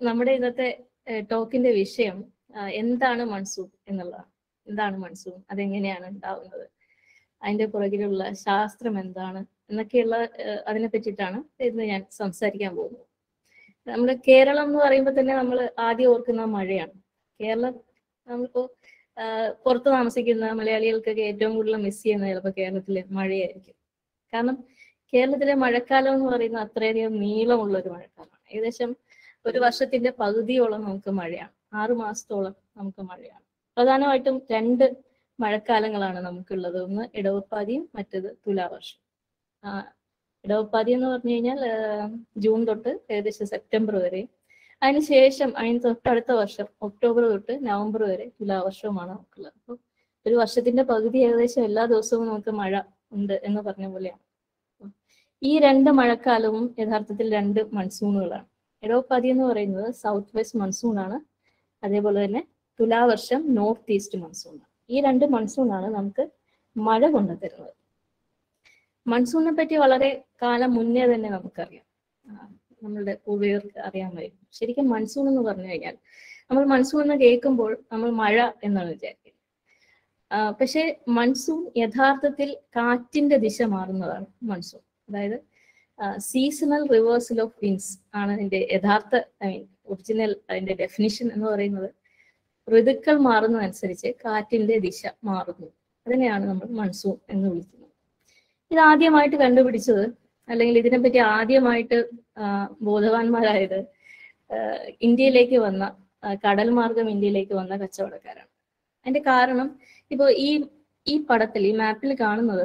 നമ്മുടെ ഇന്നത്തെ ടോക്കിന്റെ വിഷയം ആ, എന്താണ് മൺസൂൺ എന്നുള്ളതാണ് എന്താണ് മൺസൂൺ അതെങ്ങനെയാണ് ഉണ്ടാവുന്നത് അതിന്റെ പുറകിലുള്ള ശാസ്ത്രം എന്താണ് എന്നൊക്കെയുള്ള ആ, അതിനെ പറ്റിയിട്ടാണ് ഇന്ന് ഞാൻ സംസാരിക്കാൻ പോകുന്നത് നമ്മുടെ കേരളം എന്ന് പറയുമ്പോൾ തന്നെ നമ്മൾ ആദ്യം ഓർക്കുന്ന മഴയാണ് കേരളം നമ്മളിപ്പോ ആ, പുറത്ത് താമസിക്കുന്ന മലയാളികൾക്കൊക്കെ ഏറ്റവും കൂടുതൽ മിസ് ചെയ്യുന്നത് ചിലപ്പോൾ കേരളത്തിലെ മഴയായിരിക്കും കാരണം കേരളത്തിലെ മഴക്കാലം എന്ന് പറയുന്നത് അത്രയധികം നീളമുള്ള ഒരു മഴക്കാലമാണ് ഏകദേശം ഒരു വർഷത്തിന്റെ പകുതിയോളം നമുക്ക് മഴയാണ് ആറു മാസത്തോളം നമുക്ക് മഴയാണ് പ്രധാനമായിട്ടും രണ്ട് മഴക്കാലങ്ങളാണ് നമുക്കുള്ളത് ഒന്ന് ഇടവപ്പാതിയും മറ്റേത് തുലാവർഷം ആ, ഇടവപ്പാതി എന്ന് പറഞ്ഞു കഴിഞ്ഞാൽ ആ, ജൂൺ തൊട്ട് ഏകദേശം സെപ്റ്റംബർ വരെ അതിനുശേഷം അതിന് തൊട്ടടുത്ത വർഷം ഒക്ടോബർ തൊട്ട് നവംബർ വരെ തുലാവർഷവുമാണ് നമുക്കുള്ളത് അപ്പോൾ ഒരു വർഷത്തിന്റെ പകുതി ഏകദേശം എല്ലാ ദിവസവും നമുക്ക് മഴ ഉണ്ട് എന്ന് പറഞ്ഞ പോലെയാണ് ഈ രണ്ട് മഴക്കാലവും യഥാർത്ഥത്തിൽ രണ്ട് മൺസൂണുകളാണ് ഇടവപ്പാതി എന്ന് പറയുന്നത് സൗത്ത് വെസ്റ്റ് മൺസൂൺ ആണ് അതേപോലെ തന്നെ തുലാവർഷം നോർത്ത് ഈസ്റ്റ് മൺസൂൺ ആണ് ഈ രണ്ട് മൺസൂണാണ് നമുക്ക് മഴ കൊണ്ടുതരുന്നത് മൺസൂണിനെ പറ്റി വളരെ കാലം മുന്നേ തന്നെ നമുക്കറിയാം ആ, നമ്മളുടെ പൂർവികർക്ക് അറിയാൻ വരും ശരിക്കും മൺസൂൺ എന്ന് പറഞ്ഞു കഴിഞ്ഞാൽ നമ്മൾ മൺസൂൺ എന്ന് കേൾക്കുമ്പോൾ നമ്മൾ മഴ എന്നാണ് വിചാരിക്കുന്നത് ആ, പക്ഷേ മൺസൂൺ യഥാർത്ഥത്തിൽ കാറ്റിന്റെ ദിശ മാറുന്നതാണ് മൺസൂൺ അതായത് സീസണൽ റിവേഴ്സൽ ഓഫ് വിൻസ് ആണ് അതിന്റെ യഥാർത്ഥ ഐ മീൻ ഒറിജിനൽ അതിന്റെ ഡെഫിനിഷൻ എന്ന് പറയുന്നത് ഋതുക്കൾ മാറുന്നതനുസരിച്ച് കാറ്റിന്റെ ദിശ മാറുന്നു അതിനെയാണ് നമ്മൾ മൺസൂൺ എന്ന് വിളിക്കുന്നത് ഇത് ആദ്യമായിട്ട് കണ്ടുപിടിച്ചത് അല്ലെങ്കിൽ ഇതിനെപ്പറ്റി ആദ്യമായിട്ട് ആ, ബോധവാന്മാരായത് ആ, ഇന്ത്യയിലേക്ക് വന്ന ആ, കടൽ മാർഗം ഇന്ത്യയിലേക്ക് വന്ന കച്ചവടക്കാരാണ് അതിന്റെ കാരണം ഇപ്പോ ഈ ഈ പടത്തിൽ ഈ മാപ്പിൽ കാണുന്നത്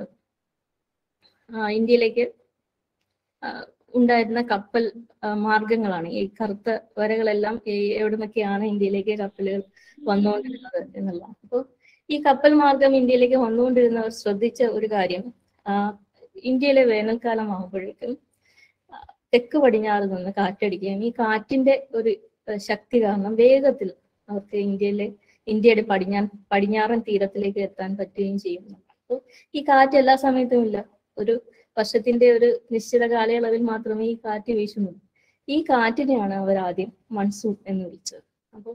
ആ, ഇന്ത്യയിലേക്ക് ആ, ഉണ്ടായിരുന്ന കപ്പൽ ആ, മാർഗങ്ങളാണ് ഈ കറുത്ത വരകളെല്ലാം ഈ എവിടെ നിന്നൊക്കെയാണ് ഇന്ത്യയിലേക്ക് കപ്പലുകൾ വന്നുകൊണ്ടിരുന്നത് എന്നുള്ള അപ്പോൾ ഈ കപ്പൽ മാർഗം ഇന്ത്യയിലേക്ക് വന്നുകൊണ്ടിരുന്നവർ ശ്രദ്ധിച്ച ഒരു കാര്യം ആ, ഇന്ത്യയിലെ വേനൽക്കാലം ആകുമ്പോഴേക്കും ആ, തെക്ക് പടിഞ്ഞാറ് നിന്ന് കാറ്റടിക്കുകയും ഈ കാറ്റിന്റെ ഒരു ആ, ശക്തി കാരണം വേഗത്തിൽ അവർക്ക് ഇന്ത്യയിലെ ഇന്ത്യയുടെ പടിഞ്ഞാൻ പടിഞ്ഞാറൻ തീരത്തിലേക്ക് എത്താൻ പറ്റുകയും ചെയ്യുന്നു അപ്പോൾ ഈ കാറ്റ് എല്ലാ സമയത്തും ഇല്ല ഒരു വർഷത്തിന്റെ ഒരു നിശ്ചിത കാലയളവിൽ മാത്രമേ ഈ കാറ്റ് വീശുന്നുള്ളൂ ഈ കാറ്റിനെയാണ് അവർ ആദ്യം മൺസൂൺ എന്ന് വിളിച്ചത് അപ്പോൾ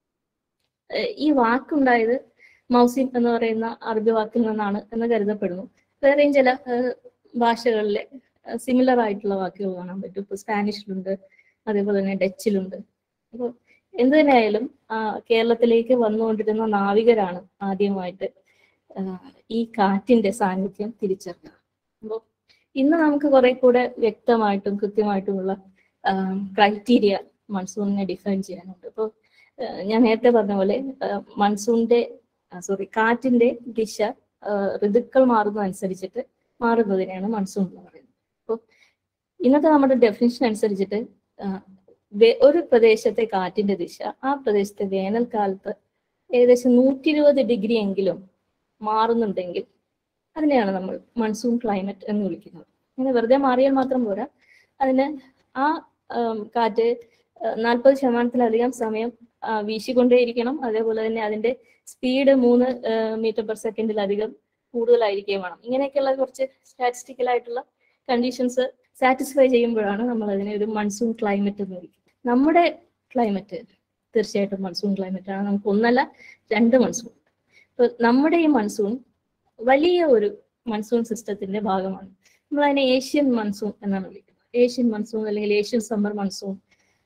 ഏഹ് ഈ വാക്കുണ്ടായത് മൗസിം എന്ന് പറയുന്ന അറബി വാക്കിൽ നിന്നാണ് എന്ന് കരുതപ്പെടുന്നു വേറെയും ചില ഏഹ് ഭാഷകളിലെ സിമിലർ ആയിട്ടുള്ള വാക്കുകൾ കാണാൻ പറ്റും ഇപ്പൊ സ്പാനിഷിലുണ്ട് അതേപോലെ തന്നെ ഡച്ചിലുണ്ട് അപ്പോൾ എന്ത് തന്നെയായാലും ആ, കേരളത്തിലേക്ക് വന്നുകൊണ്ടിരുന്ന നാവികരാണ് ആദ്യമായിട്ട് ആ, ഈ കാറ്റിന്റെ സാന്നിധ്യം തിരിച്ചറിഞ്ഞത് അപ്പോൾ ഇന്ന് നമുക്ക് കുറെ കൂടെ വ്യക്തമായിട്ടും കൃത്യമായിട്ടുമുള്ള ക്രൈറ്റീരിയ മൺസൂണിനെ ഡിഫൈൻ ചെയ്യാനുണ്ട് ഇപ്പോൾ ഞാൻ നേരത്തെ പറഞ്ഞ പോലെ മൺസൂണിന്റെ സോറി കാറ്റിന്റെ ദിശ ആ, ഋതുക്കൾ മാറുന്നതനുസരിച്ചിട്ട് മാറുന്നതിനെയാണ് മൺസൂൺ എന്ന് പറയുന്നത് അപ്പോൾ ഇന്നത്തെ നമ്മുടെ ഡെഫിനിഷൻ അനുസരിച്ചിട്ട് ആ, വേ- ഒരു പ്രദേശത്തെ കാറ്റിന്റെ ദിശ ആ പ്രദേശത്തെ വേനൽക്കാലത്ത് ഏകദേശം നൂറ്റി ഇരുപത് ഡിഗ്രി എങ്കിലും മാറുന്നുണ്ടെങ്കിൽ അതിനെയാണ് നമ്മൾ മൺസൂൺ ക്ലൈമറ്റ് എന്ന് വിളിക്കുന്നത് അങ്ങനെ വെറുതെ മാറിയാൽ മാത്രം പോരാ അതിന് ആ ആം, കാറ്റ് നാൽപ്പത് ശതമാനത്തിലധികം സമയം ആ, വീശിക്കൊണ്ടേയിരിക്കണം അതേപോലെ തന്നെ അതിന്റെ സ്പീഡ് മൂന്ന് മീറ്റർ പെർ സെക്കൻഡിലധികം കൂടുതലായിരിക്കുകയും വേണം ഇങ്ങനെയൊക്കെയുള്ള കുറച്ച് സ്റ്റാറ്റിസ്റ്റിക്കൽ ആയിട്ടുള്ള കണ്ടീഷൻസ് സാറ്റിസ്ഫൈ ചെയ്യുമ്പോഴാണ് നമ്മൾ അതിനെ ഒരു മൺസൂൺ ക്ലൈമറ്റ് എന്ന് വിളിക്കുന്നത് നമ്മുടെ ക്ലൈമറ്റ് തീർച്ചയായിട്ടും മൺസൂൺ ക്ലൈമറ്റ് ആണ് നമുക്ക് ഒന്നല്ല രണ്ട് മൺസൂൺ ഇപ്പൊ നമ്മുടെ ഈ മൺസൂൺ വലിയ ഒരു മൺസൂൺ സിസ്റ്റത്തിന്റെ ഭാഗമാണ് നമ്മൾ അതിനെ ഏഷ്യൻ മൺസൂൺ എന്നാണ് വിളിക്കുന്നത് ഏഷ്യൻ മൺസൂൺ അല്ലെങ്കിൽ Asian summer monsoon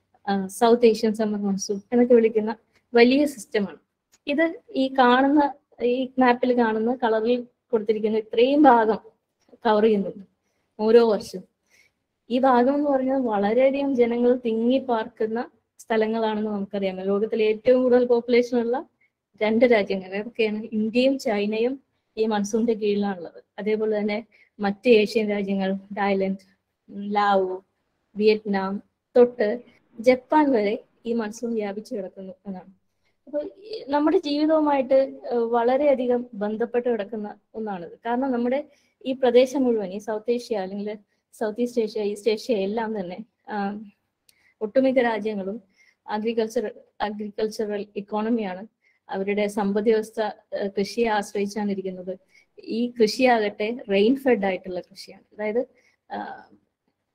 south Asian summer monsoon എന്നൊക്കെ വിളിക്കുന്ന വലിയ സിസ്റ്റമാണ് ഇത് ഈ കാണുന്ന ഈ മാപ്പിൽ കാണുന്ന കളറിൽ കൊടുത്തിരിക്കുന്ന ഇത്രയും ഭാഗം കവർ ചെയ്യുന്നുണ്ട് ഓരോ വർഷവും ഈ ഭാഗം എന്ന് പറഞ്ഞാൽ വളരെയധികം ജനങ്ങൾ തിങ്ങി പാർക്കുന്ന സ്ഥലങ്ങളാണെന്ന് നമുക്കറിയാം ലോകത്തിലെ ഏറ്റവും കൂടുതൽ പോപ്പുലേഷൻ ഉള്ള രണ്ട് രാജ്യങ്ങൾ ഏതൊക്കെയാണ് ഇന്ത്യയും ചൈനയും ഈ മൺസൂണിന്റെ കീഴിലാണുള്ളത് അതേപോലെ തന്നെ മറ്റ് ഏഷ്യൻ രാജ്യങ്ങൾ തായ്ലൻഡ് ഉം, ലാവോ വിയറ്റ്നാം തൊട്ട് ജപ്പാൻ വരെ ഈ മൺസൂൺ വ്യാപിച്ചു കിടക്കുന്നു എന്നാണ് അപ്പൊ ഈ നമ്മുടെ ജീവിതവുമായിട്ട് ഏഹ്, വളരെയധികം ബന്ധപ്പെട്ട് കിടക്കുന്ന ഒന്നാണിത് കാരണം നമ്മുടെ ഈ പ്രദേശം മുഴുവൻ ഈ സൗത്ത് ഏഷ്യ അല്ലെങ്കിൽ south east Asia east Asia എല്ലാം തന്നെ ആം, ഒട്ടുമിക്ക രാജ്യങ്ങളും അഗ്രികൾച്ചർ അഗ്രികൾച്ചറൽ ഇക്കോണമിയാണ് അവരുടെ സമ്പദ് വ്യവസ്ഥ ഏഹ്, കൃഷിയെ ആശ്രയിച്ചാണ് ഇരിക്കുന്നത് ഈ കൃഷിയാകട്ടെ റെയിൻ ഫെഡ് ആയിട്ടുള്ള കൃഷിയാണ് അതായത്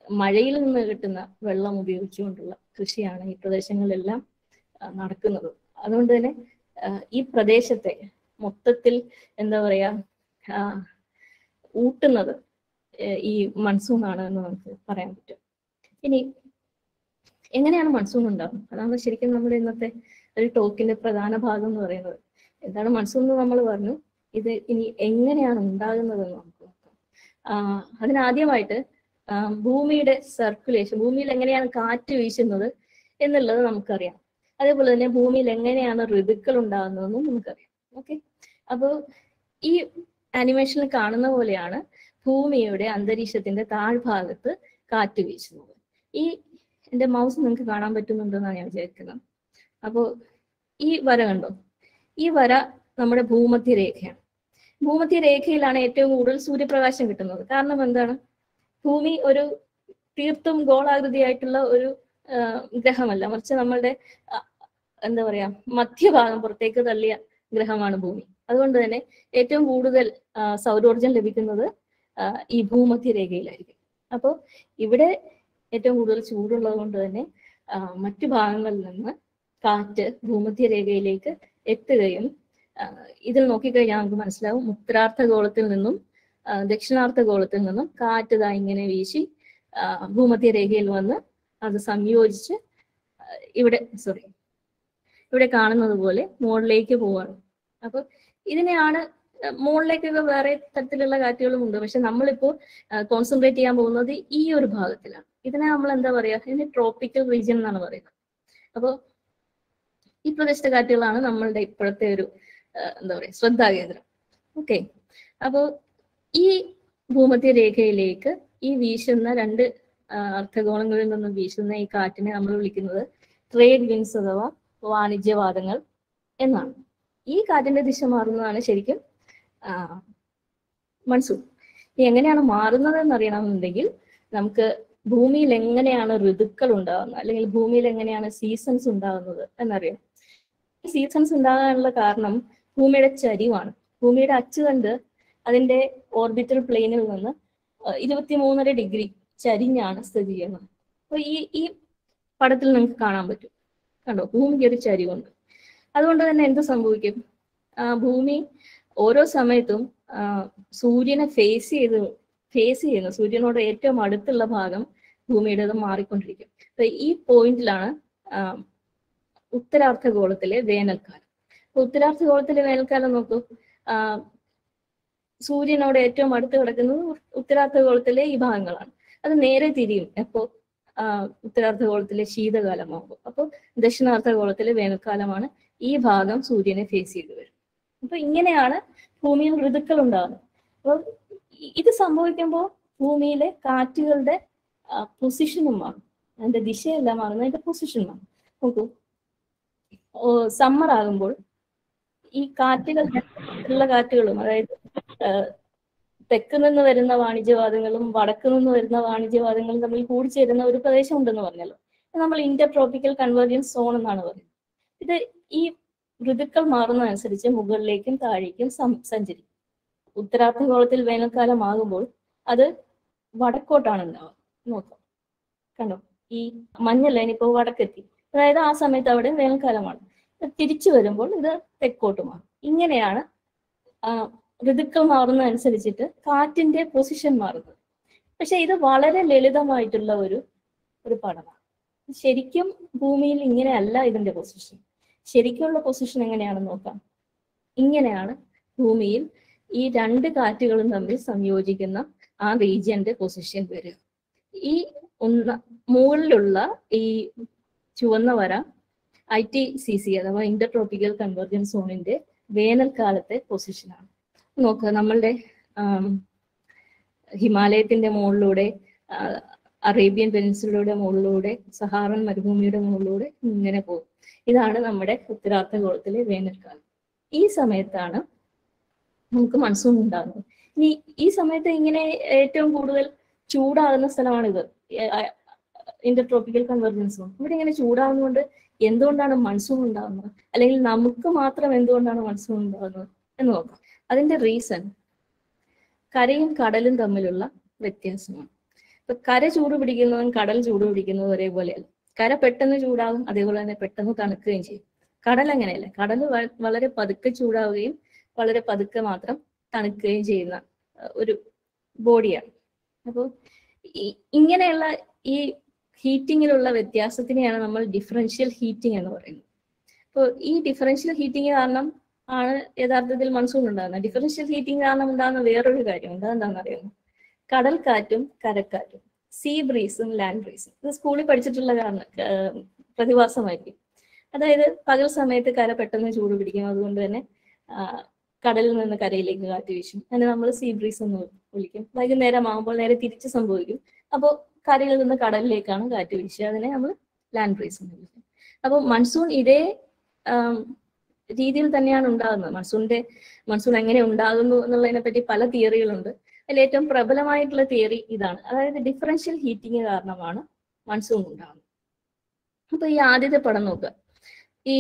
മഴയിൽ നിന്ന് കിട്ടുന്ന വെള്ളം ഉപയോഗിച്ചുകൊണ്ടുള്ള കൃഷിയാണ് ഈ പ്രദേശങ്ങളിലെല്ലാം ആ, നടക്കുന്നത് അതുകൊണ്ട് തന്നെ ആ, ഈ പ്രദേശത്തെ മൊത്തത്തിൽ എന്താ പറയാ ആ, ഊട്ടുന്നത് ഏഹ് ഈ മൺസൂൺ ആണ് എന്ന് നമുക്ക് പറയാൻ പറ്റും ഇനി എങ്ങനെയാണ് മൺസൂൺ ഉണ്ടാകുന്നത് അതാണ് ശരിക്കും നമ്മുടെ ഇന്നത്തെ ഒരു ടോക്കിന്റെ പ്രധാന ഭാഗം എന്ന് പറയുന്നത് എന്താണ് മൺസൂൺ എന്ന് നമ്മൾ പറഞ്ഞു ഇത് ഇനി എങ്ങനെയാണ് ഉണ്ടാകുന്നത് എന്ന് നമുക്ക് നോക്കാം ആഹ് അതിനാദ്യമായിട്ട് ആഹ് ഭൂമിയുടെ സർക്കുലേഷൻ ഭൂമിയിൽ എങ്ങനെയാണ് കാറ്റ് വീശുന്നത് എന്നുള്ളത് നമുക്കറിയാം അതേപോലെ തന്നെ ഭൂമിയിൽ എങ്ങനെയാണ് ഋതുക്കൾ ഉണ്ടാകുന്നതെന്നും നമുക്കറിയാം ഓക്കെ അപ്പോൾ ഈ ആനിമേഷനിൽ കാണുന്ന പോലെയാണ് ഭൂമിയുടെ അന്തരീക്ഷത്തിന്റെ താഴ്ഭാഗത്ത് കാറ്റ് വീശുന്നത് ഈ എന്റെ മൗസ് നിങ്ങൾക്ക് കാണാൻ പറ്റുന്നുണ്ടെന്നാണ് ഞാൻ വിചാരിക്കുന്നത് അപ്പോൾ ഈ വര കണ്ടോ ഈ വര നമ്മുടെ ഭൂമധ്യ രേഖയാണ് ഭൂമധ്യ രേഖയിലാണ് ഏറ്റവും കൂടുതൽ സൂര്യപ്രകാശം കിട്ടുന്നത് കാരണം എന്താണ് ഭൂമി ഒരു തീർത്തും ഗോളാകൃതിയായിട്ടുള്ള ഒരു ആ, ഗ്രഹമല്ല മറിച്ച് നമ്മളുടെ ആ, എന്താ പറയാ മധ്യഭാഗം പുറത്തേക്ക് തള്ളിയ ഗ്രഹമാണ് ഭൂമി അതുകൊണ്ട് തന്നെ ഏറ്റവും കൂടുതൽ ആ, സൗരോർജം ലഭിക്കുന്നത് ആ, ഈ ഭൂമധ്യ രേഖയിലായിരിക്കും അപ്പോൾ ഇവിടെ ഏറ്റവും കൂടുതൽ ചൂടുള്ളത് കൊണ്ട് തന്നെ ആ, മറ്റു ഭാഗങ്ങളിൽ നിന്ന് കാറ്റ് ഭൂമധ്യ രേഖയിലേക്ക് എത്തുകയും ആ, ഇതിൽ നോക്കിക്കഴിഞ്ഞാൽ നമുക്ക് മനസ്സിലാവും ഉത്തരാർത്ഥ ഗോളത്തിൽ നിന്നും ആ, ദക്ഷിണാർത്ഥ ഗോളത്തിൽ നിന്നും കാറ്റ് ദാ ഇങ്ങനെ വീശി ആ, ഭൂമധ്യ രേഖയിൽ വന്ന് അത് സംയോജിച്ച് ആ, ഇവിടെ സോറി ഇവിടെ കാണുന്നത് പോലെ മുകളിലേക്ക് പോവാണ് അപ്പൊ ഇതിനെയാണ് ആ, മുകളിലേക്കൊക്കെ വേറെ തരത്തിലുള്ള കാറ്റുകളും ഉണ്ട് പക്ഷെ നമ്മളിപ്പോ കോൺസെൻട്രേറ്റ് ചെയ്യാൻ പോകുന്നത് ഈ ഒരു ഭാഗത്തിലാണ് ഇതിനെ നമ്മൾ എന്താ പറയാ ഇതിന് ട്രോപ്പിക്കൽ റീജിയൻ എന്നാണ് പറയുന്നത് അപ്പോൾ ഈ പ്രദേശത്തെ കാറ്റുകളാണ് നമ്മളുടെ ഇപ്പോഴത്തെ ഒരു ആ, എന്താ പറയാ ശ്രദ്ധാകേന്ദ്രം ഓക്കെ അപ്പോൾ ഈ ഭൂമധ്യ രേഖയിലേക്ക് ഈ വീശുന്ന രണ്ട് ആ, അർദ്ധഗോളങ്ങളിൽ നിന്നും വീശുന്ന ഈ കാറ്റിനെ നമ്മൾ വിളിക്കുന്നത് ട്രേഡ് വിൻസ് അഥവാ വാണിജ്യവാദങ്ങൾ എന്നാണ് ഈ കാറ്റിന്റെ ദിശ മാറുന്നതാണ് ശരിക്കും ആ, മൺസൂൺ ഇനി എങ്ങനെയാണ് മാറുന്നത് എന്നറിയണമെന്നുണ്ടെങ്കിൽ നമുക്ക് ഭൂമിയിൽ എങ്ങനെയാണ് ഋതുക്കൾ ഉണ്ടാകുന്നത് അല്ലെങ്കിൽ ഭൂമിയിൽ എങ്ങനെയാണ് സീസൺസ് ഉണ്ടാകുന്നത് എന്നറിയാം ഈ സീസൺസ് ഉണ്ടാകാനുള്ള കാരണം ഭൂമിയുടെ ചരിവാണ് ഭൂമിയുടെ അച്ചുകണ്ട് അതിന്റെ ഓർബിറ്റൽ പ്ലെയിനിൽ നിന്ന് ഇരുപത്തിമൂന്നര ഡിഗ്രി ചരിഞ്ഞാണ് സ്ഥിതി ചെയ്യുന്നത് അപ്പൊ ഈ ഈ പടത്തിൽ നിങ്ങൾക്ക് കാണാൻ പറ്റും കണ്ടോ ഭൂമിക്ക് ഒരു ചരിവുണ്ട് അതുകൊണ്ട് തന്നെ എന്ത് സംഭവിക്കും ആ, ഭൂമി ഓരോ സമയത്തും ആ, സൂര്യനെ ഫേസ് ചെയ്ത് ഫേസ് ചെയ്യുന്ന സൂര്യനോട് ഏറ്റവും അടുത്തുള്ള ഭാഗം ഭൂമിയുടേത് മാറിക്കൊണ്ടിരിക്കും അപ്പൊ ഈ പോയിന്റിലാണ് ആ, ഉത്തരാർദ്ധഗോളത്തിലെ വേനൽക്കാലം അപ്പൊ ഉത്തരാർദ്ധഗോളത്തിലെ വേനൽക്കാലം നോക്കൂ ആ, സൂര്യനോട് ഏറ്റവും അടുത്ത് കിടക്കുന്നത് ഉത്തരാർദ്ധഗോളത്തിലെ ഈ ഭാഗങ്ങളാണ് അത് നേരെ തിരിയും എപ്പോ ആ, ഉത്തരാർദ്ധഗോളത്തിലെ ശീതകാലമാകുമ്പോൾ അപ്പോൾ ദക്ഷിണാർദ്ധഗോളത്തിലെ വേനൽക്കാലമാണ് ഈ ഭാഗം സൂര്യനെ ഫേസ് ചെയ്ത് വരും അപ്പൊ ഇങ്ങനെയാണ് ഭൂമിയിൽ ഋതുക്കൾ ഉണ്ടാകുന്നത് അപ്പോൾ ഇത് സംഭവിക്കുമ്പോൾ ഭൂമിയിലെ കാറ്റുകളുടെ പൊസിഷനും മാറും അതിന്റെ ദിശയല്ല മാറുന്നത് അതിന്റെ പൊസിഷൻ മാറും നോക്കൂ സമ്മർ ആകുമ്പോൾ ഈ കാറ്റുകൾ ഉള്ള കാറ്റുകളും അതായത് ആ, തെക്ക് നിന്ന് വരുന്ന വാണിജ്യവാദങ്ങളും വടക്ക് നിന്ന് വരുന്ന വാണിജ്യവാദങ്ങളും തമ്മിൽ കൂടിച്ചേരുന്ന ഒരു പ്രദേശം ഉണ്ടെന്ന് പറഞ്ഞല്ലോ ഇത് നമ്മൾ ഇന്റർ ട്രോപ്പിക്കൽ കൺവേർജൻസ് സോൺ എന്നാണ് പറയുന്നത് ഇത് ഈ ഋതുക്കൾ മാറുന്നതനുസരിച്ച് മുകളിലേക്കും താഴേക്കും സം- സഞ്ചരിക്കും ഉത്തരാർദ്ധഗോളത്തിൽ വേനൽക്കാലം ആകുമ്പോൾ അത് വടക്കോട്ടാണ് ഉണ്ടാവുക നോക്കാം കണ്ടോ ഈ മഞ്ഞ ലൈൻ ഇപ്പോൾ വടക്കെത്തി അതായത് ആ സമയത്ത് അവിടെ വേനൽക്കാലമാണ് ഇത് തിരിച്ചു വരുമ്പോൾ ഇത് തെക്കോട്ട് മാറും ഇങ്ങനെയാണ് ആ, ഋതുക്കൾ മാറുന്നതനുസരിച്ചിട്ട് കാറ്റിന്റെ പൊസിഷൻ മാറുന്നത് പക്ഷെ ഇത് വളരെ ലളിതമായിട്ടുള്ള ഒരു ഒരു പടമാണ് ശരിക്കും ഭൂമിയിൽ ഇങ്ങനെയല്ല ഇതിന്റെ പൊസിഷൻ ശരിക്കുള്ള പൊസിഷൻ എങ്ങനെയാണെന്ന് നോക്കാം ഇങ്ങനെയാണ് ഭൂമിയിൽ ഈ രണ്ട് കാറ്റുകളും തമ്മിൽ സംയോജിക്കുന്ന ആ റീജിയന്റെ പൊസിഷൻ വരിക ഈ ഒന്ന് മുകളിലുള്ള ഈ ചുവന്ന വര ഐ ടി സി സി അഥവാ ഇന്റർ ട്രോപ്പിക്കൽ കൺവെർജൻസ് സോണിന്റെ വേനൽക്കാലത്തെ പൊസിഷനാണ് നോക്കുക നമ്മളുടെ ആം, ഹിമാലയത്തിന്റെ മുകളിലൂടെ ആ, അറേബ്യൻ പെനിൻസുലയുടെ മുകളിലൂടെ സഹാറൻ മരുഭൂമിയുടെ മുകളിലൂടെ ഇങ്ങനെ പോകും ഇതാണ് നമ്മുടെ ഉത്തരാർദ്ധഗോളത്തിലെ വേനൽക്കാലം ഈ സമയത്താണ് നമുക്ക് മൺസൂൺ ഉണ്ടാകുന്നത് ഇനി ഈ സമയത്ത് ഇങ്ങനെ ഏറ്റവും കൂടുതൽ ചൂടാകുന്ന സ്ഥലമാണിത് ഇന്റർ ട്രോപ്പിക്കൽ കൺവെർജൻസ് സോൺ ഇവിടെ ഇങ്ങനെ ചൂടാകുന്നതുകൊണ്ട് എന്തുകൊണ്ടാണ് മൺസൂൺ ഉണ്ടാകുന്നത് അല്ലെങ്കിൽ നമുക്ക് മാത്രം എന്തുകൊണ്ടാണ് മൺസൂൺ ഉണ്ടാകുന്നത് എന്ന് നോക്കാം അതിന്റെ റീസൺ കരയും കടലും തമ്മിലുള്ള വ്യത്യാസമാണ് ഇപ്പൊ കര ചൂട് പിടിക്കുന്നതും കടൽ ചൂട് പിടിക്കുന്നതും ഒരേപോലെയല്ല കര പെട്ടെന്ന് ചൂടാകും അതേപോലെ തന്നെ പെട്ടെന്ന് തണുക്കുകയും ചെയ്യും കടൽ അങ്ങനെയല്ല കടൽ വ- വളരെ പതുക്കെ ചൂടാവുകയും വളരെ പതുക്കെ മാത്രം തണുക്കുകയും ചെയ്യുന്ന അഹ് ഒരു ബോഡിയാണ് അപ്പോൾ ഇങ്ങനെയുള്ള ഈ ഹീറ്റിങ്ങിലുള്ള വ്യത്യാസത്തിനെയാണ് നമ്മൾ ഡിഫറൻഷ്യൽ ഹീറ്റിംഗ് എന്ന് പറയുന്നത് അപ്പോൾ ഈ ഡിഫറൻഷ്യൽ ഹീറ്റിംഗ് കാരണം ആണ് യഥാർത്ഥത്തിൽ മൺസൂൺ ഉണ്ടാകുന്നത് ഡിഫറൻഷ്യൽ ഹീറ്റിംഗ് കാരണം ഉണ്ടാകുന്ന വേറൊരു കാര്യം ഉണ്ട് അതെന്താണെന്ന് അറിയുമോ കടൽ കാറ്റും കരക്കാറ്റും സീ ബ്രീസും ലാൻഡ് ബ്രീസും ഇത് സ്കൂളിൽ പഠിച്ചിട്ടുള്ള കാരണം ഏർ പ്രതിഭാസമായിരിക്കും അതായത് പകൽ സമയത്ത് കര പെട്ടെന്ന് ചൂട് പിടിക്കും അതുകൊണ്ട് തന്നെ ആ, കടലിൽ നിന്ന് കരയിലേക്ക് കാറ്റ് വീശും അതിനെ നമ്മൾ സീ ബ്രീസ് എന്ന് വിളിക്കും വൈകുന്നേരം ആകുമ്പോൾ നേരെ തിരിച്ച് സംഭവിക്കും അപ്പോൾ കരയിൽ നിന്ന് കടലിലേക്കാണ് കാറ്റ് വീശുക അതിനെ നമ്മൾ ലാൻഡ് ബ്രീസ് എന്ന് വിളിക്കും അപ്പോൾ മൺസൂൺ ഇതേ ആം, രീതിയിൽ തന്നെയാണ് ഉണ്ടാകുന്നത് മൺസൂണിന്റെ മൺസൂൺ എങ്ങനെ ഉണ്ടാകുന്നു എന്നുള്ളതിനെ പറ്റി പല തിയറികളുണ്ട് അതിൽ ഏറ്റവും പ്രബലമായിട്ടുള്ള തിയറി ഇതാണ് അതായത് ഡിഫറൻഷ്യൽ ഹീറ്റിംഗ് കാരണമാണ് മൺസൂൺ ഉണ്ടാകുന്നത് അപ്പൊ ഈ ആദ്യത്തെ പടം നോക്കുക ഈ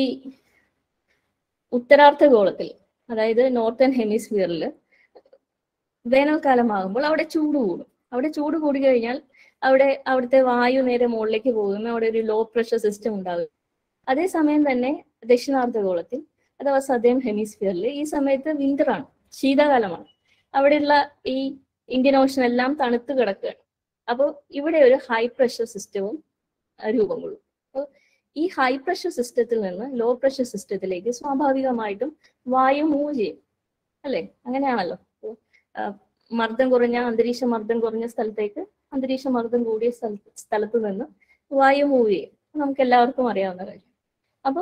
ഉത്തരാർദ്ധഗോളത്തിൽ അതായത് നോർത്തേൺ ഹെമിസ്ഫിയറിൽ വേനൽക്കാലമാകുമ്പോൾ അവിടെ ചൂട് കൂടും അവിടെ ചൂട് കൂടി കഴിഞ്ഞാൽ അവിടെ അവിടുത്തെ വായു നേരെ മുകളിലേക്ക് പോകും അവിടെ ഒരു ലോ പ്രഷർ സിസ്റ്റം ഉണ്ടാകും അതേസമയം തന്നെ ദക്ഷിണാർദ്ധഗോളത്തിൽ അഥവാ സദേൺ ഹെമിസ്ഫിയറിൽ ഈ സമയത്ത് വിന്റർ ആണ് ശീതകാലമാണ് അവിടെയുള്ള ഈ ഇന്ത്യൻ ഓഷൻ എല്ലാം തണുത്ത് കിടക്കുകയാണ് അപ്പോൾ ഇവിടെ ഒരു ഹൈ പ്രഷർ സിസ്റ്റവും രൂപം കൊള്ളും അപ്പോൾ ഈ ഹൈ പ്രഷർ സിസ്റ്റത്തിൽ നിന്ന് ലോ പ്രഷർ സിസ്റ്റത്തിലേക്ക് സ്വാഭാവികമായിട്ടും വായു മൂവ് ചെയ്യും അല്ലേ അങ്ങനെയാണല്ലോ അപ്പൊ, ആ, മർദ്ദം കുറഞ്ഞ അന്തരീക്ഷ മർദ്ദം കുറഞ്ഞ സ്ഥലത്തേക്ക് അന്തരീക്ഷ മർദ്ദം കൂടിയ സ്ഥലത്ത് സ്ഥലത്ത് നിന്ന് വായു മൂവ് ചെയ്യും നമുക്ക് എല്ലാവർക്കും അറിയാവുന്ന കാര്യം അപ്പൊ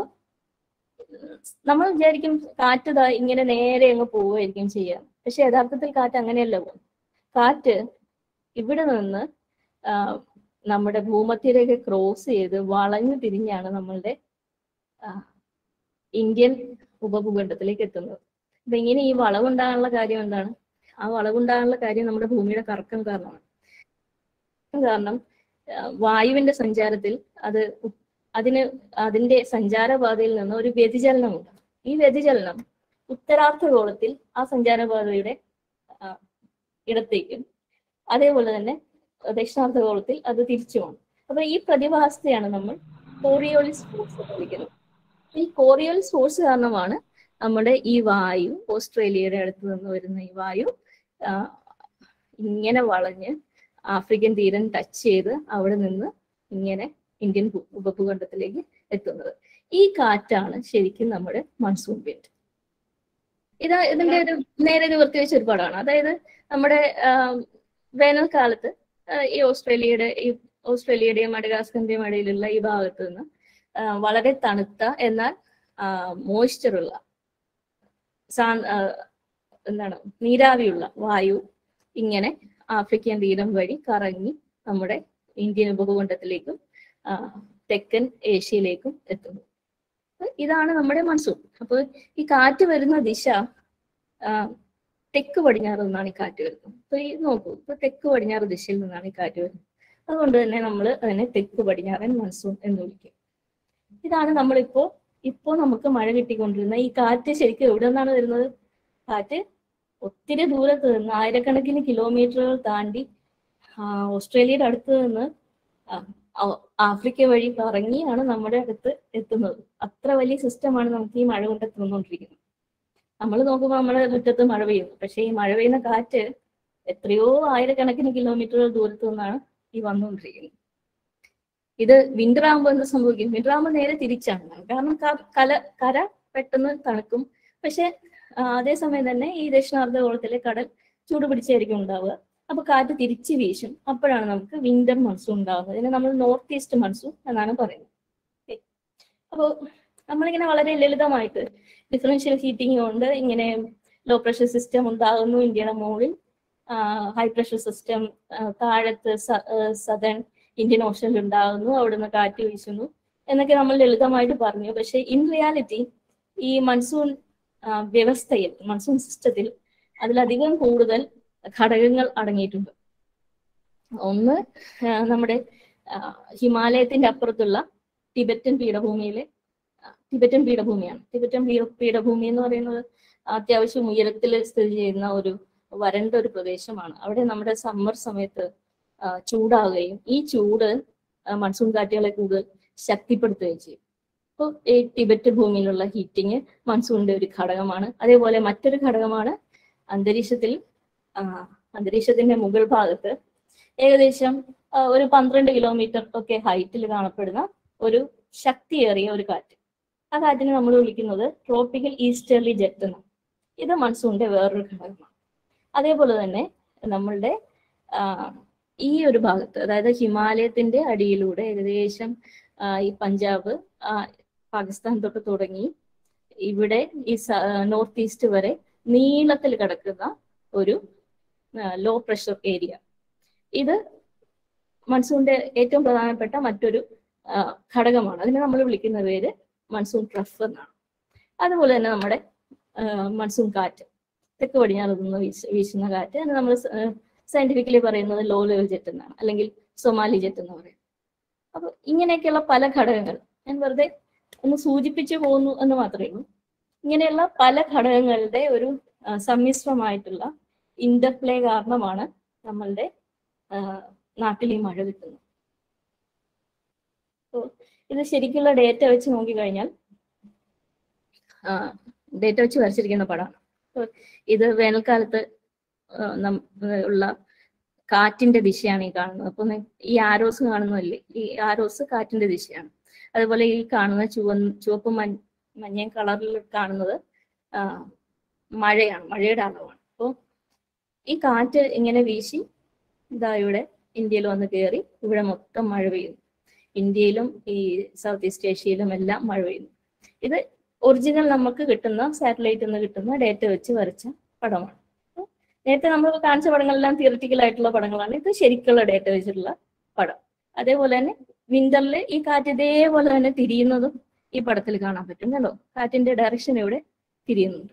നമ്മൾ വിചാരിക്കും കാറ്റ് ദാ ഇങ്ങനെ നേരെ അങ്ങ് പോവുമായിരിക്കും ചെയ്യാം പക്ഷെ യഥാർത്ഥത്തിൽ കാറ്റ് അങ്ങനെയല്ല പോകും കാറ്റ് ഇവിടെ നിന്ന് ആ, നമ്മുടെ ഭൂമധ്യരേഖ ക്രോസ് ചെയ്ത് വളഞ്ഞു തിരിഞ്ഞാണ് നമ്മളുടെ ആ, ഇന്ത്യൻ ഉപഭൂഖണ്ഡത്തിലേക്ക് എത്തുന്നത് അപ്പൊ ഇങ്ങനെ ഈ വളവുണ്ടാകാനുള്ള കാര്യം എന്താണ് ആ വളവുണ്ടാകാനുള്ള കാര്യം നമ്മുടെ ഭൂമിയുടെ കറക്കം കാരണമാണ് കാരണം ആ, വായുവിന്റെ സഞ്ചാരത്തിൽ അത് ഉ- അതിന് അതിന്റെ സഞ്ചാരപാതയിൽ നിന്ന് ഒരു വ്യതിചലനമുണ്ട് ഈ വ്യതിചലനം ഉത്തരാർദ്ധഗോളത്തിൽ ആ സഞ്ചാരപാതയുടെ ആ, ഇടത്തേക്കും അതേപോലെ തന്നെ ദക്ഷിണാർദ്ധഗോളത്തിൽ അത് തിരിച്ചുമാണ് അപ്പൊ ഈ പ്രതിഭാസത്തെയാണ് നമ്മൾ കോറിയോളിസ് ഫോഴ്സ് എന്ന് വിളിക്കുന്നത് ഈ കോറിയോളിസ് ഫോഴ്സ് കാരണമാണ് നമ്മുടെ ഈ വായു ഓസ്ട്രേലിയയുടെ അടുത്ത് നിന്ന് വരുന്ന ഈ വായു ആ, ഇങ്ങനെ വളഞ്ഞ് ആഫ്രിക്കൻ തീരം ടച്ച് ചെയ്ത് അവിടെ നിന്ന് ഇങ്ങനെ ഇന്ത്യൻ ഭൂ- ഉപഭൂഖണ്ഡത്തിലേക്ക് എത്തുന്നത് ഈ കാറ്റാണ് ശരിക്കും നമ്മുടെ മൺസൂൺ വിൻഡ് ഇത് ഇതിന്റെ ഒരു നേരെ നിവർത്തി വെച്ച ഒരു പടമാണ് അതായത് നമ്മുടെ ആം, വേനൽക്കാലത്ത് ആ, ഈ ഓസ്ട്രേലിയയുടെ ഈ ഓസ്ട്രേലിയയുടെയും മഡഗാസ്കറിന്റെയും ഇടയിലുള്ള ഈ ഭാഗത്ത് നിന്ന് ആ, വളരെ തണുത്ത എന്നാൽ മോയ്സ്ചറുള്ള സാ ആ, എന്താണ് നീരാവിയുള്ള വായു ഇങ്ങനെ ആഫ്രിക്കൻ തീരം വഴി കറങ്ങി നമ്മുടെ ഇന്ത്യൻ ഉപഭൂഖണ്ഡത്തിലേക്കും ആ, തെക്കൻ ഏഷ്യയിലേക്കും എത്തുന്നു അപ്പൊ ഇതാണ് നമ്മുടെ മൺസൂൺ അപ്പോൾ ഈ കാറ്റ് വരുന്ന ദിശ ആ, തെക്ക് പടിഞ്ഞാറ് നിന്നാണ് ഈ കാറ്റ് വരുന്നത് അപ്പൊ ഈ നോക്കൂ ഇപ്പൊ തെക്ക് പടിഞ്ഞാറ് ദിശയിൽ നിന്നാണ് ഈ കാറ്റ് വരുന്നത് അതുകൊണ്ട് തന്നെ നമ്മൾ അതിനെ തെക്ക് പടിഞ്ഞാറൻ മൺസൂൺ എന്ന് വിളിക്കും ഇതാണ് നമ്മളിപ്പോ ഇപ്പോ നമുക്ക് മഴ കിട്ടിക്കൊണ്ടിരുന്ന ഈ കാറ്റ് ശരിക്കും എവിടെ നിന്നാണ് വരുന്നത് കാറ്റ് ഒത്തിരി ദൂരത്ത് നിന്ന് ആയിരക്കണക്കിന് കിലോമീറ്ററുകൾ താണ്ടി ആ, ഓസ്ട്രേലിയയുടെ അടുത്ത് നിന്ന് ആ, ആ- ആഫ്രിക്ക വഴി കറങ്ങിയാണ് നമ്മുടെ അടുത്ത് എത്തുന്നത് അത്ര വലിയ സിസ്റ്റമാണ് നമുക്ക് ഈ മഴ കൊണ്ട് തന്നുകൊണ്ടിരിക്കുന്നത് നമ്മൾ നോക്കുമ്പോൾ നമ്മുടെ മുറ്റത്ത് മഴ പെയ്യുന്നു പക്ഷെ ഈ മഴ പെയ്യുന്ന കാറ്റ് എത്രയോ ആയിരക്കണക്കിന് കിലോമീറ്ററുകൾ ദൂരത്ത് നിന്നാണ് ഈ വന്നുകൊണ്ടിരിക്കുന്നത് ഇത് വിന്റർ ആകുമ്പോൾ എന്ത് സംഭവിക്കും വിന്റർ ആകുമ്പോൾ നേരെ തിരിച്ചാണ് കാരണം ക- കല കര പെട്ടെന്ന് തണുക്കും പക്ഷെ ആ, അതേസമയം തന്നെ ഈ ദക്ഷിണാർദ്ധഗോളത്തിലെ കടൽ ചൂട് പിടിച്ചായിരിക്കും ഉണ്ടാവുക അപ്പൊ കാറ്റ് തിരിച്ച് വീശും അപ്പോഴാണ് നമുക്ക് വിന്റർ മൺസൂൺ ഉണ്ടാകുന്നത് ഇതിനെ നമ്മൾ നോർത്ത് ഈസ്റ്റ് മൺസൂൺ എന്നാണ് പറയുന്നത് Okay. അപ്പോൾ നമ്മളിങ്ങനെ വളരെ ലളിതമായിട്ട് ഡിഫറൻഷ്യൽ ഹീറ്റിംഗ് കൊണ്ട് ഇങ്ങനെ ലോ പ്രഷർ സിസ്റ്റം ഉണ്ടാകുന്നു ഇന്ത്യയുടെ മുകളിൽ ഹൈ പ്രഷർ സിസ്റ്റം താഴത്ത് സദൺ ഇന്ത്യൻ ഓഷനിൽ ഉണ്ടാകുന്നു അവിടുന്ന് കാറ്റ് വീശുന്നു എന്നൊക്കെ നമ്മൾ ലളിതമായിട്ട് പറഞ്ഞു പക്ഷെ ഇൻ റിയാലിറ്റി ഈ മൺസൂൺ ആ, വ്യവസ്ഥയിൽ മൺസൂൺ സിസ്റ്റത്തിൽ അതിലധികം കൂടുതൽ ഘടകങ്ങൾ അടങ്ങിയിട്ടുണ്ട് ഒന്ന് ആ, നമ്മുടെ ആ, ഹിമാലയത്തിന്റെ അപ്പുറത്തുള്ള ടിബറ്റൻ പീഠഭൂമിയിലെ ആ, ടിബറ്റൻ പീഠഭൂമിയാണ് ടിബറ്റൻ പീഠ പീഠഭൂമി എന്ന് പറയുന്നത് അത്യാവശ്യം ഉയരത്തിൽ സ്ഥിതി ചെയ്യുന്ന ഒരു വരണ്ട ഒരു പ്രദേശമാണ് അവിടെ നമ്മുടെ സമ്മർ സമയത്ത് ആ, ചൂടാവുകയും ഈ ചൂട് ആ, മൺസൂൺ കാറ്റുകളെ കൂടുതൽ ശക്തിപ്പെടുത്തുകയും ചെയ്യും അപ്പോൾ ഈ ടിബറ്റ് ഭൂമിയിലുള്ള ഹീറ്റിംഗ് മൺസൂണിന്റെ ഒരു ഘടകമാണ് അതേപോലെ മറ്റൊരു ഘടകമാണ് അന്തരീക്ഷത്തിൽ ആ, അന്തരീക്ഷത്തിന്റെ മുകൾ ഭാഗത്ത് ഏകദേശം ആ, ഒരു പന്ത്രണ്ട് കിലോമീറ്റർ ഒക്കെ ഹൈറ്റിൽ കാണപ്പെടുന്ന ഒരു ശക്തിയേറിയ ഒരു കാറ്റ് ആ കാറ്റിനെ നമ്മൾ വിളിക്കുന്നത് ട്രോപ്പിക്കൽ ഈസ്റ്റേർലി ജെറ്റ് എന്നാണ് ഇത് മൺസൂണിന്റെ വേറൊരു ഘടകമാണ് അതേപോലെ തന്നെ നമ്മളുടെ ആ, ഈ ഒരു ഭാഗത്ത് അതായത് ഹിമാലയത്തിന്റെ അടിയിലൂടെ ഏകദേശം ആ, ഈ പഞ്ചാബ് ആ, പാകിസ്ഥാൻ തൊട്ട് തുടങ്ങി ഇവിടെ ഈ നോർത്ത് ഈസ്റ്റ് വരെ നീളത്തിൽ കിടക്കുന്ന ഒരു ലോ പ്രഷർ ഏരിയ ഇത് മൺസൂണിന്റെ ഏറ്റവും പ്രധാനപ്പെട്ട മറ്റൊരു ആ, ഘടകമാണ് അതിനെ നമ്മൾ വിളിക്കുന്ന പേര് മൺസൂൺ ട്രഫ് എന്നാണ് അതുപോലെ തന്നെ നമ്മുടെ ആ, മൺസൂൺ കാറ്റ് തെക്ക് പടിഞ്ഞാറ് നിന്ന് വീശ വീശുന്ന കാറ്റ് അതിന് നമ്മൾ സയന്റിഫിക്കലി പറയുന്നത് ലോ ലെവൽ ജെറ്റ് എന്നാണ് അല്ലെങ്കിൽ സൊമാലി ജെറ്റ് എന്ന് പറയും അപ്പൊ ഇങ്ങനെയൊക്കെയുള്ള പല ഘടകങ്ങൾ ഞാൻ വെറുതെ ഒന്ന് സൂചിപ്പിച്ചു പോകുന്നു എന്ന് മാത്രമേ ഉള്ളൂ ഇങ്ങനെയുള്ള പല ഘടകങ്ങളുടെ ഒരു ആ, സമ്മിശ്രമായിട്ടുള്ള ഇന്റർപ്ലേ കാരണമാണ് നമ്മളുടെ ആ, നാട്ടിൽ ഈ മഴ കിട്ടുന്നത് അപ്പൊ ഇത് ശരിക്കുള്ള ഡേറ്റ വെച്ച് നോക്കിക്കഴിഞ്ഞാൽ ഡേറ്റ വെച്ച് വരച്ചിരിക്കുന്ന പടമാണ് അപ്പൊ ഇത് വേനൽക്കാലത്ത് ആ, നം- ഉള്ള കാറ്റിന്റെ ദിശയാണ് ഈ കാണുന്നത് അപ്പൊ നി- ഈ ആരോസ് കാണുന്നില്ലേ ഈ ആരോസ് കാറ്റിന്റെ ദിശയാണ് അതുപോലെ ഈ കാണുന്ന ചുവ ചുവപ്പ് മഞ്ഞ മഞ്ഞ കളറിൽ കാണുന്നത് ആ, മഴയാണ് മഴയുടെ അളവാണ് അപ്പോൾ ഈ കാറ്റ് ഇങ്ങനെ വീശി ഇതാ ഇവിടെ ഇന്ത്യയിൽ വന്ന് കയറി ഇവിടെ മൊത്തം മഴ പെയ്യുന്നു ഇന്ത്യയിലും ഈ സൗത്ത് ഈസ്റ്റ് ഏഷ്യയിലും എല്ലാം മഴ പെയ്യുന്നു ഇത് ഒറിജിനൽ നമുക്ക് കിട്ടുന്ന സാറ്റലൈറ്റിൽ നിന്ന് കിട്ടുന്ന ഡേറ്റ വെച്ച് വരച്ച പടമാണ് അപ്പൊ നേരത്തെ നമ്മൾ കാണിച്ച പടങ്ങളെല്ലാം തിയററ്റിക്കൽ ആയിട്ടുള്ള പടങ്ങളാണ് ഇത് ശരിക്കുള്ള ഡേറ്റ വെച്ചിട്ടുള്ള പടം അതേപോലെ തന്നെ വിന്ററിൽ ഈ കാറ്റ് ഇതേപോലെ തന്നെ തിരിയുന്നതും ഈ പടത്തിൽ കാണാൻ പറ്റും കണ്ടോ കാറ്റിന്റെ ഡയറക്ഷൻ ഇവിടെ തിരിയുന്നുണ്ട്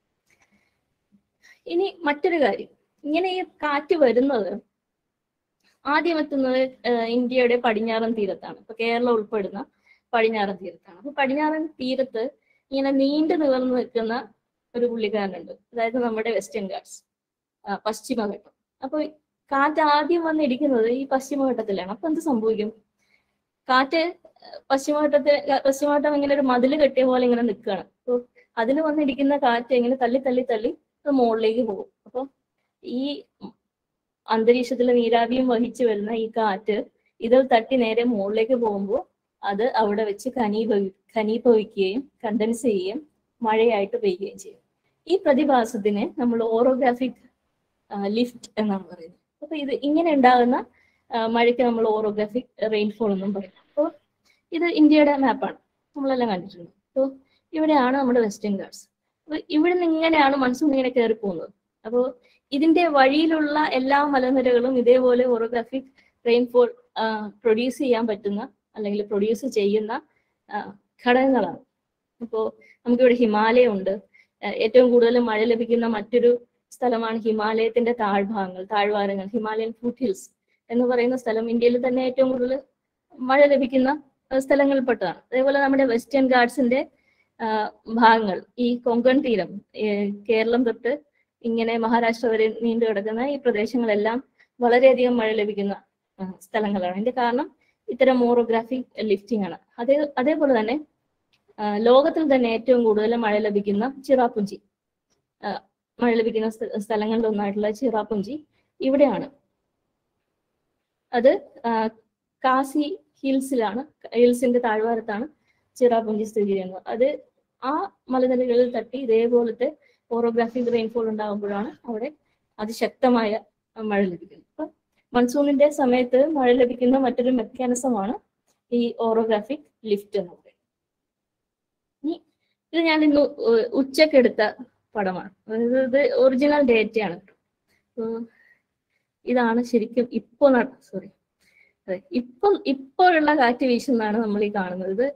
ഇനി മറ്റൊരു കാര്യം ഇങ്ങനെ ഈ കാറ്റ് വരുന്നത് ആദ്യം എത്തുന്നത് ഏഹ്, ഇന്ത്യയുടെ പടിഞ്ഞാറൻ തീരത്താണ് ഇപ്പൊ കേരളം ഉൾപ്പെടുന്ന പടിഞ്ഞാറൻ തീരത്താണ് അപ്പൊ പടിഞ്ഞാറൻ തീരത്ത് ഇങ്ങനെ നീണ്ടു നിവർന്നു നിൽക്കുന്ന ഒരു പുള്ളിക്കാരനുണ്ട് അതായത് നമ്മുടെ വെസ്റ്റേൺ ഗാർഡ്സ് പശ്ചിമഘട്ടം അപ്പൊ കാറ്റ് ആദ്യം വന്നിടിക്കുന്നത് ഈ പശ്ചിമഘട്ടത്തിലാണ് അപ്പൊ എന്ത് സംഭവിക്കും കാറ്റ് പശ്ചിമഘട്ടത്തെ പശ്ചിമഘട്ടം ഇങ്ങനെ ഒരു മതില് കെട്ടിയ പോലെ ഇങ്ങനെ നിൽക്കുകയാണ് അപ്പൊ അതിൽ വന്നിടിക്കുന്ന കാറ്റ് ഇങ്ങനെ തള്ളി തള്ളി തള്ളി അത് മുകളിലേക്ക് പോകും അപ്പൊ ഈ അന്തരീക്ഷത്തിലെ നീരാവിയും വഹിച്ചു വരുന്ന ഈ കാറ്റ് ഇതിൽ തട്ടി നേരെ മുകളിലേക്ക് പോകുമ്പോൾ അത് അവിടെ വെച്ച് ഖനീഭവി ഖനീഭവിക്കുകയും കണ്ടൻസ് ചെയ്യുകയും മഴയായിട്ട് പെയ്യുകയും ചെയ്യും ഈ പ്രതിഭാസത്തിന് നമ്മൾ ഓറോഗ്രാഫിക് ലിഫ്റ്റ് എന്നാണ് പറയുന്നത് അപ്പൊ ഇത് ഇങ്ങനെ ഉണ്ടാകുന്ന ആ, മഴയ്ക്ക് നമ്മൾ ഓറോഗ്രാഫിക് റെയിൻഫോൾ എന്നും പറയും അപ്പോൾ ഇത് ഇന്ത്യയുടെ മാപ്പാണ് നമ്മളെല്ലാം കണ്ടിട്ടുണ്ട് അപ്പോൾ ഇവിടെയാണ് നമ്മുടെ വെസ്റ്റേൺ ഗാർഡ്സ് അപ്പൊ ഇവിടെ നിന്ന് ഇങ്ങനെയാണ് മൺസൂൺ ഇങ്ങനെ കയറി പോകുന്നത് അപ്പോൾ ഇതിന്റെ വഴിയിലുള്ള എല്ലാ മലനിരകളും ഇതേപോലെ ഓറോഗ്രാഫിക് റെയിൻഫോൾ പ്രൊഡ്യൂസ് ചെയ്യാൻ പറ്റുന്ന അല്ലെങ്കിൽ പ്രൊഡ്യൂസ് ചെയ്യുന്ന ആ, ഘടകങ്ങളാണ് ഇപ്പോൾ നമുക്കിവിടെ ഹിമാലയം ഉണ്ട് ആ, ഏറ്റവും കൂടുതൽ മഴ ലഭിക്കുന്ന മറ്റൊരു സ്ഥലമാണ് ഹിമാലയത്തിന്റെ താഴ്ഭാഗങ്ങൾ താഴ്വാരങ്ങൾ ഹിമാലയൻ ഫുഡ് ഹിൽസ് എന്ന് പറയുന്ന സ്ഥലം ഇന്ത്യയിൽ തന്നെ ഏറ്റവും കൂടുതൽ മഴ ലഭിക്കുന്ന ആ, സ്ഥലങ്ങളിൽപ്പെട്ടതാണ് അതേപോലെ നമ്മുടെ വെസ്റ്റേൺ ഗാർഡ്സിന്റെ ആ, ഭാഗങ്ങൾ ഈ കൊങ്കൺ തീരം ഏ, കേരളം തൊട്ട് ഇങ്ങനെ മഹാരാഷ്ട്ര വരെ നീണ്ടു കിടക്കുന്ന ഈ പ്രദേശങ്ങളെല്ലാം വളരെയധികം മഴ ലഭിക്കുന്ന ആ, സ്ഥലങ്ങളാണ് അതിന്റെ കാരണം ഇത്തരം മോറോഗ്രാഫിക് ലിഫ്റ്റിംഗ് ആണ് അതേ അതേപോലെ തന്നെ ആ, ലോകത്തിൽ തന്നെ ഏറ്റവും കൂടുതൽ മഴ ലഭിക്കുന്ന ചിറാപുഞ്ചി ആ, മഴ ലഭിക്കുന്ന സ്ഥ- സ്ഥലങ്ങളിൽ ഒന്നായിട്ടുള്ള ചിറാപുഞ്ചി ഇവിടെയാണ് അത് ആ, കാസി ഹിൽസിലാണ് ഹിൽസിന്റെ താഴ്വാരത്താണ് ചിറാപുഞ്ചി സ്ഥിതി ചെയ്യുന്നത് അത് ആ മലനിരകളിൽ തട്ടി ഇതേപോലത്തെ ഓറോഗ്രാഫിക് റെയിൻഫോൾ ഉണ്ടാകുമ്പോഴാണ് അവിടെ അതിശക്തമായ മഴ ലഭിക്കുന്നത് അപ്പൊ മൺസൂണിന്റെ സമയത്ത് മഴ ലഭിക്കുന്ന മറ്റൊരു മെക്കാനിസമാണ് ഈ ഓറോഗ്രാഫിക് ലിഫ്റ്റ് എന്ന് പറയുന്നത് ഇനി ഇത് ഞാൻ ഇന്ന് ഉ- ഉച്ചക്കെടുത്ത പടമാണ് അതായത് ഇത് ഒറിജിനൽ ഡേറ്റയാണ് അപ്പൊ ഇതാണ് ശരിക്കും ഇപ്പോ സോറി ഇപ്പൊ ഇപ്പോഴുള്ള കാറ്റ് വീശുന്നതാണ് നമ്മൾ ഈ കാണുന്നത് ഇത്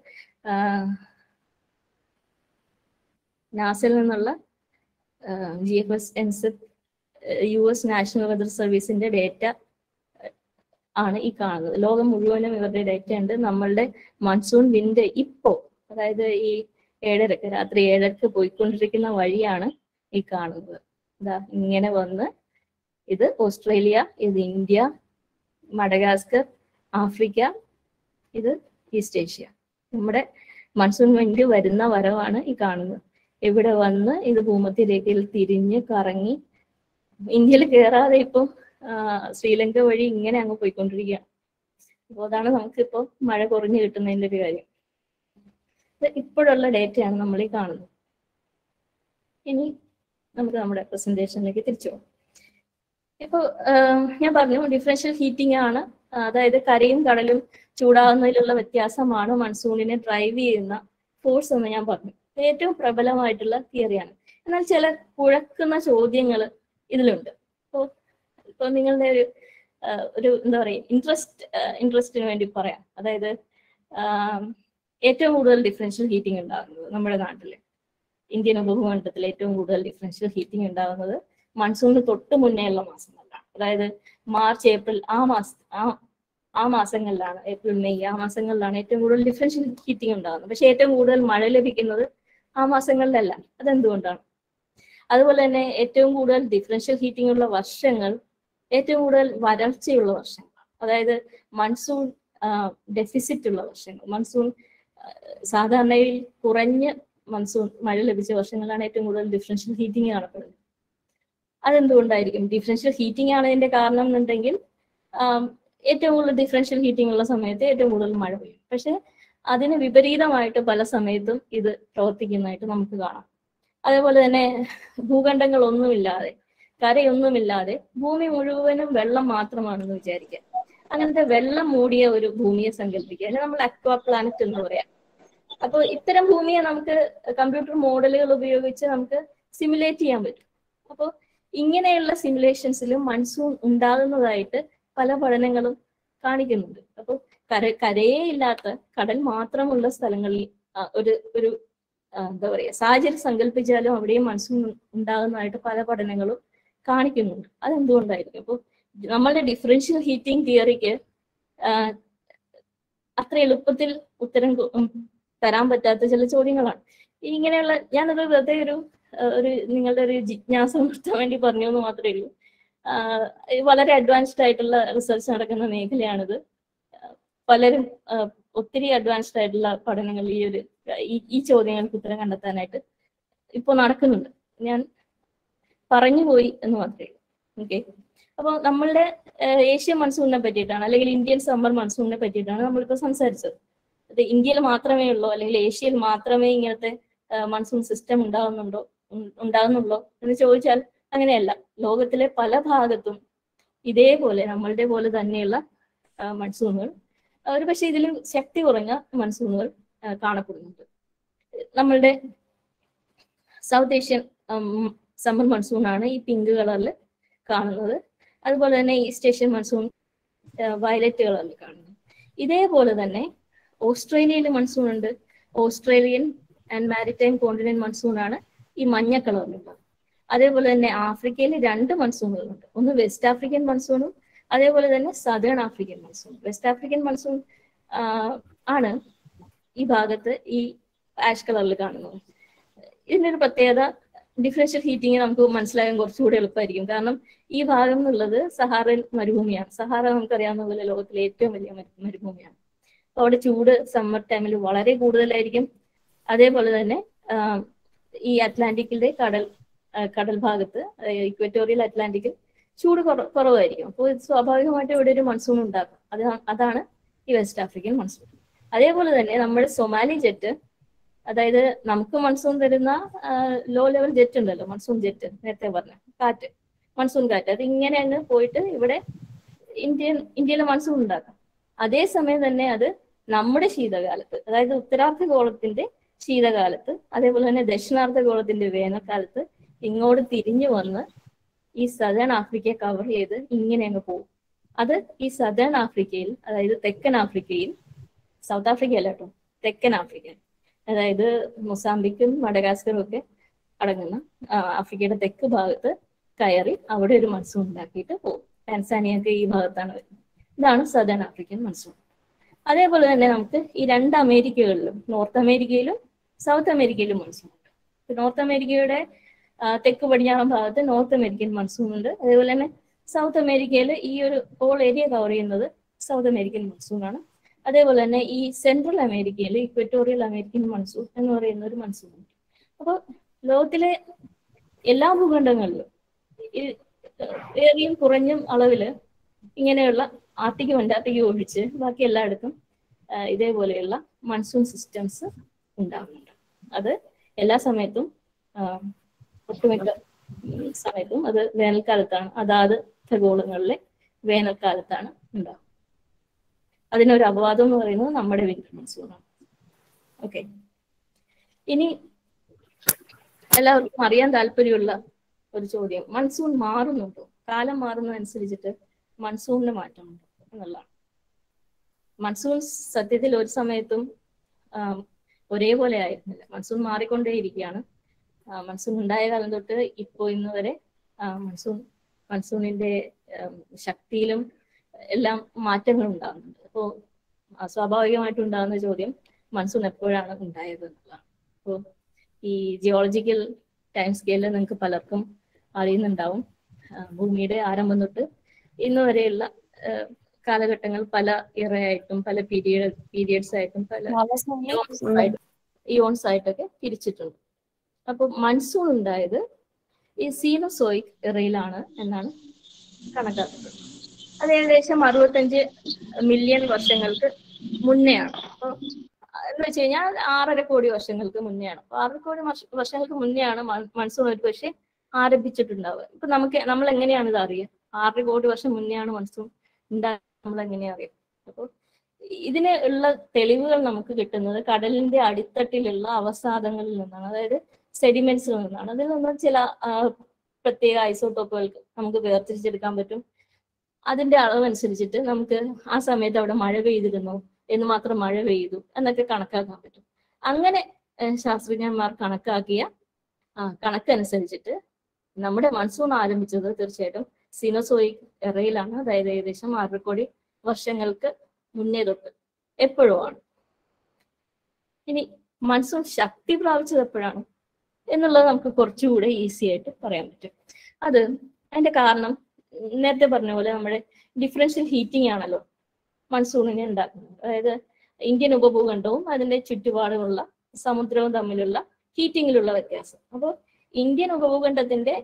നാസയിൽ നിന്നുള്ള ജി എഫ് എസ് എൻസെറ്റ് യു എസ് നാഷണൽ വെതർ സർവീസിന്റെ ഡേറ്റ ആണ് ഈ കാണുന്നത് ലോകം മുഴുവനും ഇവരുടെ ഡേറ്റ ഉണ്ട് നമ്മളുടെ മൺസൂൺ വിൻഡ് ഇപ്പോ അതായത് ഈ ഏഴരക്ക് രാത്രി ഏഴരക്ക് പോയിക്കൊണ്ടിരിക്കുന്ന വഴിയാണ് ഈ കാണുന്നത് ഇതാ ഇങ്ങനെ വന്ന് ഇത് ഓസ്ട്രേലിയ ഇത് ഇന്ത്യ മഡഗാസ്കർ ആഫ്രിക്ക ഇത് ഈസ്റ്റ് ഏഷ്യ നമ്മുടെ മൺസൂൺ വിൻഡ് വരുന്ന വരവാണ് ഈ കാണുന്നത് ഇവിടെ വന്ന് ഇത് ഭൂമധ്യരേഖയിൽ തിരിഞ്ഞ് കറങ്ങി ഇന്ത്യയിൽ കയറാതെ ഇപ്പം ശ്രീലങ്ക വഴി ഇങ്ങനെ അങ്ങ് പോയിക്കൊണ്ടിരിക്കുകയാണ് അപ്പോൾ അതാണ് നമുക്കിപ്പോൾ മഴ കുറഞ്ഞു കിട്ടുന്നതിന്റെ ഒരു കാര്യം ഇത് ഇപ്പോഴുള്ള ഡേറ്റയാണ് നമ്മൾ ഈ കാണുന്നത് ഇനി നമുക്ക് നമ്മുടെ പ്രസന്റേഷനിലേക്ക് തിരിച്ചു പോകാം ഇപ്പൊ ഞാൻ പറഞ്ഞു ഡിഫറൻഷ്യൽ ഹീറ്റിംഗ് ആണ് അതായത് കരയും കടലും ചൂടാകുന്നതിലുള്ള വ്യത്യാസമാണ് മൺസൂണിനെ ഡ്രൈവ് ചെയ്യുന്ന ഫോഴ്സ് എന്ന് ഞാൻ പറഞ്ഞു ഏറ്റവും പ്രബലമായിട്ടുള്ള തിയറിയാണ് എന്നാൽ ചില കുഴക്കുന്ന ചോദ്യങ്ങൾ ഇതിലുണ്ട് അപ്പോൾ ഇപ്പോൾ നിങ്ങളുടെ ഒരു ഒരു എന്താ പറയുക ഇൻട്രസ്റ്റ് ഇൻട്രസ്റ്റിന് വേണ്ടി പറയാം അതായത് ഏറ്റവും കൂടുതൽ ഡിഫറൻഷ്യൽ ഹീറ്റിംഗ് ഉണ്ടാകുന്നത് നമ്മുടെ നാട്ടിൽ ഇന്ത്യൻ ഉപഭൂഖണ്ഡത്തിൽ ഏറ്റവും കൂടുതൽ ഡിഫറൻഷ്യൽ ഹീറ്റിംഗ് ഉണ്ടാകുന്നത് മൺസൂണിന് തൊട്ട് മുന്നേ ഉള്ള മാസങ്ങളിലാണ് അതായത് മാർച്ച് ഏപ്രിൽ ആ മാസ ആ ആ മാസങ്ങളിലാണ് ഏപ്രിൽ മെയ് ആ മാസങ്ങളിലാണ് ഏറ്റവും കൂടുതൽ ഡിഫറൻഷ്യൽ ഹീറ്റിംഗ് ഉണ്ടാകുന്നത് പക്ഷെ ഏറ്റവും കൂടുതൽ മഴ ലഭിക്കുന്നത് ആ മാസങ്ങളിലല്ല അതെന്തുകൊണ്ടാണ് അതുപോലെ തന്നെ ഏറ്റവും കൂടുതൽ ഡിഫറൻഷ്യൽ ഹീറ്റിംഗ് ഉള്ള വർഷങ്ങൾ ഏറ്റവും കൂടുതൽ വരൾച്ചയുള്ള വർഷങ്ങൾ അതായത് മൺസൂൺ ഡെഫിസിറ്റ് ഉള്ള വർഷങ്ങൾ മൺസൂൺ സാധാരണയിൽ കുറഞ്ഞ മൺസൂൺ മഴ ലഭിച്ച വർഷങ്ങളാണ് ഏറ്റവും കൂടുതൽ ഡിഫറൻഷ്യൽ ഹീറ്റിംഗ് കാണപ്പെടുന്നത് അതെന്തുകൊണ്ടായിരിക്കും ഡിഫറൻഷ്യൽ ഹീറ്റിംഗ് ആണ് ഇതിന്റെ കാരണം എന്നുണ്ടെങ്കിൽ ഏറ്റവും കൂടുതൽ ഡിഫറൻഷ്യൽ ഹീറ്റിംഗ് ഉള്ള സമയത്ത് ഏറ്റവും കൂടുതൽ മഴ പെയ്യും പക്ഷെ അതിന് വിപരീതമായിട്ട് പല സമയത്തും ഇത് പ്രവർത്തിക്കുന്നതായിട്ട് നമുക്ക് കാണാം അതേപോലെ തന്നെ ഭൂഖണ്ഡങ്ങളൊന്നുമില്ലാതെ കരയൊന്നുമില്ലാതെ ഭൂമി മുഴുവനും വെള്ളം മാത്രമാണെന്ന് വിചാരിക്കുക അങ്ങനത്തെ വെള്ളം മൂടിയ ഒരു ഭൂമിയെ സങ്കല്പിക്കുക അതിന് നമ്മൾ അക്വാ പ്ലാനറ്റ് എന്ന് പറയാം അപ്പോൾ ഇത്തരം ഭൂമിയെ നമുക്ക് കമ്പ്യൂട്ടർ മോഡലുകൾ ഉപയോഗിച്ച് നമുക്ക് സിമുലേറ്റ് ചെയ്യാൻ പറ്റും അപ്പോൾ ഇങ്ങനെയുള്ള സിമുലേഷൻസിലും മൺസൂൺ ഉണ്ടാകുന്നതായിട്ട് പല പഠനങ്ങളും കാണിക്കുന്നുണ്ട് അപ്പോൾ കര കരയേ ഇല്ലാത്ത കടൽ മാത്രമുള്ള സ്ഥലങ്ങളിൽ ഒരു ഒരു എന്താ പറയുക സാഹചര്യം സങ്കല്പിച്ചാലും അവിടെയും മൺസൂൺ ഉണ്ടാകുന്നതായിട്ട് പല പഠനങ്ങളും കാണിക്കുന്നുണ്ട് അതെന്തുകൊണ്ടായിരിക്കും അപ്പോൾ നമ്മളുടെ ഡിഫറൻഷ്യൽ ഹീറ്റിംഗ് തിയറിക്ക് അത്ര എളുപ്പത്തിൽ ഉത്തരം തരാൻ പറ്റാത്ത ചില ചോദ്യങ്ങളാണ് ഇങ്ങനെയുള്ള ഞാനത് വെറുതെ ഒരു ഒരു നിങ്ങളുടെ ഒരു ജിജ്ഞാസ നിർത്താൻ വേണ്ടി പറഞ്ഞു എന്ന് മാത്രമേ ഉള്ളൂ വളരെ അഡ്വാൻസ്ഡ് ആയിട്ടുള്ള റിസർച്ച് നടക്കുന്ന മേഖലയാണിത് പലരും ഒത്തിരി അഡ്വാൻസ്ഡ് ആയിട്ടുള്ള പഠനങ്ങൾ ഈ ഒരു ഈ ചോദ്യങ്ങൾക്ക് ഉത്തരം കണ്ടെത്താനായിട്ട് ഇപ്പോൾ നടക്കുന്നുണ്ട് ഞാൻ പറഞ്ഞുപോയി എന്ന് മാത്രമേ ഉള്ളൂ ഓക്കെ അപ്പോൾ നമ്മളുടെ ഏഷ്യൻ മൺസൂണിനെ പറ്റിയിട്ടാണ് അല്ലെങ്കിൽ ഇന്ത്യൻ സമ്മർ മൺസൂണിനെ പറ്റിയിട്ടാണ് നമ്മളിപ്പോൾ സംസാരിച്ചത് അത് ഇന്ത്യയിൽ മാത്രമേ ഉള്ളൂ അല്ലെങ്കിൽ ഏഷ്യയിൽ മാത്രമേ ഇങ്ങനത്തെ മൺസൂൺ സിസ്റ്റം ഉണ്ടാകുന്നുണ്ടോ ഉണ്ടാകുന്നുള്ളൂ എന്ന് ചോദിച്ചാൽ അങ്ങനെയല്ല ലോകത്തിലെ പല ഭാഗത്തും ഇതേപോലെ നമ്മളുടെ പോലെ തന്നെയുള്ള മൺസൂണുകൾ ഒരു പക്ഷേ ഇതിലും ശക്തി കുറഞ്ഞ മൺസൂണുകൾ കാണപ്പെടുന്നുണ്ട് നമ്മളുടെ സൗത്ത് ഏഷ്യൻ സമ്മർ മൺസൂൺ ആണ് ഈ പിങ്ക് കളറിൽ കാണുന്നത് അതുപോലെ തന്നെ ഈസ്റ്റ് ഏഷ്യൻ മൺസൂൺ വയലറ്റ് കളറിൽ കാണുന്നത് ഇതേപോലെ തന്നെ ഓസ്ട്രേലിയയിൽ മൺസൂൺ ഉണ്ട് Australian and maritime continent monsoon ആണ് ഈ മഞ്ഞ കളറിലുള്ളത് അതേപോലെ തന്നെ ആഫ്രിക്കയിൽ രണ്ട് മൺസൂണുകളുണ്ട് ഒന്ന് വെസ്റ്റ് ആഫ്രിക്കൻ മൺസൂണും അതേപോലെ തന്നെ southern African monsoon west African monsoon ആണ് ഈ ഭാഗത്ത് ഈ ആഷ് കളറിൽ കാണുന്നത് ഇതിന്റെ ഒരു പ്രത്യേകത ഡിഫറൻഷ്യൽ ഹീറ്റിംഗ് നമുക്ക് മനസ്സിലാകാൻ കുറച്ചുകൂടി എളുപ്പമായിരിക്കും കാരണം ഈ ഭാഗം എന്നുള്ളത് സഹാറൻ മരുഭൂമിയാണ് സഹാറ നമുക്കറിയാവുന്ന പോലെ ലോകത്തിലെ ഏറ്റവും വലിയ മരുഭൂമിയാണ് അപ്പൊ അവിടെ ചൂട് സമ്മർ ടൈമിൽ വളരെ കൂടുതലായിരിക്കും അതേപോലെ തന്നെ ഈ അറ്റ്ലാന്റിക്കിന്റെ കടൽ കടൽ ഭാഗത്ത് ഇക്വറ്റോറിയൽ അറ്റ്ലാന്റിക്കിൽ ചൂട് കുറവായിരിക്കും അപ്പോൾ സ്വാഭാവികമായിട്ട് ഇവിടെ ഒരു മൺസൂൺ ഉണ്ടാകും അത് അതാണ് ഈ വെസ്റ്റ് ആഫ്രിക്കൻ മൺസൂൺ അതേപോലെ തന്നെ നമ്മുടെ സൊമാലി ജെറ്റ് അതായത് നമുക്ക് മൺസൂൺ തരുന്ന ലോ ലെവൽ ജെറ്റ് ഉണ്ടല്ലോ മൺസൂൺ ജെറ്റ് നേരത്തെ പറഞ്ഞ കാറ്റ് മൺസൂൺ കാറ്റ് അത് ഇങ്ങനെ അങ്ങ് പോയിട്ട് ഇവിടെ ഇന്ത്യൻ ഇന്ത്യയിലെ മൺസൂൺ ഉണ്ടാക്കാം അതേസമയം തന്നെ അത് നമ്മുടെ ശീതകാലത്ത് അതായത് ഉത്തരാർദ്ധഗോളത്തിന്റെ ശീതകാലത്ത് അതേപോലെ തന്നെ ദക്ഷിണാർദ്ധഗോളത്തിന്റെ വേനൽക്കാലത്ത് ഇങ്ങോട്ട് തിരിഞ്ഞു വന്ന് ഈ സദേൺ ആഫ്രിക്ക കവർ ചെയ്ത് ഇങ്ങനെ അങ്ങ് പോകും അത് ഈ സദേൺ ആഫ്രിക്കയിൽ അതായത് തെക്കൻ ആഫ്രിക്കയിൽ സൗത്ത് ആഫ്രിക്ക അല്ല കേട്ടോ തെക്കൻ ആഫ്രിക്ക അതായത് മൊസാംബിക്കും മഡഗാസ്കറും ഒക്കെ അടങ്ങുന്ന ആഫ്രിക്കയുടെ തെക്ക് ഭാഗത്ത് കയറി അവിടെ ഒരു മൺസൂൺ ഉണ്ടാക്കിയിട്ട് പോകും ടാൻസാനിയൊക്കെ ഈ ഭാഗത്താണ് വരുന്നത് ഇതാണ് സദേൺ ആഫ്രിക്കൻ മൺസൂൺ അതേപോലെ തന്നെ നമുക്ക് ഈ രണ്ട് അമേരിക്കകളിലും നോർത്ത് അമേരിക്കയിലും സൗത്ത് അമേരിക്കയിലും മൺസൂൺ ഉണ്ട് നോർത്ത് അമേരിക്കയുടെ തെക്ക് പടിഞ്ഞാറൻ ഭാഗത്ത് നോർത്ത് അമേരിക്കൻ മൺസൂൺ ഉണ്ട് അതേപോലെ തന്നെ സൗത്ത് അമേരിക്കയിൽ ഈ ഒരു ഹോൾ ഏരിയ കവർ ചെയ്യുന്നത് സൗത്ത് അമേരിക്കൻ മൺസൂൺ ആണ് അതേപോലെ തന്നെ ഈ സെൻട്രൽ അമേരിക്കയിൽ ഇക്വറ്റോറിയൽ അമേരിക്കൻ മൺസൂൺ എന്ന് പറയുന്ന ഒരു മൺസൂൺ ഉണ്ട് അപ്പോൾ ലോകത്തിലെ എല്ലാ ഭൂഖണ്ഡങ്ങളിലും ഈ ഏറിയും കുറഞ്ഞും അളവില് ഇങ്ങനെയുള്ള ആർട്ടിക്കും അന്റാർട്ടിക്കും ഒഴിച്ച് ബാക്കി എല്ലായിടത്തും ആ, ഇതേപോലെയുള്ള മൺസൂൺ സിസ്റ്റംസ് ഉണ്ടാകുന്നുണ്ട് അത് എല്ലാ സമയത്തും ആ, ഒട്ടുമിക്ക ഉം, സമയത്തും അത് വേനൽക്കാലത്താണ് അതാത് ഖഗോളങ്ങളിലെ വേനൽക്കാലത്താണ് ഉണ്ടാകുന്നത് അതിനൊരു അപവാദം എന്ന് പറയുന്നത് നമ്മുടെ വിന്റർ മൺസൂണാണ് ഓക്കെ ഇനി എല്ലാവർക്കും അറിയാൻ താല്പര്യമുള്ള ഒരു ചോദ്യം മൺസൂൺ മാറുന്നുണ്ടോ കാലം മാറുന്നതനുസരിച്ചിട്ട് മൺസൂണിന് മാറ്റമുണ്ടോ എന്നുള്ളതാണ് മൺസൂൺ സത്യത്തിൽ ഒരു സമയത്തും ആം, ഒരേപോലെ ആയിരുന്നില്ല മൺസൂൺ മാറിക്കൊണ്ടേയിരിക്കുകയാണ് ആ, മൺസൂൺ ഉണ്ടായ കാലം തൊട്ട് ഇപ്പോൾ ഇന്ന് വരെ ആ, മൺസൂൺ മൺസൂണിന്റെ ആം, ശക്തിയിലും എല്ലാം മാറ്റങ്ങൾ ഉണ്ടാകുന്നുണ്ട് അപ്പോൾ സ്വാഭാവികമായിട്ടും ഉണ്ടാകുന്ന ചോദ്യം മൺസൂൺ എപ്പോഴാണ് ഉണ്ടായത് എന്നുള്ളതാണ് അപ്പോൾ ഈ ജിയോളജിക്കൽ ടൈം സ്കെയിലിൽ നിങ്ങൾക്ക് പലർക്കും അറിയുന്നുണ്ടാവും ആ, ഭൂമിയുടെ ആരംഭം തൊട്ട് ഇന്ന് വരെയുള്ള ആ, കാലഘട്ടങ്ങൾ പല ഇറയായിട്ടും പല പീരിയഡ് പീരിയഡ്സ് ആയിട്ടും പല ഇയോൺസ് ആയിട്ട് ഇയോൺസ് ആയിട്ടൊക്കെ തിരിച്ചിട്ടുണ്ട് അപ്പൊ മൺസൂൺ ഉണ്ടായത് ഈ സീനോസോയിക് ഇറയിലാണ് എന്നാണ് കണക്കാക്കുന്നത് അത് ഏകദേശം അറുപത്തഞ്ച് മില്യൺ വർഷങ്ങൾക്ക് മുന്നെയാണ് അപ്പൊ എന്ന് വെച്ച് കഴിഞ്ഞാൽ ആറര കോടി വർഷങ്ങൾക്ക് മുന്നെയാണ് അപ്പൊ ആറര കോടി വർഷ- വർഷങ്ങൾക്ക് മുന്നെയാണ് മൺസൂൺ ഒരു പക്ഷേ ആരംഭിച്ചിട്ടുണ്ടാവുക ഇപ്പൊ നമുക്ക് നമ്മൾ എങ്ങനെയാണ് ഇത് അറിയുക ആറര കോടി വർഷം മുന്നെയാണ് മൺസൂൺ ഉണ്ടാകുക നമ്മൾ എങ്ങനെയാ അറിയുക അപ്പോൾ ഇതിന് ഉള്ള തെളിവുകൾ നമുക്ക് കിട്ടുന്നത് കടലിന്റെ അടിത്തട്ടിലുള്ള അവസാദങ്ങളിൽ നിന്നാണ് അതായത് സെഡിമെന്റ്സിൽ നിന്നാണ് അതിൽ നിന്ന് ചില ആ, പ്രത്യേക ഐസോട്ടോപ്പുകൾക്ക് നമുക്ക് വേർതിരിച്ചെടുക്കാൻ പറ്റും അതിന്റെ അളവനുസരിച്ചിട്ട് നമുക്ക് ആ സമയത്ത് അവിടെ മഴ പെയ്തിരുന്നു എന്ന് മാത്രം മഴ പെയ്തു എന്നൊക്കെ കണക്കാക്കാൻ പറ്റും അങ്ങനെ ഏഹ്, ശാസ്ത്രജ്ഞന്മാർ കണക്കാക്കിയ ആ, കണക്കനുസരിച്ചിട്ട് നമ്മുടെ മൺസൂൺ ആരംഭിച്ചത് തീർച്ചയായിട്ടും സിനോസോയിക് എറയിലാണ് അതായത് ഏകദേശം ആറര കോടി വർഷങ്ങൾക്ക് മുന്നേ തൊട്ട് എപ്പോഴും ആണ് ഇനി മൺസൂൺ ശക്തി പ്രാപിച്ചത് എപ്പോഴാണ് എന്നുള്ളത് നമുക്ക് കുറച്ചുകൂടെ ഈസി ആയിട്ട് പറയാൻ പറ്റും അത് അതിന്റെ കാരണം നേരത്തെ പറഞ്ഞ പോലെ നമ്മുടെ ഡിഫറൻഷ്യൽ ഹീറ്റിംഗ് ആണല്ലോ മൺസൂണിനെ ഉണ്ടാക്കുന്നത് അതായത് ഇന്ത്യൻ ഉപഭൂഖണ്ഡവും അതിന്റെ ചുറ്റുപാടുമുള്ള സമുദ്രവും തമ്മിലുള്ള ഹീറ്റിങ്ങിലുള്ള വ്യത്യാസം അപ്പോൾ ഇന്ത്യൻ ഉപഭൂഖണ്ഡത്തിന്റെ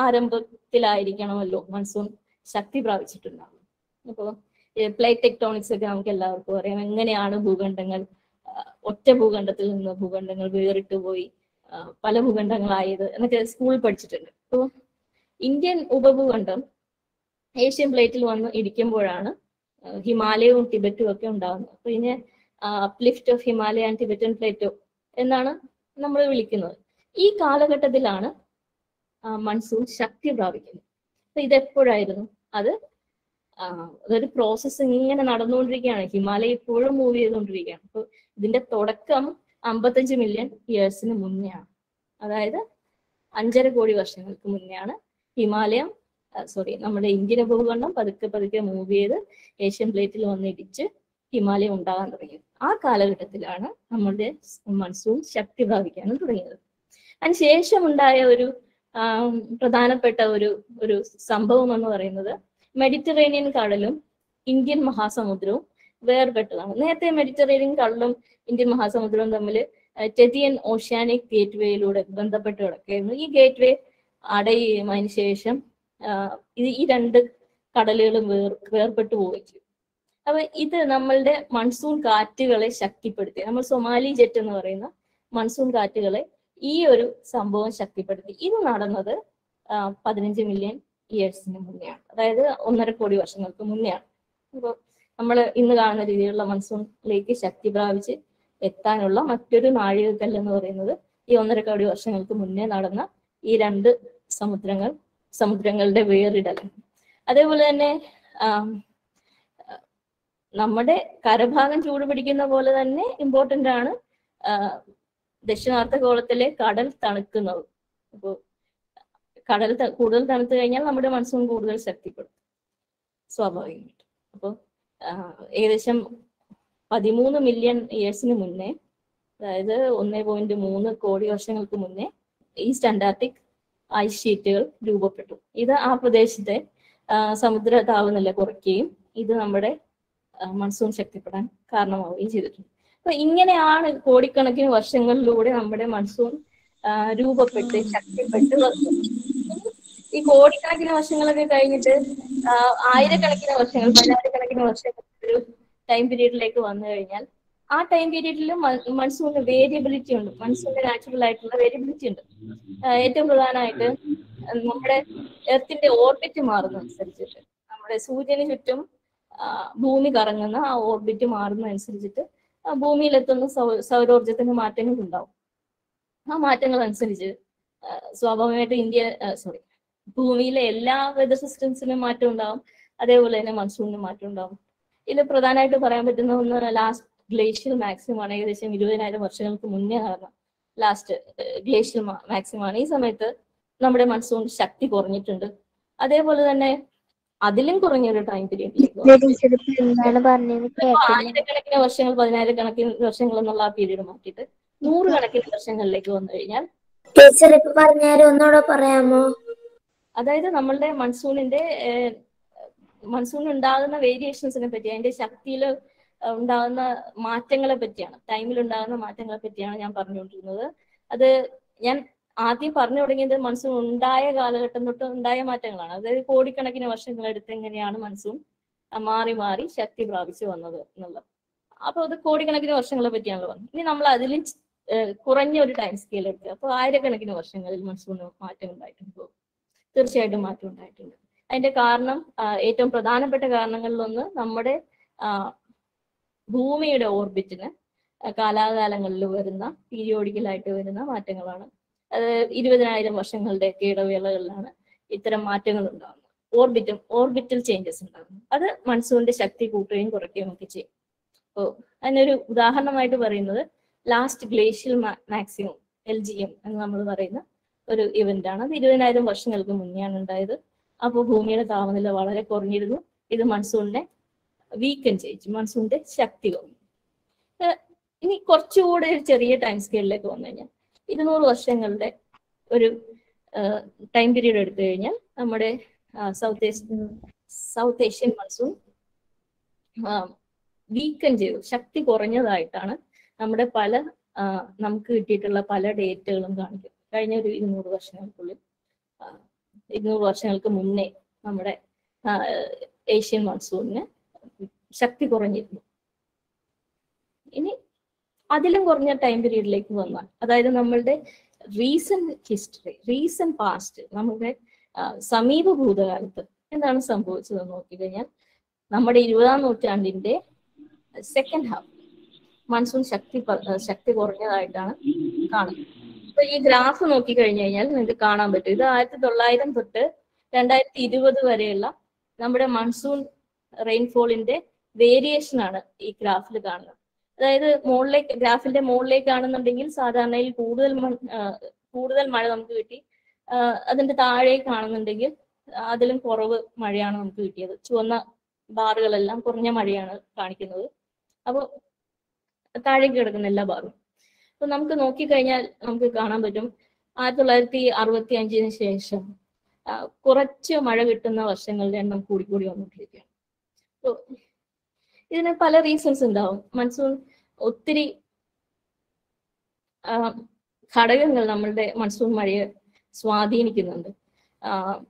ആരംഭത്തിലായിരിക്കണമല്ലോ മൺസൂൺ ശക്തി പ്രാപിച്ചിട്ടുണ്ടാവുക അപ്പോൾ പ്ലേറ്റ് ടെക്ടോണിക്സ് ഒക്കെ നമുക്ക് എല്ലാവർക്കും അറിയാം എങ്ങനെയാണ് ഭൂഖണ്ഡങ്ങൾ ആ, ഒറ്റ ഭൂഖണ്ഡത്തിൽ നിന്ന് ഭൂഖണ്ഡങ്ങൾ വേറിട്ട് പോയി ആ, പല ഭൂഖണ്ഡങ്ങളായത് എന്നൊക്കെ സ്കൂളിൽ പഠിച്ചിട്ടുണ്ട് അപ്പോൾ ഇന്ത്യൻ ഉപഭൂഖണ്ഡം ഏഷ്യൻ പ്ലേറ്റിൽ വന്ന് ഇരിക്കുമ്പോഴാണ് ആ, ഹിമാലയവും ടിബറ്റും ഒക്കെ ഉണ്ടാകുന്നത് അപ്പൊ ഇതിനെ uplift of Himalaya and Tibetan plateau എന്നാണ് നമ്മൾ വിളിക്കുന്നത് ഈ കാലഘട്ടത്തിലാണ് ആ, മൺസൂൺ ശക്തി പ്രാപിക്കുന്നത് അപ്പൊ ഇതെപ്പോഴായിരുന്നു അത് ആ, അതൊരു പ്രോസസ്സ് ഇങ്ങനെ നടന്നുകൊണ്ടിരിക്കുകയാണ് ഹിമാലയ ഇപ്പോഴും മൂവ് ചെയ്തുകൊണ്ടിരിക്കുകയാണ് അപ്പൊ ഇതിന്റെ തുടക്കം അമ്പത്തഞ്ച് മില്യൺ ഇയേഴ്സിന് മുന്നെയാണ് അതായത് അഞ്ചര കോടി വർഷങ്ങൾക്ക് മുന്നെയാണ് ഹിമാലയം സോറി നമ്മുടെ ഇന്ത്യൻ ഉപഭൂഖണ്ഡം പതുക്കെ പതുക്കെ മൂവ് ചെയ്ത് ഏഷ്യൻ പ്ലേറ്റിൽ വന്നിടിച്ച് ഹിമാലയം ഉണ്ടാകാൻ തുടങ്ങിയത് ആ കാലഘട്ടത്തിലാണ് നമ്മുടെ മൺസൂൺ ശക്തി പ്രാപിക്കാനും തുടങ്ങിയത് അതിനുശേഷം ഉണ്ടായ ഒരു ആം, പ്രധാനപ്പെട്ട ഒരു ഒരു സംഭവം എന്ന് പറയുന്നത് മെഡിറ്ററേനിയൻ കടലും ഇന്ത്യൻ മഹാസമുദ്രവും വേർപെട്ടതാണ് നേരത്തെ മെഡിറ്ററേനിയൻ കടലും ഇന്ത്യൻ മഹാസമുദ്രവും തമ്മിൽ ടെതിയൻ ഓഷ്യാനിക് ഗേറ്റ് വേയിലൂടെ ബന്ധപ്പെട്ട് കിടക്കുകയായിരുന്നു ഈ ഗേറ്റ് വേ അടയുന്നതിന് ശേഷം ആ, ഇത് ഈ രണ്ട് കടലുകളും വേർ വേർപെട്ടു പോവുകയും അപ്പൊ ഇത് നമ്മളുടെ മൺസൂൺ കാറ്റുകളെ ശക്തിപ്പെടുത്തി നമ്മൾ സൊമാലി ജെറ്റ് എന്ന് പറയുന്ന മൺസൂൺ കാറ്റുകളെ ഈ ഒരു സംഭവം ശക്തിപ്പെടുത്തി ഇത് നടന്നത് ആ, പതിനഞ്ച് മില്യൺ ഇയേഴ്സിന് മുന്നെയാണ് അതായത് ഒന്നര കോടി വർഷങ്ങൾക്ക് മുന്നെയാണ് അപ്പോൾ നമ്മൾ ഇന്ന് കാണുന്ന രീതിയിലുള്ള മൺസൂണിലേക്ക് ശക്തി പ്രാപിച്ച് എത്താനുള്ള മറ്റൊരു നാഴികക്കല്ല് എന്ന് പറയുന്നത് ഈ ഒന്നര കോടി വർഷങ്ങൾക്ക് മുന്നേ നടന്ന ഈ രണ്ട് സമുദ്രങ്ങൾ സമുദ്രങ്ങളുടെ വേറിടൽ അതേപോലെ തന്നെ ആം, നമ്മുടെ കരഭാഗം ചൂട് പിടിക്കുന്ന പോലെ തന്നെ ഇമ്പോർട്ടന്റ് ആണ് ആ, ദക്ഷിണാർദ്ധഗോളത്തിലെ കടൽ തണുക്കുന്നത് അപ്പോൾ കടൽ ത- കൂടുതൽ തണുത്തു കഴിഞ്ഞാൽ നമ്മുടെ മൺസൂൺ കൂടുതൽ ശക്തിപ്പെടും സ്വാഭാവികമായിട്ട് അപ്പോൾ ഏകദേശം പതിമൂന്ന് മില്യൺ ഇയേഴ്സിന് മുന്നേ അതായത് ഒന്നേ പോയിന്റ് മൂന്ന് കോടി വർഷങ്ങൾക്ക് മുന്നേ ഈസ്റ്റ് അന്റാർട്ടിക് ഐസ് ഷീറ്റുകൾ രൂപപ്പെട്ടു ഇത് ആ പ്രദേശത്തെ ആ, സമുദ്ര താപനില കുറയ്ക്കുകയും ഇത് നമ്മുടെ ആ, മൺസൂൺ ശക്തിപ്പെടാൻ കാരണമാവുകയും ചെയ്തിട്ടുണ്ട് അപ്പൊ ഇങ്ങനെയാണ് കോടിക്കണക്കിന് വർഷങ്ങളിലൂടെ നമ്മുടെ മൺസൂൺ ആ, രൂപപ്പെട്ട് ശക്തിപ്പെട്ട് വന്നത് ഈ കോടിക്കണക്കിന് വർഷങ്ങളൊക്കെ കഴിഞ്ഞിട്ട് ആ, ആയിരക്കണക്കിന് വർഷങ്ങൾ പതിനായിരക്കണക്കിന് വർഷങ്ങൾ ഒരു ടൈം പീരീഡിലേക്ക് വന്നു കഴിഞ്ഞാൽ ആ ടൈം പീരീഡിൽ മൺസൂണിന് വേരിയബിലിറ്റി ഉണ്ട് മൺസൂണിന് നാച്ചുറൽ ആയിട്ടുള്ള വേരിയബിലിറ്റി ഉണ്ട് ആ, ഏറ്റവും പ്രധാനമായിട്ട് നമ്മുടെ എർത്തിന്റെ ഓർബിറ്റ് മാറുന്നതനുസരിച്ചിട്ട് നമ്മുടെ സൂര്യന് ചുറ്റും ആ, ഭൂമി കറങ്ങുന്ന ആ ഓർബിറ്റ് മാറുന്നതനുസരിച്ചിട്ട് ആ ഭൂമിയിലെത്തുന്ന സൗ സൗരോർജത്തിന് മാറ്റങ്ങൾ ഉണ്ടാവും ആ മാറ്റങ്ങൾ അനുസരിച്ച് ആ, സ്വാഭാവികമായിട്ട് ഇന്ത്യ സോറി ഭൂമിയിലെ എല്ലാ വെതർ സിസ്റ്റംസിനും മാറ്റം ഉണ്ടാവും അതേപോലെ തന്നെ മൺസൂണിന് മാറ്റം ഉണ്ടാവും ഇതിൽ പ്രധാനമായിട്ട് പറയാൻ പറ്റുന്ന ഒന്ന് ലാസ്റ്റ് ഗ്ലേഷ്യൽ മാക്സിമം ആണ് ഏകദേശം ഇരുപതിനായിരം വർഷങ്ങൾക്ക് മുന്നേ നടന്ന ലാസ്റ്റ് ഗ്ലേഷ്യൽ മാക്സിമം ആണ് ഈ സമയത്ത് നമ്മുടെ മൺസൂൺ ശക്തി കുറഞ്ഞിട്ടുണ്ട് അതേപോലെ തന്നെ അതിലും കുറഞ്ഞൊരു ടൈം പീരീഡിലേക്ക് ടീച്ചർ ഇപ്പൊ എന്താണ് പറഞ്ഞത് കേട്ടില്ല ആയിരക്കണക്കിന് വർഷങ്ങൾ പതിനായിരക്കണക്കിന് വർഷങ്ങൾ എന്നുള്ള ആ പീരീഡ് മാറ്റിയിട്ട് നൂറുകണക്കിന് വർഷങ്ങളിലേക്ക് വന്നു കഴിഞ്ഞാൽ ടീച്ചർ ഇപ്പൊ പറഞ്ഞാലും ഒന്നുകൂടെ പറയാമോ അതായത് നമ്മളുടെ മൺസൂണിന്റെ മൺസൂൺ ഉണ്ടാകുന്ന വേരിയേഷൻസിനെ പറ്റി അതിന്റെ ശക്തിയിൽ ഉണ്ടാകുന്ന മാറ്റങ്ങളെ പറ്റിയാണ് ടൈമിൽ ഉണ്ടാകുന്ന മാറ്റങ്ങളെ പറ്റിയാണ് ഞാൻ പറഞ്ഞുകൊണ്ടിരുന്നത് അത് ഞാൻ ആദ്യം പറഞ്ഞു തുടങ്ങിയത് മൺസൂൺ ഉണ്ടായ കാലഘട്ടം തൊട്ട് ഉണ്ടായ മാറ്റങ്ങളാണ് അതായത് കോടിക്കണക്കിന് വർഷങ്ങളെടുത്ത് എങ്ങനെയാണ് മൺസൂൺ ആ, മാറി മാറി ശക്തി പ്രാപിച്ചു വന്നത് എന്നുള്ളത് അപ്പൊ അത് കോടിക്കണക്കിന് വർഷങ്ങളെ പറ്റിയാണല്ലോ പറഞ്ഞത് ഇനി നമ്മൾ അതിലും ഏഹ്, കുറഞ്ഞ ഒരു ടൈം സ്കെയിൽ എടുക്കുക അപ്പോൾ ആയിരക്കണക്കിന് വർഷങ്ങളിൽ മൺസൂണിന് മാറ്റം ഉണ്ടായിട്ടുണ്ട് തീർച്ചയായിട്ടും മാറ്റം ഉണ്ടായിട്ടുണ്ട് അതിന്റെ കാരണം ആ, ഏറ്റവും പ്രധാനപ്പെട്ട കാരണങ്ങളിലൊന്ന് നമ്മുടെ ആ, ഭൂമിയുടെ ഓർബിറ്റിന് കാലാകാലങ്ങളിൽ വരുന്ന പീരിയോഡിക്കലായിട്ട് വരുന്ന മാറ്റങ്ങളാണ് അത് ഇരുപതിനായിരം വർഷങ്ങളുടെ ഒക്കെ ഇടവേളകളിലാണ് ഇത്തരം മാറ്റങ്ങൾ ഉണ്ടാകുന്നത് ഓർബിറ്റും ഓർബിറ്റൽ ചേഞ്ചസ് ഉണ്ടാകുന്നത് അത് മൺസൂണിന്റെ ശക്തി കൂട്ടുകയും കുറയ്ക്കുകയും ഒക്കെ ചെയ്യും അപ്പോൾ അതിനൊരു ഉദാഹരണമായിട്ട് പറയുന്നത് last glacial maximum L G M എന്ന് നമ്മൾ പറയുന്ന ഒരു ഇവന്റ് ആണ് അത് ഇരുപതിനായിരം വർഷങ്ങൾക്ക് മുന്നെയാണ് ഉണ്ടായത് അപ്പോൾ ഭൂമിയുടെ താപനില വളരെ കുറഞ്ഞിരുന്നു ഇത് മൺസൂണിനെ വീക്കൻ ചെയ്യിച്ചു മൺസൂണിന്റെ ശക്തി കുറഞ്ഞു ഏഹ് ഇനി കുറച്ചുകൂടെ ഒരു ചെറിയ ടൈം സ്കെയിലിലേക്ക് വന്നു കഴിഞ്ഞാൽ ഇരുന്നൂറ് വർഷങ്ങളുടെ ഒരു ടൈം പീരീഡ് എടുത്തു കഴിഞ്ഞാൽ നമ്മുടെ south Asian south Asian monsoon weaken ചെയ്തു ശക്തി കുറഞ്ഞതായിട്ടാണ് നമ്മുടെ പല ആ, നമുക്ക് കിട്ടിയിട്ടുള്ള പല ഡേറ്റുകളും കാണിക്കും കഴിഞ്ഞ ഒരു ഇരുന്നൂറ് വർഷങ്ങൾക്കുള്ളിൽ ആ, ഇരുന്നൂറ് വർഷങ്ങൾക്ക് മുന്നേ നമ്മുടെ ആ, ഏഷ്യൻ മൺസൂണിന് ശക്തി കുറഞ്ഞിരുന്നു ഇനി അതിലും കുറഞ്ഞ ടൈം പീരീഡിലേക്ക് വന്നാൽ അതായത് നമ്മളുടെ റീസെന്റ് ഹിസ്റ്ററി റീസെന്റ് പാസ്റ്റ് നമ്മുടെ ആ, സമീപ ഭൂതകാലത്ത് എന്താണ് സംഭവിച്ചതെന്ന് നോക്കിക്കഴിഞ്ഞാൽ നമ്മുടെ ഇരുപതാം നൂറ്റാണ്ടിന്റെ സെക്കൻഡ് ഹാഫ് മൺസൂൺ ശക്തി പ- ആ, ശക്തി കുറഞ്ഞതായിട്ടാണ് കാണുന്നത് അപ്പൊ ഈ ഗ്രാഫ് നോക്കിക്കഴിഞ്ഞു കഴിഞ്ഞാൽ നിങ്ങൾക്ക് കാണാൻ പറ്റും ഇത് ആയിരത്തി തൊള്ളായിരം തൊട്ട് രണ്ടായിരത്തി ഇരുപത് വരെയുള്ള നമ്മുടെ മൺസൂൺ റെയിൻഫോളിന്റെ വേരിയേഷൻ ആണ് ഈ ഗ്രാഫിൽ കാണുന്നത് അതായത് മുകളിലേക്ക് ഗ്രാഫിന്റെ മുകളിലേക്ക് കാണുന്നുണ്ടെങ്കിൽ സാധാരണയിൽ കൂടുതൽ മൺ- ആ, കൂടുതൽ മഴ നമുക്ക് കിട്ടി ആ, അതിന്റെ താഴെ കാണുന്നുണ്ടെങ്കിൽ അതിലും കുറവ് മഴയാണ് നമുക്ക് കിട്ടിയത് ചുവന്ന ബാറുകളെല്ലാം കുറഞ്ഞ മഴയാണ് കാണിക്കുന്നത് അപ്പോൾ താഴേക്ക് കിടക്കുന്ന എല്ലാ ബാറും അപ്പൊ നമുക്ക് നോക്കിക്കഴിഞ്ഞാൽ നമുക്ക് കാണാൻ പറ്റും ആയിരത്തി തൊള്ളായിരത്തി അറുപത്തി അഞ്ചിന് ശേഷം ആ, കുറച്ച് മഴ കിട്ടുന്ന വർഷങ്ങളുടെ എണ്ണം കൂടിക്കൂടി വന്നുകൊണ്ടിരിക്കുകയാണ് അപ്പൊ ഇതിന് പല റീസൺസ് ഉണ്ടാവും മൺസൂൺ ഒത്തിരി ആ, ഘടകങ്ങൾ നമ്മളുടെ മൺസൂൺ മഴയെ സ്വാധീനിക്കുന്നുണ്ട് ആ,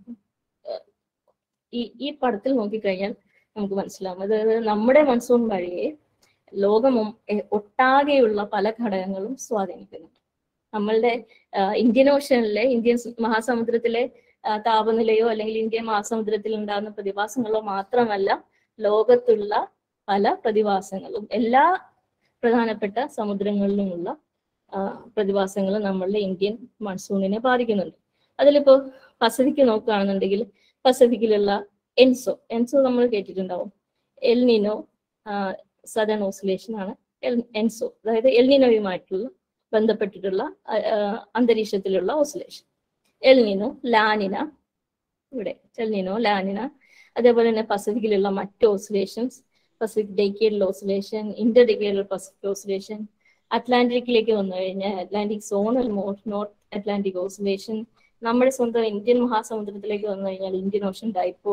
ഈ ഈ പടത്തിൽ നോക്കിക്കഴിഞ്ഞാൽ നമുക്ക് മനസ്സിലാവും അതായത് നമ്മുടെ മൺസൂൺ മഴയെ ലോകം ഒട്ടാകെയുള്ള പല ഘടകങ്ങളും സ്വാധീനിക്കുന്നുണ്ട് നമ്മളുടെ ആ, ഇന്ത്യൻ ഓഷനിലെ ഇന്ത്യൻ സ് മഹാസമുദ്രത്തിലെ ആ, താപനിലയോ അല്ലെങ്കിൽ ഇന്ത്യൻ മഹാസമുദ്രത്തിൽ ഉണ്ടാകുന്ന പ്രതിഭാസങ്ങളോ മാത്രമല്ല ലോകത്തുള്ള പല പ്രതിഭാസങ്ങളും എല്ലാ പ്രധാനപ്പെട്ട സമുദ്രങ്ങളിലുമുള്ള ആ, പ്രതിഭാസങ്ങളും നമ്മളുടെ ഇന്ത്യൻ മൺസൂണിനെ ബാധിക്കുന്നുണ്ട് അതിലിപ്പോ പസഫിക് നോക്കുകയാണെന്നുണ്ടെങ്കിൽ പസഫിക്കിലുള്ള എൻസോ എൻസോ നമ്മൾ കേട്ടിട്ടുണ്ടാവും എൽനിനോ സദൺ ഓസിലേഷൻ ആണ് എൽ- എൻസോ അതായത് എൽനിനോയുമായിട്ടുള്ള ബന്ധപ്പെട്ടിട്ടുള്ള ആ, ആ, അന്തരീക്ഷത്തിലുള്ള ഓസിലേഷൻ എൽനിനോ ലാനിന ഇവിടെ എൽനിനോ ലാനിന അതേപോലെ തന്നെ പസഫിക്കിലുള്ള മറ്റ് oscillations Pacific decadal oscillation inter decadal Pacific oscillation അറ്റ്ലാന്റിക്കിലേക്ക് വന്നു കഴിഞ്ഞാൽ Atlantic zonal north Atlantic oscillation നമ്മുടെ സ്വന്തം ഇന്ത്യൻ മഹാസമുദ്രത്തിലേക്ക് വന്നു കഴിഞ്ഞാൽ Indian ocean dipole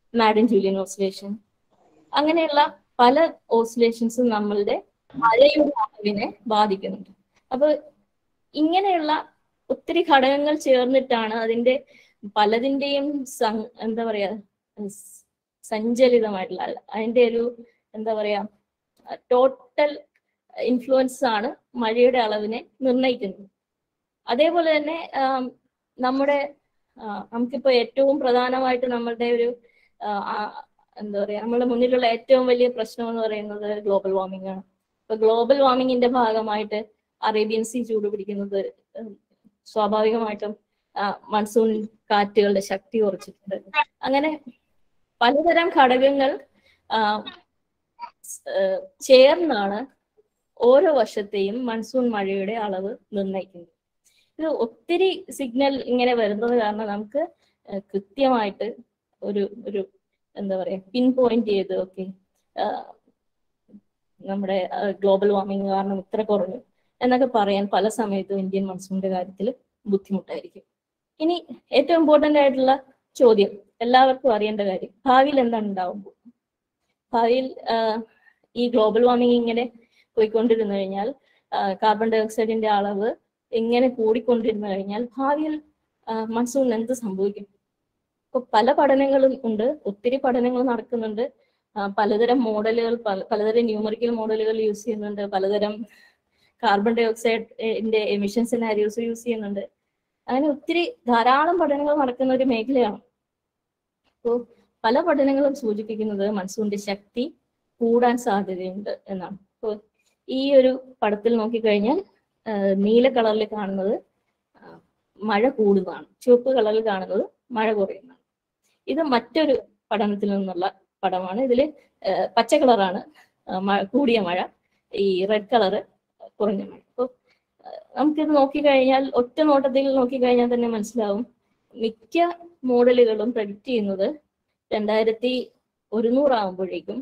Madden Julian oscillation അങ്ങനെയുള്ള പല ഓസിലേഷൻസും നമ്മളുടെ മഴയുടെ അളവിനെ ബാധിക്കുന്നുണ്ട് അപ്പൊ ഇങ്ങനെയുള്ള ഒത്തിരി ഘടകങ്ങൾ ചേർന്നിട്ടാണ് അതിന്റെ പലതിന്റെയും സം- എന്താ പറയാ സ് സഞ്ചലിതമായിട്ടുള്ള അതിന്റെ ഒരു എന്താ പറയാ ടോട്ടൽ ഇൻഫ്ലുവൻസ് ആണ് മഴയുടെ അളവിനെ നിർണ്ണയിക്കുന്നത് അതേപോലെ തന്നെ ആം, നമ്മുടെ ആ, നമുക്കിപ്പോ ഏറ്റവും പ്രധാനമായിട്ട് നമ്മളുടെ ഒരു ആ, ആ, എന്താ പറയാ നമ്മുടെ മുന്നിലുള്ള ഏറ്റവും വലിയ പ്രശ്നം എന്ന് പറയുന്നത് ഗ്ലോബൽ വാർമിംഗ് ആണ് ഇപ്പൊ ഗ്ലോബൽ വാർമിംഗിന്റെ ഭാഗമായിട്ട് അറേബ്യൻ സീ ചൂട് പിടിക്കുന്നത് ഉം, സ്വാഭാവികമായിട്ടും മൺസൂൺ കാറ്റുകളുടെ ശക്തി കുറച്ചിട്ടുണ്ട് അങ്ങനെ പലതരം ഘടകങ്ങൾ ആ, സ്- ഏഹ് ചേർന്നാണ് ഓരോ വർഷത്തെയും മൺസൂൺ മഴയുടെ അളവ് നിർണ്ണയിക്കുന്നത് ഇത് ഒത്തിരി സിഗ്നൽ ഇങ്ങനെ വരുന്നത് കാരണം നമുക്ക് ഏഹ് കൃത്യമായിട്ട് ഒരു ഒരു എന്താ പറയാ പിൻ പോയിന്റ് ചെയ്ത് ഓക്കെ നമ്മുടെ ഗ്ലോബൽ വാർമിംഗ് കാരണം ഇത്ര കുറഞ്ഞു എന്നൊക്കെ പറയാൻ പല സമയത്തും ഇന്ത്യൻ മൺസൂണിന്റെ കാര്യത്തിൽ ബുദ്ധിമുട്ടായിരിക്കും ഇനി ഏറ്റവും ഇമ്പോർട്ടന്റ് ആയിട്ടുള്ള ചോദ്യം എല്ലാവർക്കും അറിയേണ്ട കാര്യം ഭാവിയിൽ എന്താണ് ഉണ്ടാവാൻ പോകുന്നത് ഭാവിയിൽ ആഹ്, ഈ ഗ്ലോബൽ വാർമിംഗ് ഇങ്ങനെ പോയിക്കൊണ്ടിരുന്നു കഴിഞ്ഞാൽ കാർബൺ ഡൈ ഓക്സൈഡിന്റെ അളവ് ഇങ്ങനെ കൂടിക്കൊണ്ടിരുന്നു കഴിഞ്ഞാൽ ഭാവിയിൽ മൺസൂണിന് എന്ത് സംഭവിക്കും ഇപ്പൊ പല പഠനങ്ങളും ഉണ്ട് ഒത്തിരി പഠനങ്ങൾ നടക്കുന്നുണ്ട് ആ, പലതരം മോഡലുകൾ പലതരം ന്യൂമറിക്കൽ മോഡലുകൾ യൂസ് ചെയ്യുന്നുണ്ട് പലതരം കാർബൺ ഡൈ ഓക്സൈഡിന്റെ എമിഷൻ സിനാരിയോസ് യൂസ് ചെയ്യുന്നുണ്ട് അങ്ങനെ ഒത്തിരി ധാരാളം പഠനങ്ങൾ നടക്കുന്ന ഒരു മേഖലയാണ് അപ്പോൾ പല പഠനങ്ങളും സൂചിപ്പിക്കുന്നത് മൺസൂണിന്റെ ശക്തി കൂടാൻ സാധ്യതയുണ്ട് എന്നാണ് അപ്പോൾ ഈ ഒരു പടത്തിൽ നോക്കിക്കഴിഞ്ഞാൽ ആ, നീല കളറിൽ കാണുന്നത് ആ, മഴ കൂടുന്നതാണ് ചുവപ്പ് കളറിൽ കാണുന്നത് മഴ കുറയുന്നതാണ് ഇത് മറ്റൊരു പഠനത്തിൽ നിന്നുള്ള പടമാണ് ഇതിൽ പച്ച കളറാണ് ആ, മഴ കൂടിയ മഴ ഈ റെഡ് കളറ് കുറഞ്ഞ മഴ അപ്പോൾ നമുക്കിത് നോക്കിക്കഴിഞ്ഞാൽ ഒറ്റ നോട്ടത്തിൽ നോക്കിക്കഴിഞ്ഞാൽ തന്നെ മനസ്സിലാവും മിക്ക മോഡലുകളും പ്രഡിക്റ്റ് ചെയ്യുന്നത് രണ്ടായിരത്തി ഒരുന്നൂറാകുമ്പോഴേക്കും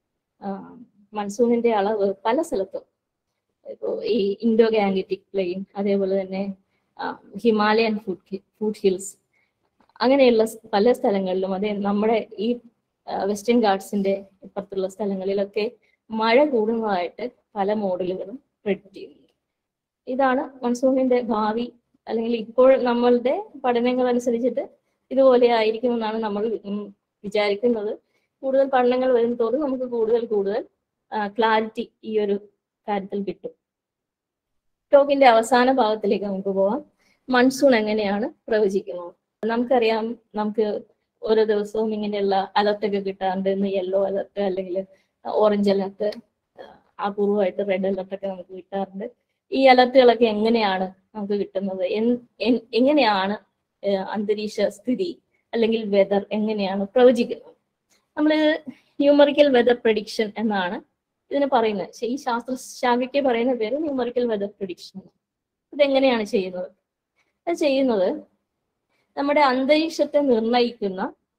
മൺസൂണിന്റെ അളവ് പല സ്ഥലത്തും ഇപ്പോ ഈ ഇൻഡോ ഗാംഗറ്റിക് പ്ലെയിൻ അതേപോലെ തന്നെ ആ, ഹിമാലയൻ ഫുഡ് ഫുഡ് ഹിൽസ് അങ്ങനെയുള്ള സ് പല സ്ഥലങ്ങളിലും അതെ നമ്മുടെ ഈ ആ, വെസ്റ്റേൺ ഗാർഡ്സിന്റെ ഇപ്പുറത്തുള്ള സ്ഥലങ്ങളിലൊക്കെ മഴ കൂടുന്നതായിട്ട് പല മോഡലുകളും പ്രെഡിക്റ്റ് ചെയ്യുന്നുണ്ട് ഇതാണ് മൺസൂണിന്റെ ഭാവി അല്ലെങ്കിൽ ഇപ്പോൾ നമ്മളുടെ പഠനങ്ങൾ അനുസരിച്ചിട്ട് ഇതുപോലെ ആയിരിക്കുമെന്നാണ് നമ്മൾ ഉം, വിചാരിക്കുന്നത് കൂടുതൽ പഠനങ്ങൾ വരും തോറും നമുക്ക് കൂടുതൽ കൂടുതൽ ക്ലാരിറ്റി ഈ ഒരു കാര്യത്തിൽ കിട്ടും ടോക്കിന്റെ അവസാന ഭാഗത്തിലേക്ക് നമുക്ക് പോവാം മൺസൂൺ എങ്ങനെയാണ് പ്രവചിക്കുന്നത് നമുക്കറിയാം നമുക്ക് ഓരോ ദിവസവും ഇങ്ങനെയുള്ള അലർട്ട് ഒക്കെ കിട്ടാറുണ്ട് ഇന്ന് യെല്ലോ അലർട്ട് അല്ലെങ്കിൽ ഓറഞ്ച് അലർട്ട് അപൂർവമായിട്ട് റെഡ് അലർട്ട് ഒക്കെ നമുക്ക് കിട്ടാറുണ്ട് ഈ അലർട്ടുകളൊക്കെ എങ്ങനെയാണ് നമുക്ക് കിട്ടുന്നത് എൻ- എൻ- എങ്ങനെയാണ് ഏഹ് അന്തരീക്ഷ സ്ഥിതി അല്ലെങ്കിൽ വെതർ എങ്ങനെയാണ് പ്രവചിക്കുന്നത് നമ്മൾ ന്യൂമറിക്കൽ വെതർ പ്രഡിക്ഷൻ എന്നാണ് ഇതിന് പറയുന്നത് ശ- ഈ ശാസ്ത്ര ശാഖയ്ക്ക് പറയുന്ന പേര് ന്യൂമറിക്കൽ വെതർ പ്രഡിക്ഷൻ ഇതെങ്ങനെയാണ് ചെയ്യുന്നത് അത് ചെയ്യുന്നത് നമ്മുടെ അന്തരീക്ഷത്തെ നിർണ്ണയിക്കുന്ന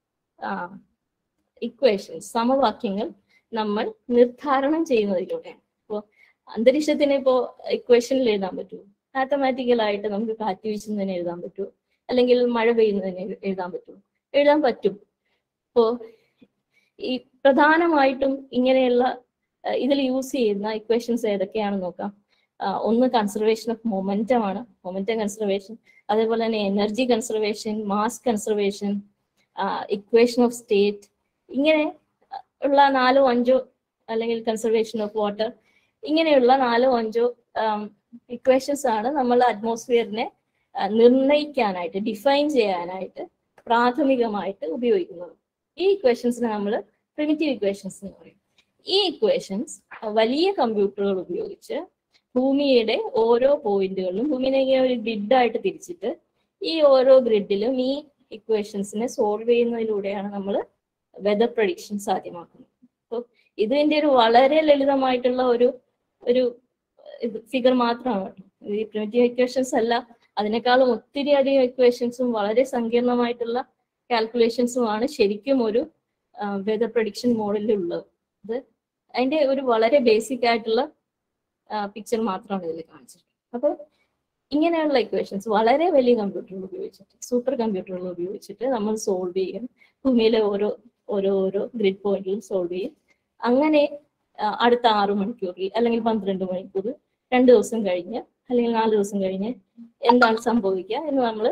ഇക്വേഷൻസ് സമവാക്യങ്ങൾ നമ്മൾ നിർദ്ധാരണം ചെയ്യുന്നതിലൂടെയാണ് ഇപ്പോൾ അന്തരീക്ഷത്തിന് ഇപ്പോൾ ഇക്വേഷനിൽ എഴുതാൻ പറ്റുമോ മാത്തമാറ്റിക്കൽ ആയിട്ട് നമുക്ക് കാറ്റ് വീശുന്നതിന് എഴുതാൻ പറ്റുമോ അല്ലെങ്കിൽ മഴ പെയ്യുന്നതിന് എഴു- എഴുതാൻ പറ്റുമോ എഴുതാൻ പറ്റും ഇപ്പോ ഈ പ്രധാനമായിട്ടും ഇങ്ങനെയുള്ള ഇതിൽ യൂസ് ചെയ്യുന്ന ഇക്വേഷൻസ് ഏതൊക്കെയാണെന്ന് നോക്കാം ആ, ഒന്ന് കൺസർവേഷൻ ഓഫ് മൊമെന്റം ആണ് മൊമെന്റം കൺസർവേഷൻ അതേപോലെ തന്നെ energy conservation mass conservation equation of state ഇങ്ങനെ ഉള്ള നാലോ അഞ്ചോ അല്ലെങ്കിൽ കൺസർവേഷൻ ഓഫ് വാട്ടർ ഇങ്ങനെയുള്ള നാലോ അഞ്ചോ ഇക്വേഷൻസ് ആണ് നമ്മൾ അറ്റ്മോസ്ഫിയറിനെ നിർണ്ണയിക്കാനായിട്ട് ഡിഫൈൻ ചെയ്യാനായിട്ട് പ്രാഥമികമായിട്ട് ഉപയോഗിക്കുന്നത് ഈ ഇക്വേഷൻസിനെ നമ്മൾ പ്രിമിറ്റീവ് ഇക്വേഷൻസ് എന്ന് പറയും ഈ ഇക്വേഷൻസ് വലിയ കമ്പ്യൂട്ടറുകൾ ഉപയോഗിച്ച് ഭൂമിയുടെ ഓരോ പോയിന്റുകളിലും ഭൂമിനെ ഇങ്ങനെ ഒരു ഗ്രിഡായിട്ട് തിരിച്ചിട്ട് ഈ ഓരോ ഗ്രിഡിലും ഈ ഇക്വേഷൻസിനെ സോൾവ് ചെയ്യുന്നതിലൂടെയാണ് നമ്മൾ വെതർ പ്രഡിക്ഷൻ സാധ്യമാക്കുന്നത് അപ്പോൾ ഇതിന്റെ ഒരു വളരെ ലളിതമായിട്ടുള്ള ഒരു ഒരു ഫിഗർ മാത്രമാണ് ഈ പ്രിമിറ്റീവ് ഇക്വേഷൻസ് അല്ല അതിനേക്കാളും ഒത്തിരി അധികം ഇക്വേഷൻസും വളരെ സങ്കീർണമായിട്ടുള്ള കാൽക്കുലേഷൻസുമാണ് ശരിക്കും ഒരു വെതർ പ്രഡിക്ഷൻ മോഡലിൽ ഉള്ളത് അത് അതിന്റെ ഒരു വളരെ ബേസിക് ആയിട്ടുള്ള പിക്ചർ മാത്രമാണ് ഇതിൽ കാണിച്ചിട്ടുള്ളത് അപ്പോൾ ഇങ്ങനെയുള്ള ഇക്വേഷൻസ് വളരെ വലിയ കമ്പ്യൂട്ടറുകൾ ഉപയോഗിച്ചിട്ട് സൂപ്പർ കമ്പ്യൂട്ടറുകൾ ഉപയോഗിച്ചിട്ട് നമ്മൾ സോൾവ് ചെയ്യും ഭൂമിയിലെ ഓരോ ഓരോ ഓരോ ഗ്രിഡ് പോയിന്റിൽ സോൾവ് ചെയ്യും അങ്ങനെ ആ, അടുത്ത ആറ് മണിക്കൂറിൽ അല്ലെങ്കിൽ പന്ത്രണ്ട് മണിക്കൂർ രണ്ട് ദിവസം കഴിഞ്ഞ് അല്ലെങ്കിൽ നാല് ദിവസം കഴിഞ്ഞ് എന്താണ് സംഭവിക്കുക എന്ന് നമ്മൾ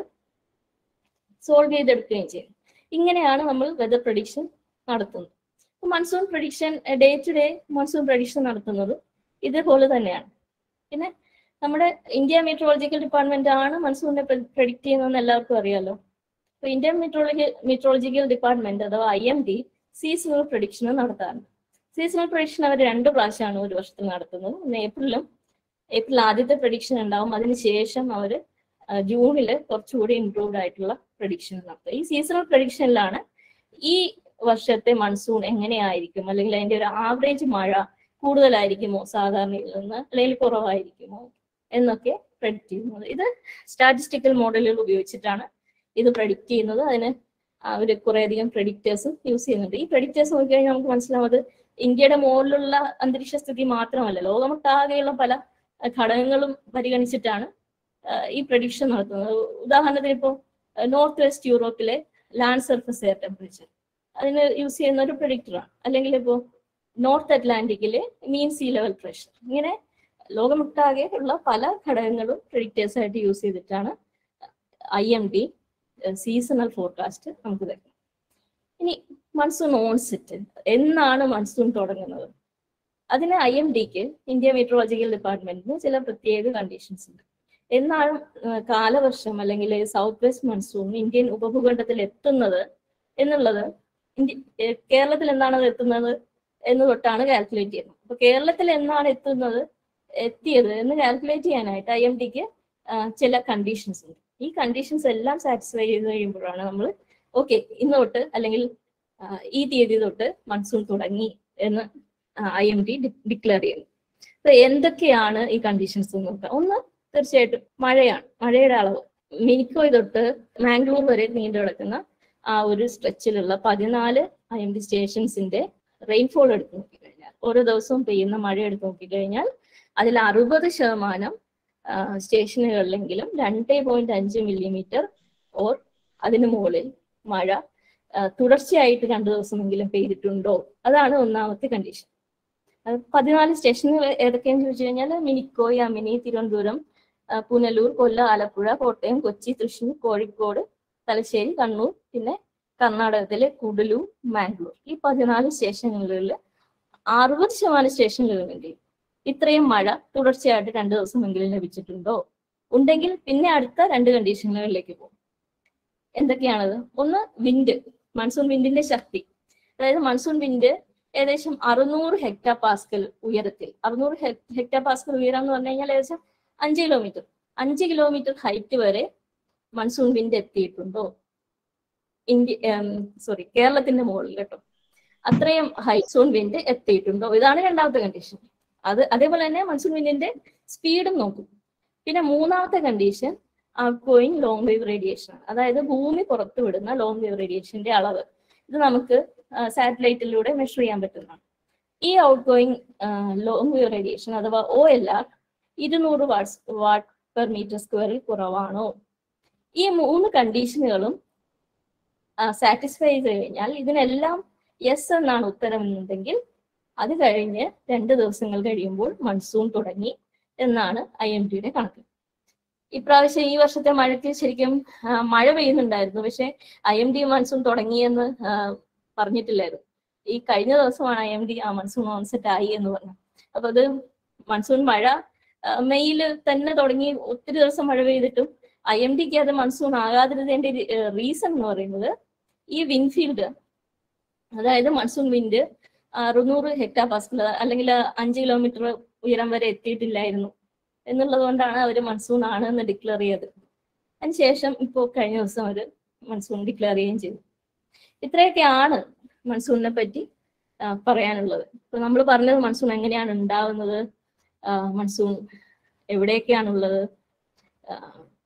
സോൾവ് ചെയ്തെടുക്കുകയും ചെയ്യും ഇങ്ങനെയാണ് നമ്മൾ വെതർ പ്രഡിക്ഷൻ നടത്തുന്നത് monsoon prediction day to day monsoon prediction നടത്തുന്നത് ഇതേപോലെ തന്നെയാണ് പിന്നെ നമ്മുടെ ഇന്ത്യ മെട്രോളജിക്കൽ ഡിപ്പാർട്ട്മെന്റ് ആണ് മൺസൂണിനെ പ്രഡിക്റ്റ് ചെയ്യുന്നതെന്ന് എല്ലാവർക്കും അറിയാലോ അപ്പൊ ഇന്ത്യൻ മെട്രോളജി മെട്രോളജിക്കൽ ഡിപ്പാർട്ട്മെന്റ് അഥവാ I M D seasonal prediction നടത്താറുണ്ട് സീസണൽ പ്രഡിക്ഷൻ അവർ രണ്ട് പ്രാവശ്യമാണ് ഒരു വർഷത്തിൽ നടത്തുന്നത് ഒന്ന് ഏപ്രിലും ഏപ്രിൽ ആദ്യത്തെ പ്രഡിക്ഷൻ ഉണ്ടാവും അതിനുശേഷം അവർ ജൂണില് കുറച്ചുകൂടി ഇംപ്രൂവ്ഡ് ആയിട്ടുള്ള പ്രഡിക്ഷൻ നടത്തുക ഈ സീസണൽ പ്രഡിക്ഷനിലാണ് ഈ വർഷത്തെ മൺസൂൺ എങ്ങനെയായിരിക്കും അല്ലെങ്കിൽ അതിന്റെ ഒരു ആവറേജ് മഴ കൂടുതലായിരിക്കുമോ സാധാരണയിൽ നിന്ന് അല്ലെങ്കിൽ കുറവായിരിക്കുമോ എന്നൊക്കെ പ്രഡിക്റ്റ് ചെയ്യുന്നത് ഇത് സ്റ്റാറ്റിസ്റ്റിക്കൽ മോഡലുകൾ ഉപയോഗിച്ചിട്ടാണ് ഇത് പ്രഡിക്റ്റ് ചെയ്യുന്നത് അതിന് അവർ കുറേയധികം പ്രഡിക്റ്റേഴ്സ് യൂസ് ചെയ്യുന്നുണ്ട് ഈ പ്രഡിക്റ്റേഴ്സ് നോക്കിക്കഴിഞ്ഞാൽ നമുക്ക് മനസ്സിലാവുന്നത് ഇന്ത്യയുടെ മുകളിലുള്ള അന്തരീക്ഷ സ്ഥിതി മാത്രമല്ല ലോകമൊട്ടാകെയുള്ള പല അഹ് ഘടകങ്ങളും പരിഗണിച്ചിട്ടാണ് ആഹ് ഈ പ്രഡിക്ഷൻ നടത്തുന്നത് ഉദാഹരണത്തിന് ഇപ്പോൾ നോർത്ത് വെസ്റ്റ് യൂറോപ്പിലെ ലാൻഡ് സർഫസ് എയർ ടെമ്പറേച്ചർ അതിന് യൂസ് ചെയ്യുന്ന ഒരു പ്രഡിക്ടറാണ് അല്ലെങ്കിൽ ഇപ്പോൾ നോർത്ത് അറ്റ്ലാന്റിക്കിലെ മീൻ സീ ലെവൽ പ്രഷർ ഇങ്ങനെ ലോകമൊട്ടാകെ ഉള്ള പല ഘടകങ്ങളും പ്രഡിക്റ്റേഴ്സ് ആയിട്ട് യൂസ് ചെയ്തിട്ടാണ് I M D seasonal forecast നമുക്ക് തരുന്നത് ഇനി മൺസൂൺ ഓൺസെറ്റ് എന്നാണ് മൺസൂൺ തുടങ്ങുന്നത് അതിന് ഐ എം ഡിക്ക് ഇന്ത്യ മെട്രോളജിക്കൽ ഡിപ്പാർട്ട്മെന്റിന് ചില പ്രത്യേക കണ്ടീഷൻസ് ഉണ്ട് എന്നാണ് ആ, കാലവർഷം അല്ലെങ്കിൽ സൗത്ത് വെസ്റ്റ് മൺസൂൺ ഇന്ത്യൻ ഉപഭൂഖണ്ഡത്തിൽ എത്തുന്നത് എന്നുള്ളത് ഇന്ത്യ ഏ, കേരളത്തിൽ എന്നാണ് അത് എത്തുന്നത് എന്ന് തൊട്ടാണ് കാൽക്കുലേറ്റ് ചെയ്യുന്നത് അപ്പൊ കേരളത്തിൽ എന്നാണ് എത്തുന്നത് എത്തിയത് എന്ന് കാൽക്കുലേറ്റ് ചെയ്യാനായിട്ട് ഐ എം ഡിക്ക് ചില കണ്ടീഷൻസ് ഉണ്ട് ഈ കണ്ടീഷൻസ് എല്ലാം സാറ്റിസ്ഫൈ ചെയ്ത് കഴിയുമ്പോഴാണ് നമ്മൾ ഓക്കെ ഇന്ന് തൊട്ട് അല്ലെങ്കിൽ ആ, ഈ തീയതി തൊട്ട് മൺസൂൺ തുടങ്ങി എന്ന് ഐ എം ഡി ഡിക്ലെയർ ചെയ്യുന്നു അപ്പൊ എന്തൊക്കെയാണ് ഈ കണ്ടീഷൻസ് എന്ന് നോക്കാം ഒന്ന് തീർച്ചയായിട്ടും മഴയാണ് മഴയുടെ അളവ് മിനിക്കോയ് തൊട്ട് മാംഗ്ലൂർ വരെ നീണ്ടു കിടക്കുന്ന ആ ഒരു സ്ട്രെച്ചിലുള്ള പതിനാല് ഐ എം ഡി സ്റ്റേഷൻസിന്റെ റെയിൻഫോൾ എടുത്ത് നോക്കിക്കഴിഞ്ഞാൽ ഓരോ ദിവസവും പെയ്യുന്ന മഴ എടുത്ത് നോക്കിക്കഴിഞ്ഞാൽ അതിൽ അറുപത് ശതമാനം ആ, സ്റ്റേഷനുകളിലെങ്കിലും രണ്ടേ പോയിന്റ് അഞ്ച് മില്ലിമീറ്റർ ഓർ അതിന് മുകളിൽ മഴ ആ, തുടർച്ചയായിട്ട് രണ്ടു ദിവസമെങ്കിലും പെയ്തിട്ടുണ്ടോ അതാണ് ഒന്നാമത്തെ കണ്ടീഷൻ അത് പതിനാല് സ്റ്റേഷനുകൾ ഏതൊക്കെയാന്ന് ചോദിച്ചു കഴിഞ്ഞാൽ മിനിക്കോയ് അമിനി തിരുവനന്തപുരം ആ, പുനലൂർ കൊല്ലം ആലപ്പുഴ കോട്ടയം കൊച്ചി തൃശ്ശൂർ കോഴിക്കോട് തലശ്ശേരി കണ്ണൂർ പിന്നെ കർണാടകത്തിലെ കുടലൂർ മാംഗ്ലൂർ ഈ പതിനാല് സ്റ്റേഷനുകളിൽ അറുപത് ശതമാനം സ്റ്റേഷനുകളിലെങ്കിലും ഇത്രയും മഴ തുടർച്ചയായിട്ട് രണ്ടു ദിവസമെങ്കിലും ലഭിച്ചിട്ടുണ്ടോ ഉണ്ടെങ്കിൽ പിന്നെ അടുത്ത രണ്ട് കണ്ടീഷനുകളിലേക്ക് പോകും എന്തൊക്കെയാണത് ഒന്ന് വിൻഡ് മൺസൂൺ വിൻഡിന്റെ ശക്തി അതായത് മൺസൂൺ വിൻഡ് ഏകദേശം അറുന്നൂറ് ഹെക്ടാ പാസ്കൽ ഉയരത്തിൽ അറുന്നൂറ് ഹെക്ടാ പാസ്കൽ ഉയരം എന്ന് പറഞ്ഞു കഴിഞ്ഞാൽ ഏകദേശം അഞ്ച് കിലോമീറ്റർ അഞ്ച് കിലോമീറ്റർ ഹൈറ്റ് വരെ മൺസൂൺ വിൻഡ് എത്തിയിട്ടുണ്ടോ ഇന്ത്യ സോറി കേരളത്തിന്റെ മുകളിൽ കേട്ടോ അത്രയും ഹൈസോൺ വിൻഡ് എത്തിയിട്ടുണ്ടോ ഇതാണ് രണ്ടാമത്തെ കണ്ടീഷൻ അത് അതേപോലെ തന്നെ മൺസൂൺ വിൻഡിന്റെ സ്പീഡും നോക്കും പിന്നെ മൂന്നാമത്തെ condition outgoing long wave radiation അതായത് ഭൂമി പുറത്തു വിടുന്ന ലോങ് വേവ് റേഡിയേഷന്റെ അളവ് ഇത് നമുക്ക് സാറ്റലൈറ്റിലൂടെ മെഷർ ചെയ്യാൻ പറ്റുന്നതാണ് ഈ outgoing long wave radiation അഥവാ ഒ എൽ ആർ ഇരുന്നൂറ് വാട്ട്സ് വാട്ട് പെർ മീറ്റർ സ്ക്വയറിൽ കുറവാണോ ഈ മൂന്ന് കണ്ടീഷനുകളും സാറ്റിസ്ഫൈ ചെയ്ത് കഴിഞ്ഞാൽ ഇതിനെല്ലാം യെസ് എന്നാണ് ഉത്തരം എന്നുണ്ടെങ്കിൽ അത് കഴിഞ്ഞ് രണ്ട് ദിവസങ്ങൾ കഴിയുമ്പോൾ മൺസൂൺ തുടങ്ങി എന്നാണ് ഐ എം ഡിയുടെ കണക്ക് ഇപ്രാവശ്യം ഈ വർഷത്തെ മഴയ്ക്ക് ശരിക്കും ആ, മഴ പെയ്യുന്നുണ്ടായിരുന്നു പക്ഷെ ഐ എം ഡി മൺസൂൺ തുടങ്ങിയെന്ന് ആ, പറഞ്ഞിട്ടില്ലായിരുന്നു ഈ കഴിഞ്ഞ ദിവസമാണ് ഐ എം ഡി ആ മൺസൂൺ ഓൺസെറ്റ് ആയി എന്ന് പറഞ്ഞു അപ്പൊ അത് മൺസൂൺ മഴ ആ, മെയ്യില് തന്നെ തുടങ്ങി ഒത്തിരി ദിവസം മഴ പെയ്തിട്ടും ഐ എം ഡിക്ക് അത് മൺസൂൺ ആകാതിരുന്നതിന്റെ റീസൺ എന്ന് പറയുന്നത് ഈ വിൻഫീൽഡ് അതായത് മൺസൂൺ വിൻഡ് അറുന്നൂറ് ഹെക്ടാ പാസ്കൽ അല്ലെങ്കിൽ അഞ്ച് കിലോമീറ്റർ ഉയരം വരെ എത്തിയിട്ടില്ലായിരുന്നു എന്നുള്ളത് കൊണ്ടാണ് അവർ മൺസൂൺ ആണ് എന്ന് ഡിക്ലെയർ ചെയ്തത് അതിനുശേഷം ഇപ്പോൾ കഴിഞ്ഞ ദിവസം അവർ മൺസൂൺ ഡിക്ലെയർ ചെയ്യുകയും ചെയ്തു ഇത്രയൊക്കെയാണ് മൺസൂണിനെ പറ്റി ആ, പറയാനുള്ളത് ഇപ്പൊ നമ്മൾ പറഞ്ഞത് മൺസൂൺ എങ്ങനെയാണ് ഉണ്ടാവുന്നത് ആ, മൺസൂൺ എവിടെയൊക്കെയാണുള്ളത് ആ,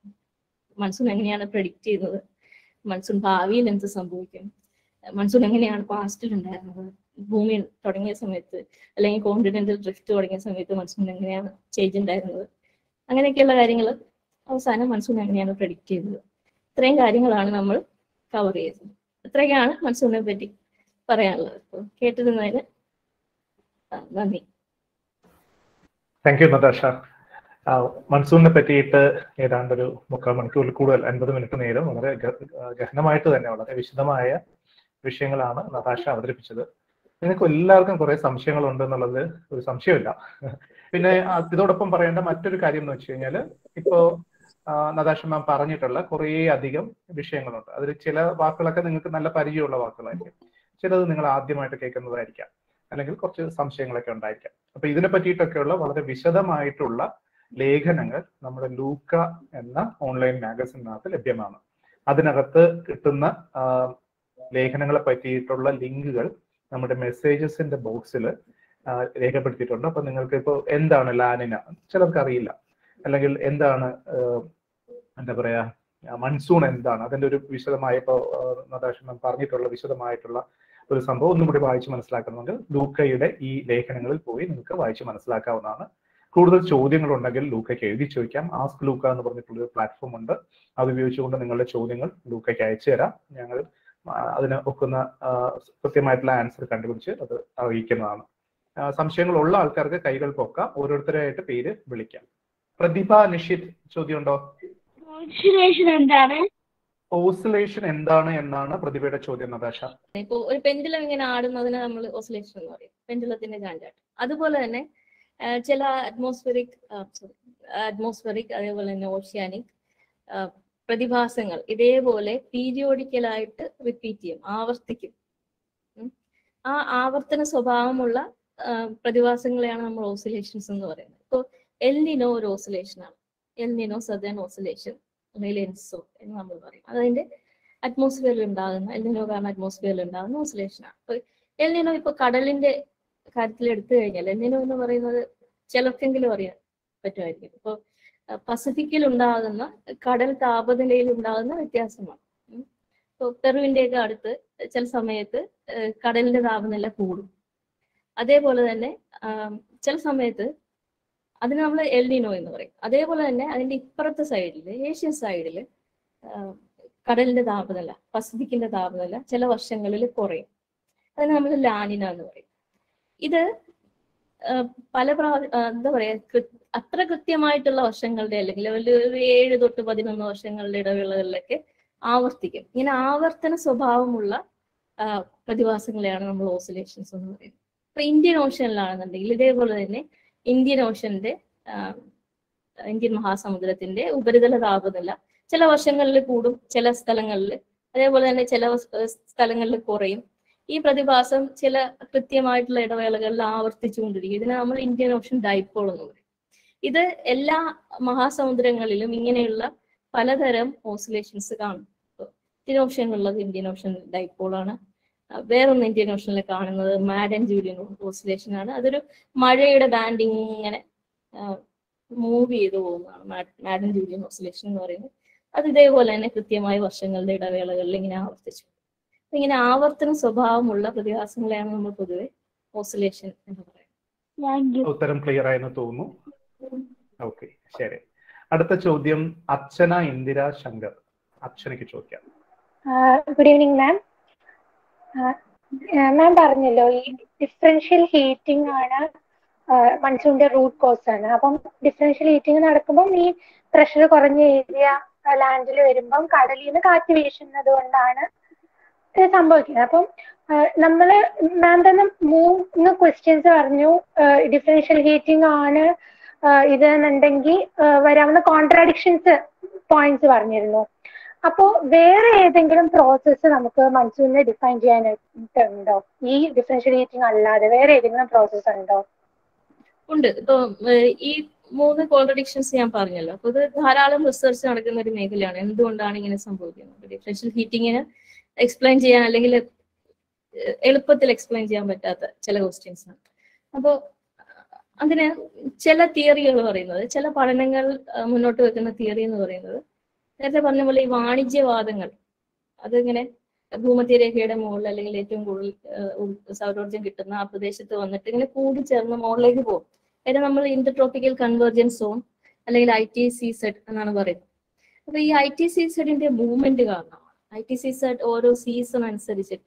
മൺസൂൺ എങ്ങനെയാണ് പ്രഡിക്റ്റ് ചെയ്യുന്നത് മൺസൂൺ ഭാവിയിൽ എന്ത് സംഭവിക്കും മൺസൂൺ എങ്ങനെയാണ് പാസ്റ്റിൽ ഉണ്ടായിരുന്നത് ഭൂമി തുടങ്ങിയ സമയത്ത് അല്ലെങ്കിൽ കോണ്ടിനെന്റൽ ഡ്രിഫ്റ്റ് തുടങ്ങിയ സമയത്ത് മൺസൂൺ എങ്ങനെയാണ് ചേഞ്ച് ഉണ്ടായിരുന്നത് അങ്ങനെയൊക്കെയുള്ള കാര്യങ്ങൾ അവസാനം മൺസൂൺ എങ്ങനെയാണ് പ്രഡിക്റ്റ് ചെയ്തത് ഇത്രയും കാര്യങ്ങളാണ് നമ്മൾ കവർ ചെയ്തത് ഇത്രയൊക്കെയാണ് മൺസൂണിനെ പറ്റി പറയാനുള്ളത് അപ്പോൾ കേട്ടിരുന്നതിന് ആ, നന്ദി താങ്ക് യു നതാഷ ആ, മൺസൂണിനെ പറ്റിയിട്ട് ഏതാണ്ട് ഒരു മുക്കാൽ മണിക്കൂറിൽ കൂടുതൽ അൻപത് മിനിറ്റ് നേരം വളരെ ഗ- ഗഹനമായിട്ട് തന്നെ വളരെ വിശദമായ വിഷയങ്ങളാണ് നതാഷ അവതരിപ്പിച്ചത് നിങ്ങൾക്ക് എല്ലാവർക്കും കുറെ സംശയങ്ങളുണ്ട് എന്നുള്ളത് ഒരു സംശയമില്ല പിന്നെ ആ, ഇതോടൊപ്പം പറയേണ്ട മറ്റൊരു കാര്യം എന്ന് വെച്ച് കഴിഞ്ഞാൽ ഇപ്പോ ആ, നതാഷ മാം പറഞ്ഞിട്ടുള്ള കുറേ അധികം വിഷയങ്ങളുണ്ട് അതിൽ ചില വാക്കുകളൊക്കെ നിങ്ങൾക്ക് നല്ല പരിചയമുള്ള വാക്കുകളായിരിക്കും ചിലത് നിങ്ങൾ ആദ്യമായിട്ട് കേൾക്കുന്നതായിരിക്കാം അല്ലെങ്കിൽ കുറച്ച് സംശയങ്ങളൊക്കെ ഉണ്ടായിരിക്കാം അപ്പൊ ഇതിനെ പറ്റിയിട്ടൊക്കെയുള്ള വളരെ വിശദമായിട്ടുള്ള ലേഖനങ്ങൾ നമ്മുടെ ലൂക്ക എന്ന ഓൺലൈൻ മാഗസിനകത്ത് ലഭ്യമാണ് അതിനകത്ത് കിട്ടുന്ന ആ, ലേഖനങ്ങളെ പറ്റിയിട്ടുള്ള ലിങ്കുകൾ നമ്മുടെ മെസ്സേജസിന്റെ ബോക്സിൽ രേഖപ്പെടുത്തിയിട്ടുണ്ട് അപ്പൊ നിങ്ങൾക്ക് ഇപ്പോൾ എന്താണ് ലാനിന ചിലർക്ക് അറിയില്ല അല്ലെങ്കിൽ എന്താണ് ആ, എന്താ പറയാ ആ, മൺസൂൺ എന്താണ് അതിന്റെ ഒരു വിശദമായ ഇപ്പോ നതാഷ് മാം പറഞ്ഞിട്ടുള്ള വിശദമായിട്ടുള്ള ഒരു സംഭവം ഒന്നും കൂടി വായിച്ച് മനസ്സിലാക്കണമെങ്കിൽ ലൂക്കയുടെ ഈ ലേഖനങ്ങളിൽ പോയി നിങ്ങൾക്ക് വായിച്ച് മനസ്സിലാക്കാവുന്നതാണ് കൂടുതൽ ചോദ്യങ്ങൾ ഉണ്ടെങ്കിൽ ലൂക്കയ്ക്ക് എഴുതി ചോദിക്കാം ആസ്ക് ലൂക്ക എന്ന് പറഞ്ഞിട്ടുള്ള ഒരു പ്ലാറ്റ്ഫോം ഉണ്ട് അത് ഉപയോഗിച്ചുകൊണ്ട് നിങ്ങളുടെ ചോദ്യങ്ങൾ ലൂക്കയ്ക്ക് അയച്ചു തരാം ഞങ്ങൾ ആ, അതിന് ഒക്കുന്ന ആ, കൃത്യമായിട്ടുള്ള ആൻസർ കണ്ടുപിടിച്ച് അത് അറിയിക്കുന്നതാണ് ആ, സംശയങ്ങളുള്ള ആൾക്കാർക്ക് കൈകൾ പൊക്കാം ഓരോരുത്തരായിട്ട് പേര് വിളിക്കാം പ്രതിഭ നിഷിത് ചോദ്യമുണ്ടോ ഓക്സിഡേഷൻ എന്താണ് ഓസിലേഷൻ എന്താണ് എന്നാണ് പ്രതിഭയുടെ ചോദ്യം നതാശ ഇപ്പൊ ഒരു പെൻഡുലം ഇങ്ങനെ ആടുന്നതിന് നമ്മൾ ഓസിലേഷൻ എന്ന് പറയും പെൻഡുലത്തിന്റെ ചാഞ്ചാട്ടം അതുപോലെ തന്നെ ആ, ചില അറ്റ്മോസ്ഫിയറിക് സോറി അറ്റ്മോസ്ഫിയറിക് അതേപോലെ തന്നെ ഓഷ്യാനിക് പ്രതിഭാസങ്ങൾ ഇതേപോലെ പീരിയോഡിക്കലായിട്ട് റിപ്പീറ്റ് ചെയ്യും ആവർത്തിക്കും ഉം. ആ ആവർത്തന സ്വഭാവമുള്ള ആ, പ്രതിഭാസങ്ങളെയാണ് നമ്മൾ ഓസിലേഷൻസ് എന്ന് പറയുന്നത് ഇപ്പോൾ എൽനിനോ ഒരു ഓസിലേഷൻ ആണ് എൽനിനോ സദേൺ ഓസിലേഷൻ അല്ലെങ്കിൽ എൻസോ എന്ന് നമ്മൾ പറയും അതതിന്റെ അറ്റ്മോസ്ഫിയറിൽ ഉണ്ടാകുന്ന എൽനിനോ കാരണം അറ്റ്മോസ്ഫിയറിൽ ഉണ്ടാകുന്ന ഓസിലേഷൻ ആണ് അപ്പൊ എൽനിനോ ഇപ്പൊ കടലിന്റെ കാര്യത്തിൽ എടുത്തു കഴിഞ്ഞാൽ എൽനിനോ എന്ന് പറയുന്നത് ചിലർക്കെങ്കിലും അറിയാൻ പറ്റുമായിരിക്കും ഇപ്പൊ പസഫിക്കിൽ ഉണ്ടാകുന്ന കടൽ താപനിലയിൽ ഉണ്ടാകുന്ന വ്യത്യാസമാണ് ഉം. ഇപ്പൊ പെറുവിന്റെ ഒക്കെ അടുത്ത് ചില സമയത്ത് ഏഹ് കടലിന്റെ താപനില കൂടും അതേപോലെ തന്നെ ആം, ചില സമയത്ത് അതിന് നമ്മൾ എൽനിനോ എന്ന് പറയും അതേപോലെ തന്നെ അതിന്റെ ഇപ്പുറത്തെ സൈഡിൽ ഏഷ്യൻ സൈഡിൽ കടലിന്റെ താപനില പസഫിക്കിന്റെ താപനില ചില വർഷങ്ങളിൽ കുറയും അതിന് നമ്മൾ ലാനിന എന്ന് പറയും ഇത് ആ, പല പ്രാ ആ, എന്താ പറയാ കൃ- അത്ര കൃത്യമായിട്ടുള്ള വർഷങ്ങളുടെ അല്ലെങ്കിൽ ഒരു ഒരു ഏഴ് തൊട്ട് പതിനൊന്ന് വർഷങ്ങളുടെ ഇടവേളകളിലൊക്കെ ആവർത്തിക്കും ഇങ്ങനെ ആവർത്തന സ്വഭാവമുള്ള ആ, പ്രതിഭാസങ്ങളെയാണ് നമ്മൾ ഓസിലേഷൻസ് എന്ന് പറയുന്നത് ഇപ്പൊ ഇന്ത്യൻ ഓഷ്യനിലാണെന്നുണ്ടെങ്കിൽ ഇതേപോലെ തന്നെ ഇന്ത്യൻ ഓഷ്യന്റെ ആ, ഇന്ത്യൻ മഹാസമുദ്രത്തിന്റെ ഉപരിതല താപനില ചില വർഷങ്ങളിൽ കൂടും ചില സ്ഥലങ്ങളിൽ അതേപോലെ തന്നെ ചില വസ്- സ്ഥലങ്ങളിൽ കുറയും ഈ പ്രതിഭാസം ചില കൃത്യമായിട്ടുള്ള ഇടവേളകളിൽ ആവർത്തിച്ചുകൊണ്ടിരിക്കും ഇതിനെ നമ്മൾ ഇന്ത്യൻ ഓഷൻ ഡൈപ്പോൾ എന്ന് പറയും ഇത് എല്ലാ മഹാസമുദ്രങ്ങളിലും ഇങ്ങനെയുള്ള പലതരം ഓസിലേഷൻസ് കാണും ഇപ്പൊ ഇന്ത്യൻ ഓഷനിലുള്ളത് ഇന്ത്യൻ ഓഷൻ ഡൈപ്പോൾ ആണ് അഹ് വേറൊന്ന് ഇന്ത്യൻ ഓഷനിൽ കാണുന്നത് മാഡ് ആൻഡ് ജൂലിയൻ ഓസിലേഷൻ ആണ് അതൊരു മഴയുടെ ബാൻഡ് ഇങ്ങനെ മൂവ് ചെയ്തു പോകുന്നതാണ് മാഡ് ആൻഡ് ജൂലിയൻ ഓസിലേഷൻ എന്ന് പറയുന്നത് അത് ഇതേപോലെ തന്നെ കൃത്യമായ വർഷങ്ങളുടെ ഇടവേളകളിൽ ഇങ്ങനെ ആവർത്തിച്ചു അപ്പൊ ഇങ്ങനെ ആവർത്തന സ്വഭാവമുള്ള പ്രതിഭാസങ്ങളെയാണ് നമ്മൾ പൊതുവെ ഓസിലേഷൻ എന്ന് പറയുന്നത് താങ്ക് യു ഉത്തരം ക്ലിയർ ആയെന്ന് തോന്നുന്നു ഓക്കെ ശരി അടുത്ത ചോദ്യം അർച്ചന ഇന്ദിര ശങ്കർ അർച്ചനയ്ക്ക് ചോദിക്കാം ഗുഡ് ഈവനിങ് മാം മാം പറഞ്ഞല്ലോ ഈ ഡിഫറൻഷ്യൽ ഹീറ്റിംഗ് ആണ് മൺസൂണിന്റെ റൂട്ട് കോസ് ആണ് അപ്പം ഡിഫറൻഷ്യൽ ഹീറ്റിംഗ് നടക്കുമ്പം ഈ പ്രഷർ കുറഞ്ഞ ഏരിയ ലാൻഡിൽ വരുമ്പം കടലിൽ നിന്ന് കാറ്റ് വീശുന്നത് കൊണ്ടാണ് ഇത് സംഭവിക്കുന്നത് അപ്പം നമ്മൾ മാം തന്നെ മൂന്ന് ക്വസ്റ്റ്യൻസ് പറഞ്ഞു ഡിഫറൻഷ്യൽ ഹീറ്റിംഗ് ആണ് ആഹ് ഇത് എന്നുണ്ടെങ്കിൽ വരാവുന്ന കോൺട്രാഡിക്ഷൻസ് പോയിന്റ്സ് പറഞ്ഞിരുന്നു അപ്പോ വേറെ ഏതെങ്കിലും പ്രോസസ്സ് നമുക്ക് മൺസൂണിനെ ഡിഫൈൻ ചെയ്യാനായിട്ടുണ്ടോ ഈ ഡിഫറൻഷ്യൽ ഹീറ്റിംഗ് അല്ലാതെ വേറെ ഏതെങ്കിലും പ്രോസസ്സ് ഉണ്ടോ ഉണ്ട് ഇപ്പൊ ഏഹ് ഈ മൂന്ന് കോൺട്രഡിക്ഷൻസ് ഞാൻ പറഞ്ഞല്ലോ അപ്പൊ ഇത് ധാരാളം റിസർച്ച് നടക്കുന്ന ഒരു മേഖലയാണ് എന്തുകൊണ്ടാണ് ഇങ്ങനെ സംഭവിക്കുന്നത് ഡിഫറൻഷ്യൽ ഹീറ്റിങ്ങിന് എക്സ്പ്ലെയിൻ ചെയ്യാൻ അല്ലെങ്കിൽ ഏഹ് എളുപ്പത്തിൽ എക്സ്പ്ലെയിൻ ചെയ്യാൻ പറ്റാത്ത ചില ക്വസ്റ്റ്യൻസ് ആണ് അപ്പോൾ അതിന് ചില തിയറികൾ പറയുന്നത് ചില പഠനങ്ങൾ ആ, മുന്നോട്ട് വെക്കുന്ന തിയറി എന്ന് പറയുന്നത് നേരത്തെ പറഞ്ഞ പോലെ ഈ വാണിജ്യവാദങ്ങൾ അതിങ്ങനെ ഭൂമധ്യരേഖയുടെ മുകളിൽ അല്ലെങ്കിൽ ഏറ്റവും കൂടുതൽ ആ, ഉൾ- സൗരോർജ്ജം കിട്ടുന്ന ആ പ്രദേശത്ത് വന്നിട്ട് ഇങ്ങനെ കൂടിച്ചേർന്ന് മുകളിലേക്ക് പോകും അതിന് നമ്മൾ ഇന്റർട്രോപ്പിക്കൽ കൺവേർജൻസ് സോൺ അല്ലെങ്കിൽ ഐ ടി സി സെഡ് എന്നാണ് പറയുന്നത് അപ്പൊ ഈ ഐ ടി സി സെഡിന്റെ മൂവ്മെന്റ് കാരണമാണ് ഐ ടി സി സെഡ് ഓരോ സീസൺ അനുസരിച്ചിട്ട്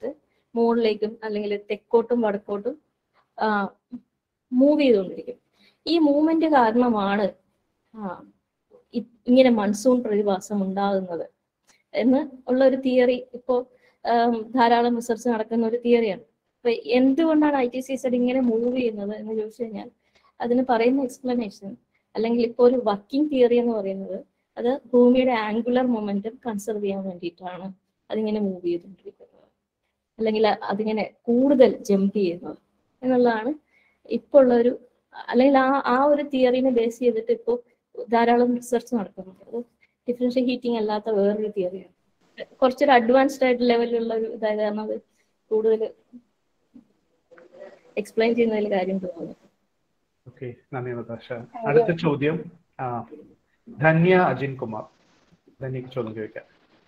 മുകളിലേക്കും അല്ലെങ്കിൽ തെക്കോട്ടും വടക്കോട്ടും മൂവ് ചെയ്തുകൊണ്ടിരിക്കും ഈ മൂവ്മെന്റ് കാരണമാണ് ആ, ഇ- ഇങ്ങനെ മൺസൂൺ പ്രതിഭാസം ഉണ്ടാകുന്നത് എന്ന് ഉള്ള ഒരു തിയറി ഇപ്പോൾ ധാരാളം റിസർച്ച് നടക്കുന്ന ഒരു തിയറിയാണ് അപ്പൊ എന്തുകൊണ്ടാണ് ഐ ടി സി സെഡ് ഇങ്ങനെ മൂവ് ചെയ്യുന്നത് എന്ന് ചോദിച്ചു കഴിഞ്ഞാൽ അതിന് പറയുന്ന എക്സ്പ്ലനേഷൻ അല്ലെങ്കിൽ ഇപ്പോൾ ഒരു വർക്കിംഗ് തിയറി എന്ന് പറയുന്നത് അത് ഭൂമിയുടെ ആംഗുലർ മൊമെന്റം കൺസർവ് ചെയ്യാൻ വേണ്ടിയിട്ടാണ് അതിങ്ങനെ മൂവ് ചെയ്തുകൊണ്ടിരിക്കുന്നത് അല്ലെങ്കിൽ അതിങ്ങനെ കൂടുതൽ ജമ്പ് ചെയ്യുന്നത് എന്നുള്ളതാണ് ഇപ്പോൾ ഉള്ള ഒരു അല്ലെങ്കിൽ ആ ആ ഒരു തിയറിനെ ബേസ് ചെയ്തിട്ട് ഇപ്പോൾ ധാരാളം റിസർച്ച് നടക്കുന്നുണ്ട് അത് ഡിഫറൻഷ്യൽ ഹീറ്റിംഗ് അല്ലാത്ത വേറൊരു തിയറിയാണ് കുറച്ചൊരു അഡ്വാൻസ്ഡ് ആയിട്ട് ലെവലിലുള്ള ഒരു ഇതായത് കാരണം അത് കൂടുതൽ എക്സ്പ്ലെയിൻ ചെയ്യുന്നതിൽ കാര്യം തോന്നുന്നു ഓക്കെ നന്ദി നതാശ അടുത്ത ചോദ്യം ആ, ധന്യ അജിൻ കുമാർ ധന്യക്ക് ചോദ്യം ചോദിക്കാം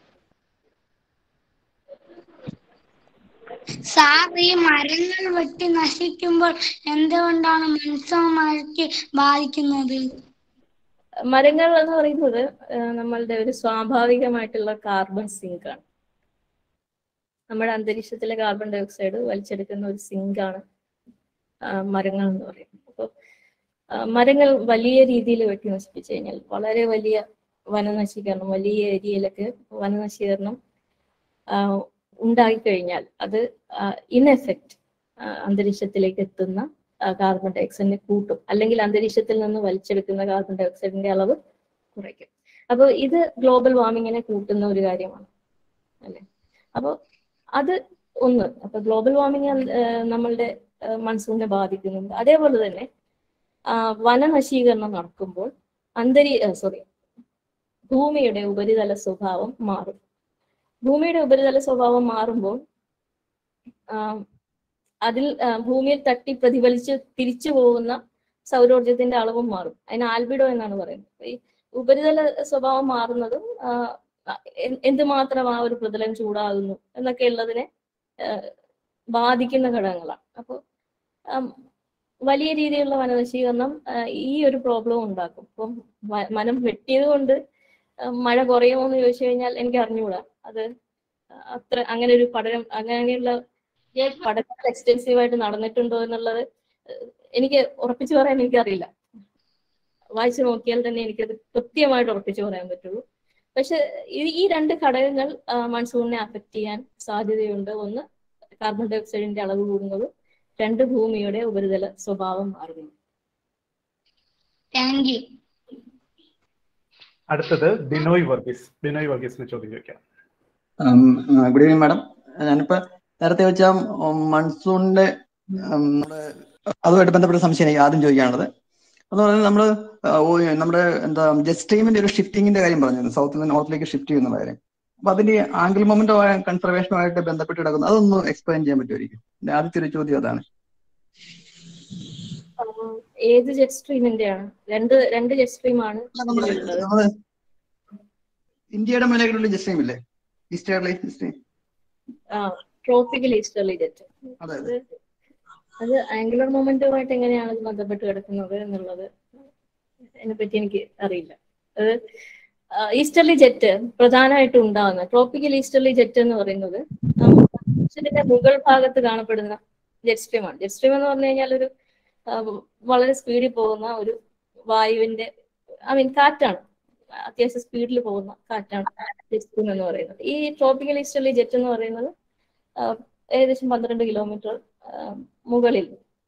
സാർ ഈ മരങ്ങൾ വെട്ടി നശിക്കുമ്പോൾ എന്തുകൊണ്ടാണ് മൺസൂൺ മഴയ്ക്ക് ബാധിക്കുന്നത് മരങ്ങൾ എന്ന് പറയുന്നത് ആ, നമ്മളുടെ ഒരു സ്വാഭാവികമായിട്ടുള്ള കാർബൺ സിങ്ക് ആണ് നമ്മുടെ അന്തരീക്ഷത്തിലെ കാർബൺ ഡൈ ഓക്സൈഡ് വലിച്ചെടുക്കുന്ന ഒരു സിങ്ക് ആണ് ആ, മരങ്ങൾ എന്ന് പറയുന്നത് അപ്പോൾ മരങ്ങൾ വലിയ രീതിയിൽ വെട്ടി നശിപ്പിച്ചു കഴിഞ്ഞാൽ വളരെ വലിയ വനനശീകരണം വലിയ ഏരിയയിലൊക്കെ വനനശീകരണം ആ, ഉണ്ടായിക്കഴിഞ്ഞാൽ അത് ഇൻ എഫക്റ്റ് അന്തരീക്ഷത്തിലേക്ക് എത്തുന്ന കാർബൺ ഡൈ ഓക്സൈഡിനെ കൂട്ടും അല്ലെങ്കിൽ അന്തരീക്ഷത്തിൽ നിന്ന് വലിച്ചെടുക്കുന്ന കാർബൺ ഡൈ ഓക്സൈഡിന്റെ അളവ് കുറയ്ക്കും അപ്പോൾ ഇത് ഗ്ലോബൽ വാർമിങ്ങിനെ കൂട്ടുന്ന ഒരു കാര്യമാണ് അല്ലെ അപ്പോൾ അത് ഒന്ന് അപ്പൊ ഗ്ലോബൽ വാർമിങ് നമ്മളുടെ മൺസൂണിനെ ബാധിക്കുന്നുണ്ട് അതേപോലെ തന്നെ ആ, വനനശീകരണം നടക്കുമ്പോൾ അന്തരീ സോറി ഭൂമിയുടെ ഉപരിതല സ്വഭാവം മാറും ഭൂമിയുടെ ഉപരിതല സ്വഭാവം മാറുമ്പോൾ ആ, അതിൽ ആ, ഭൂമിയിൽ തട്ടി പ്രതിഫലിച്ച് തിരിച്ചു പോകുന്ന സൗരോർജത്തിന്റെ അളവും മാറും അതിന് ആൽബിഡോ എന്നാണ് പറയുന്നത് അപ്പൊ ഈ ഉപരിതല സ്വഭാവം മാറുന്നതും ആ, എ- എന്തുമാത്രം ആ ഒരു പ്രതലം ചൂടാകുന്നു എന്നൊക്കെ ഉള്ളതിനെ ആ, ബാധിക്കുന്ന ഘടകങ്ങളാണ് അപ്പോൾ വലിയ രീതിയിലുള്ള വനനശീകരണം ആ, ഈ ഒരു പ്രോബ്ലം ഉണ്ടാക്കും ഇപ്പം വ- വനം വെട്ടിയത് കൊണ്ട് ആ, മഴ കുറയുമോ എന്ന് ചോദിച്ചു കഴിഞ്ഞാൽ എനിക്ക് അറിഞ്ഞുകൂടാ അത് അത്ര അങ്ങനെ ഒരു പഠനം അങ്ങനെയുള്ള പഠനങ്ങൾ എക്സ്റ്റെൻസീവ് ആയിട്ട് നടന്നിട്ടുണ്ടോ എന്നുള്ളത് ഏഹ്, എനിക്ക് ഉറപ്പിച്ചു പറയാൻ എനിക്കറിയില്ല വായിച്ചു നോക്കിയാൽ തന്നെ എനിക്കത് കൃത്യമായിട്ട് ഉറപ്പിച്ചു പറയാൻ പറ്റുള്ളൂ പക്ഷെ ഈ ഈ രണ്ട് ഘടകങ്ങൾ മൺസൂണിനെ അഫക്റ്റ് ചെയ്യാൻ സാധ്യതയുണ്ട് ഒന്ന് കാർബൺ ഡൈ ഓക്സൈഡിന്റെ അളവ് കൂടുന്നതും രണ്ട് ഭൂമിയുടെ ഉപരിതല സ്വഭാവം മാറുന്നു താങ്ക് യു അടുത്തത് ബിനോയ് വർഗീസ് ബിനോയ് വർഗീസിന് ചോദ്യം ചോദിക്കാം ഗുഡ് ഈവനിങ് മാഡം ഞാനിപ്പോ നേരത്തെ വെച്ച മൺസൂണിന്റെ ഉം, നമ്മള് അതുമായിട്ട് ബന്ധപ്പെട്ട സംശയം എനിക്ക് ആദ്യം ചോദിക്കാനുള്ളത് എന്ന് പറഞ്ഞാൽ നമ്മള് ആ, ഓ, നമ്മുടെ എന്താ ജെറ്റ് സ്ട്രീമിന്റെ ഒരു ഷിഫ്റ്റിങ്ങിന്റെ കാര്യം പറഞ്ഞു സൗത്തിൽ നിന്ന് നോർത്തിലേക്ക് ഷിഫ്റ്റ് ചെയ്യുന്ന കാര്യം അപ്പൊ അതിന്റെ ആംഗിൾ മൊമെന്റോ കൺസർവേഷനുമായിട്ട് ബന്ധപ്പെട്ട് കിടക്കുന്നു അതൊന്ന് എക്സ്പ്ലെയിൻ ചെയ്യാൻ പറ്റുമായിരിക്കും എന്റെ ആദ്യത്തെ ഒരു ചോദ്യം അതാണ് ആഹ് ഏത് ജെറ്റ് സ്ട്രീമിന്റെയാണ് രണ്ട് രണ്ട് ജെറ്റ് സ്ട്രീമാണ് നമ്മള് ഇതിലുള്ളത് നമ്മള് ഇന്ത്യയുടെ മേലേക്കുള്ള ജെറ്റ് സ്ട്രീം ഇല്ലേ easterly stream tropical easterly jet അതെ അത് അത് ആംഗുലർ മൊമെന്റുമായിട്ട് എങ്ങനെയാണ് ഇത് ബന്ധപ്പെട്ട് കിടക്കുന്നത് എന്നുള്ളത് അതിനെപ്പറ്റി എനിക്ക് അറിയില്ല അത് ഈസ്റ്റർലി ജെറ്റ് പ്രധാനമായിട്ടും ഉണ്ടാകുന്ന ട്രോപ്പിക്കൽ ഈസ്റ്റർലി ജെറ്റ് എന്ന് പറയുന്നത് മനുഷ്യന്റെ മുകൾ ഭാഗത്ത് കാണപ്പെടുന്ന ജെറ്റ് സ്ട്രീമാണ് ജെറ്റ് സ്ട്രീം എന്ന് പറഞ്ഞു കഴിഞ്ഞാൽ ഒരു ആ, വളരെ സ്പീഡിൽ പോകുന്ന ഒരു വായുവിന്റെ ഐ മീൻ കാറ്റാണ് അത്യാവശ്യം സ്പീഡിൽ പോകുന്ന കാറ്റാണ് ജെറ്റ് സ്ട്രീം എന്ന് പറയുന്നത് ഈ ട്രോപ്പിക്കൽ ഈസ്റ്റർലി ജെറ്റ് എന്ന് പറയുന്നത് ആ, ഏകദേശം പന്ത്രണ്ട് കിലോമീറ്റർ മുകളിൽ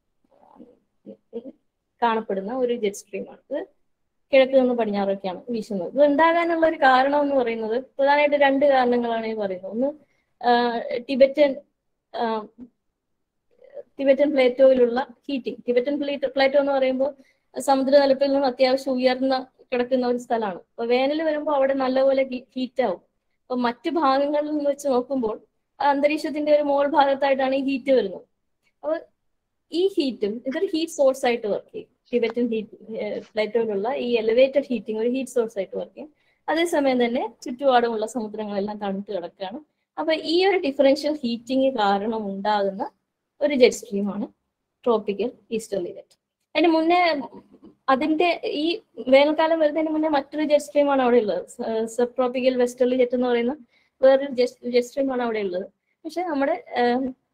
കാണപ്പെടുന്ന ഒരു ജെറ്റ് സ്ട്രീമാണ് ഇത് കിഴക്ക് നിന്ന് പടിഞ്ഞാറൊക്കെയാണ് വീശുന്നത് ഇത് ഉണ്ടാകാനുള്ള ഒരു കാരണം എന്ന് പറയുന്നത് പ്രധാനമായിട്ട് രണ്ട് കാരണങ്ങളാണ് ഈ പറയുന്നത് ഒന്ന് ആ, ടിബറ്റൻ ആ, ടിബറ്റൻ പ്ലേറ്റോയിലുള്ള ഹീറ്റിംഗ് ടിബറ്റൻ പ്ലേറ്റോ പ്ലേറ്റോ എന്ന് പറയുമ്പോൾ സമുദ്രനിരപ്പിൽ നിന്ന് അത്യാവശ്യം ഉയർന്ന കിടക്കുന്ന ഒരു സ്ഥലമാണ് അപ്പൊ വേനൽ വരുമ്പോൾ അവിടെ നല്ലപോലെ ഹീറ്റ് ആവും അപ്പൊ മറ്റു ഭാഗങ്ങളിൽ നിന്ന് വെച്ച് നോക്കുമ്പോൾ ആ അന്തരീക്ഷത്തിന്റെ ഒരു മോൾ ഭാഗത്തായിട്ടാണ് ഈ ഹീറ്റ് വരുന്നത് അപ്പൊ ഈ ഹീറ്റും ഇതൊരു ഹീറ്റ് സോഴ്സ് ആയിട്ട് വർക്ക് ചെയ്യും ടിബറ്റൻ ഹീറ്റ് പ്ലേറ്റോയിലുള്ള ഈ എലിവേറ്റഡ് ഹീറ്റിംഗ് ഒരു ഹീറ്റ് സോഴ്സ് ആയിട്ട് വർക്ക് ചെയ്യും അതേസമയം തന്നെ ചുറ്റുപാടുമുള്ള സമുദ്രങ്ങളെല്ലാം തണുത്ത് കിടക്കുകയാണ് അപ്പൊ ഈ ഒരു ഡിഫറൻഷ്യൽ ഹീറ്റിംഗ് കാരണം ഉണ്ടാകുന്ന ഒരു ജെറ്റ് സ്ട്രീമാണ് ട്രോപ്പിക്കൽ ഈസ്റ്റർലി ജെറ്റ് അതിന് മുന്നേ അതിന്റെ ഈ വേനൽക്കാലം വരുന്നതിന് മുന്നേ മറ്റൊരു ജെറ്റ് സ്ട്രീമാണ് അവിടെ ഉള്ളത് സബ് ട്രോപ്പിക്കൽ വെസ്റ്റർലി ജെറ്റ് എന്ന് പറയുന്ന വേറൊരു ജെറ്റ് ജെറ്റ് സ്ട്രീമാണ് അവിടെ ഉള്ളത് പക്ഷെ നമ്മുടെ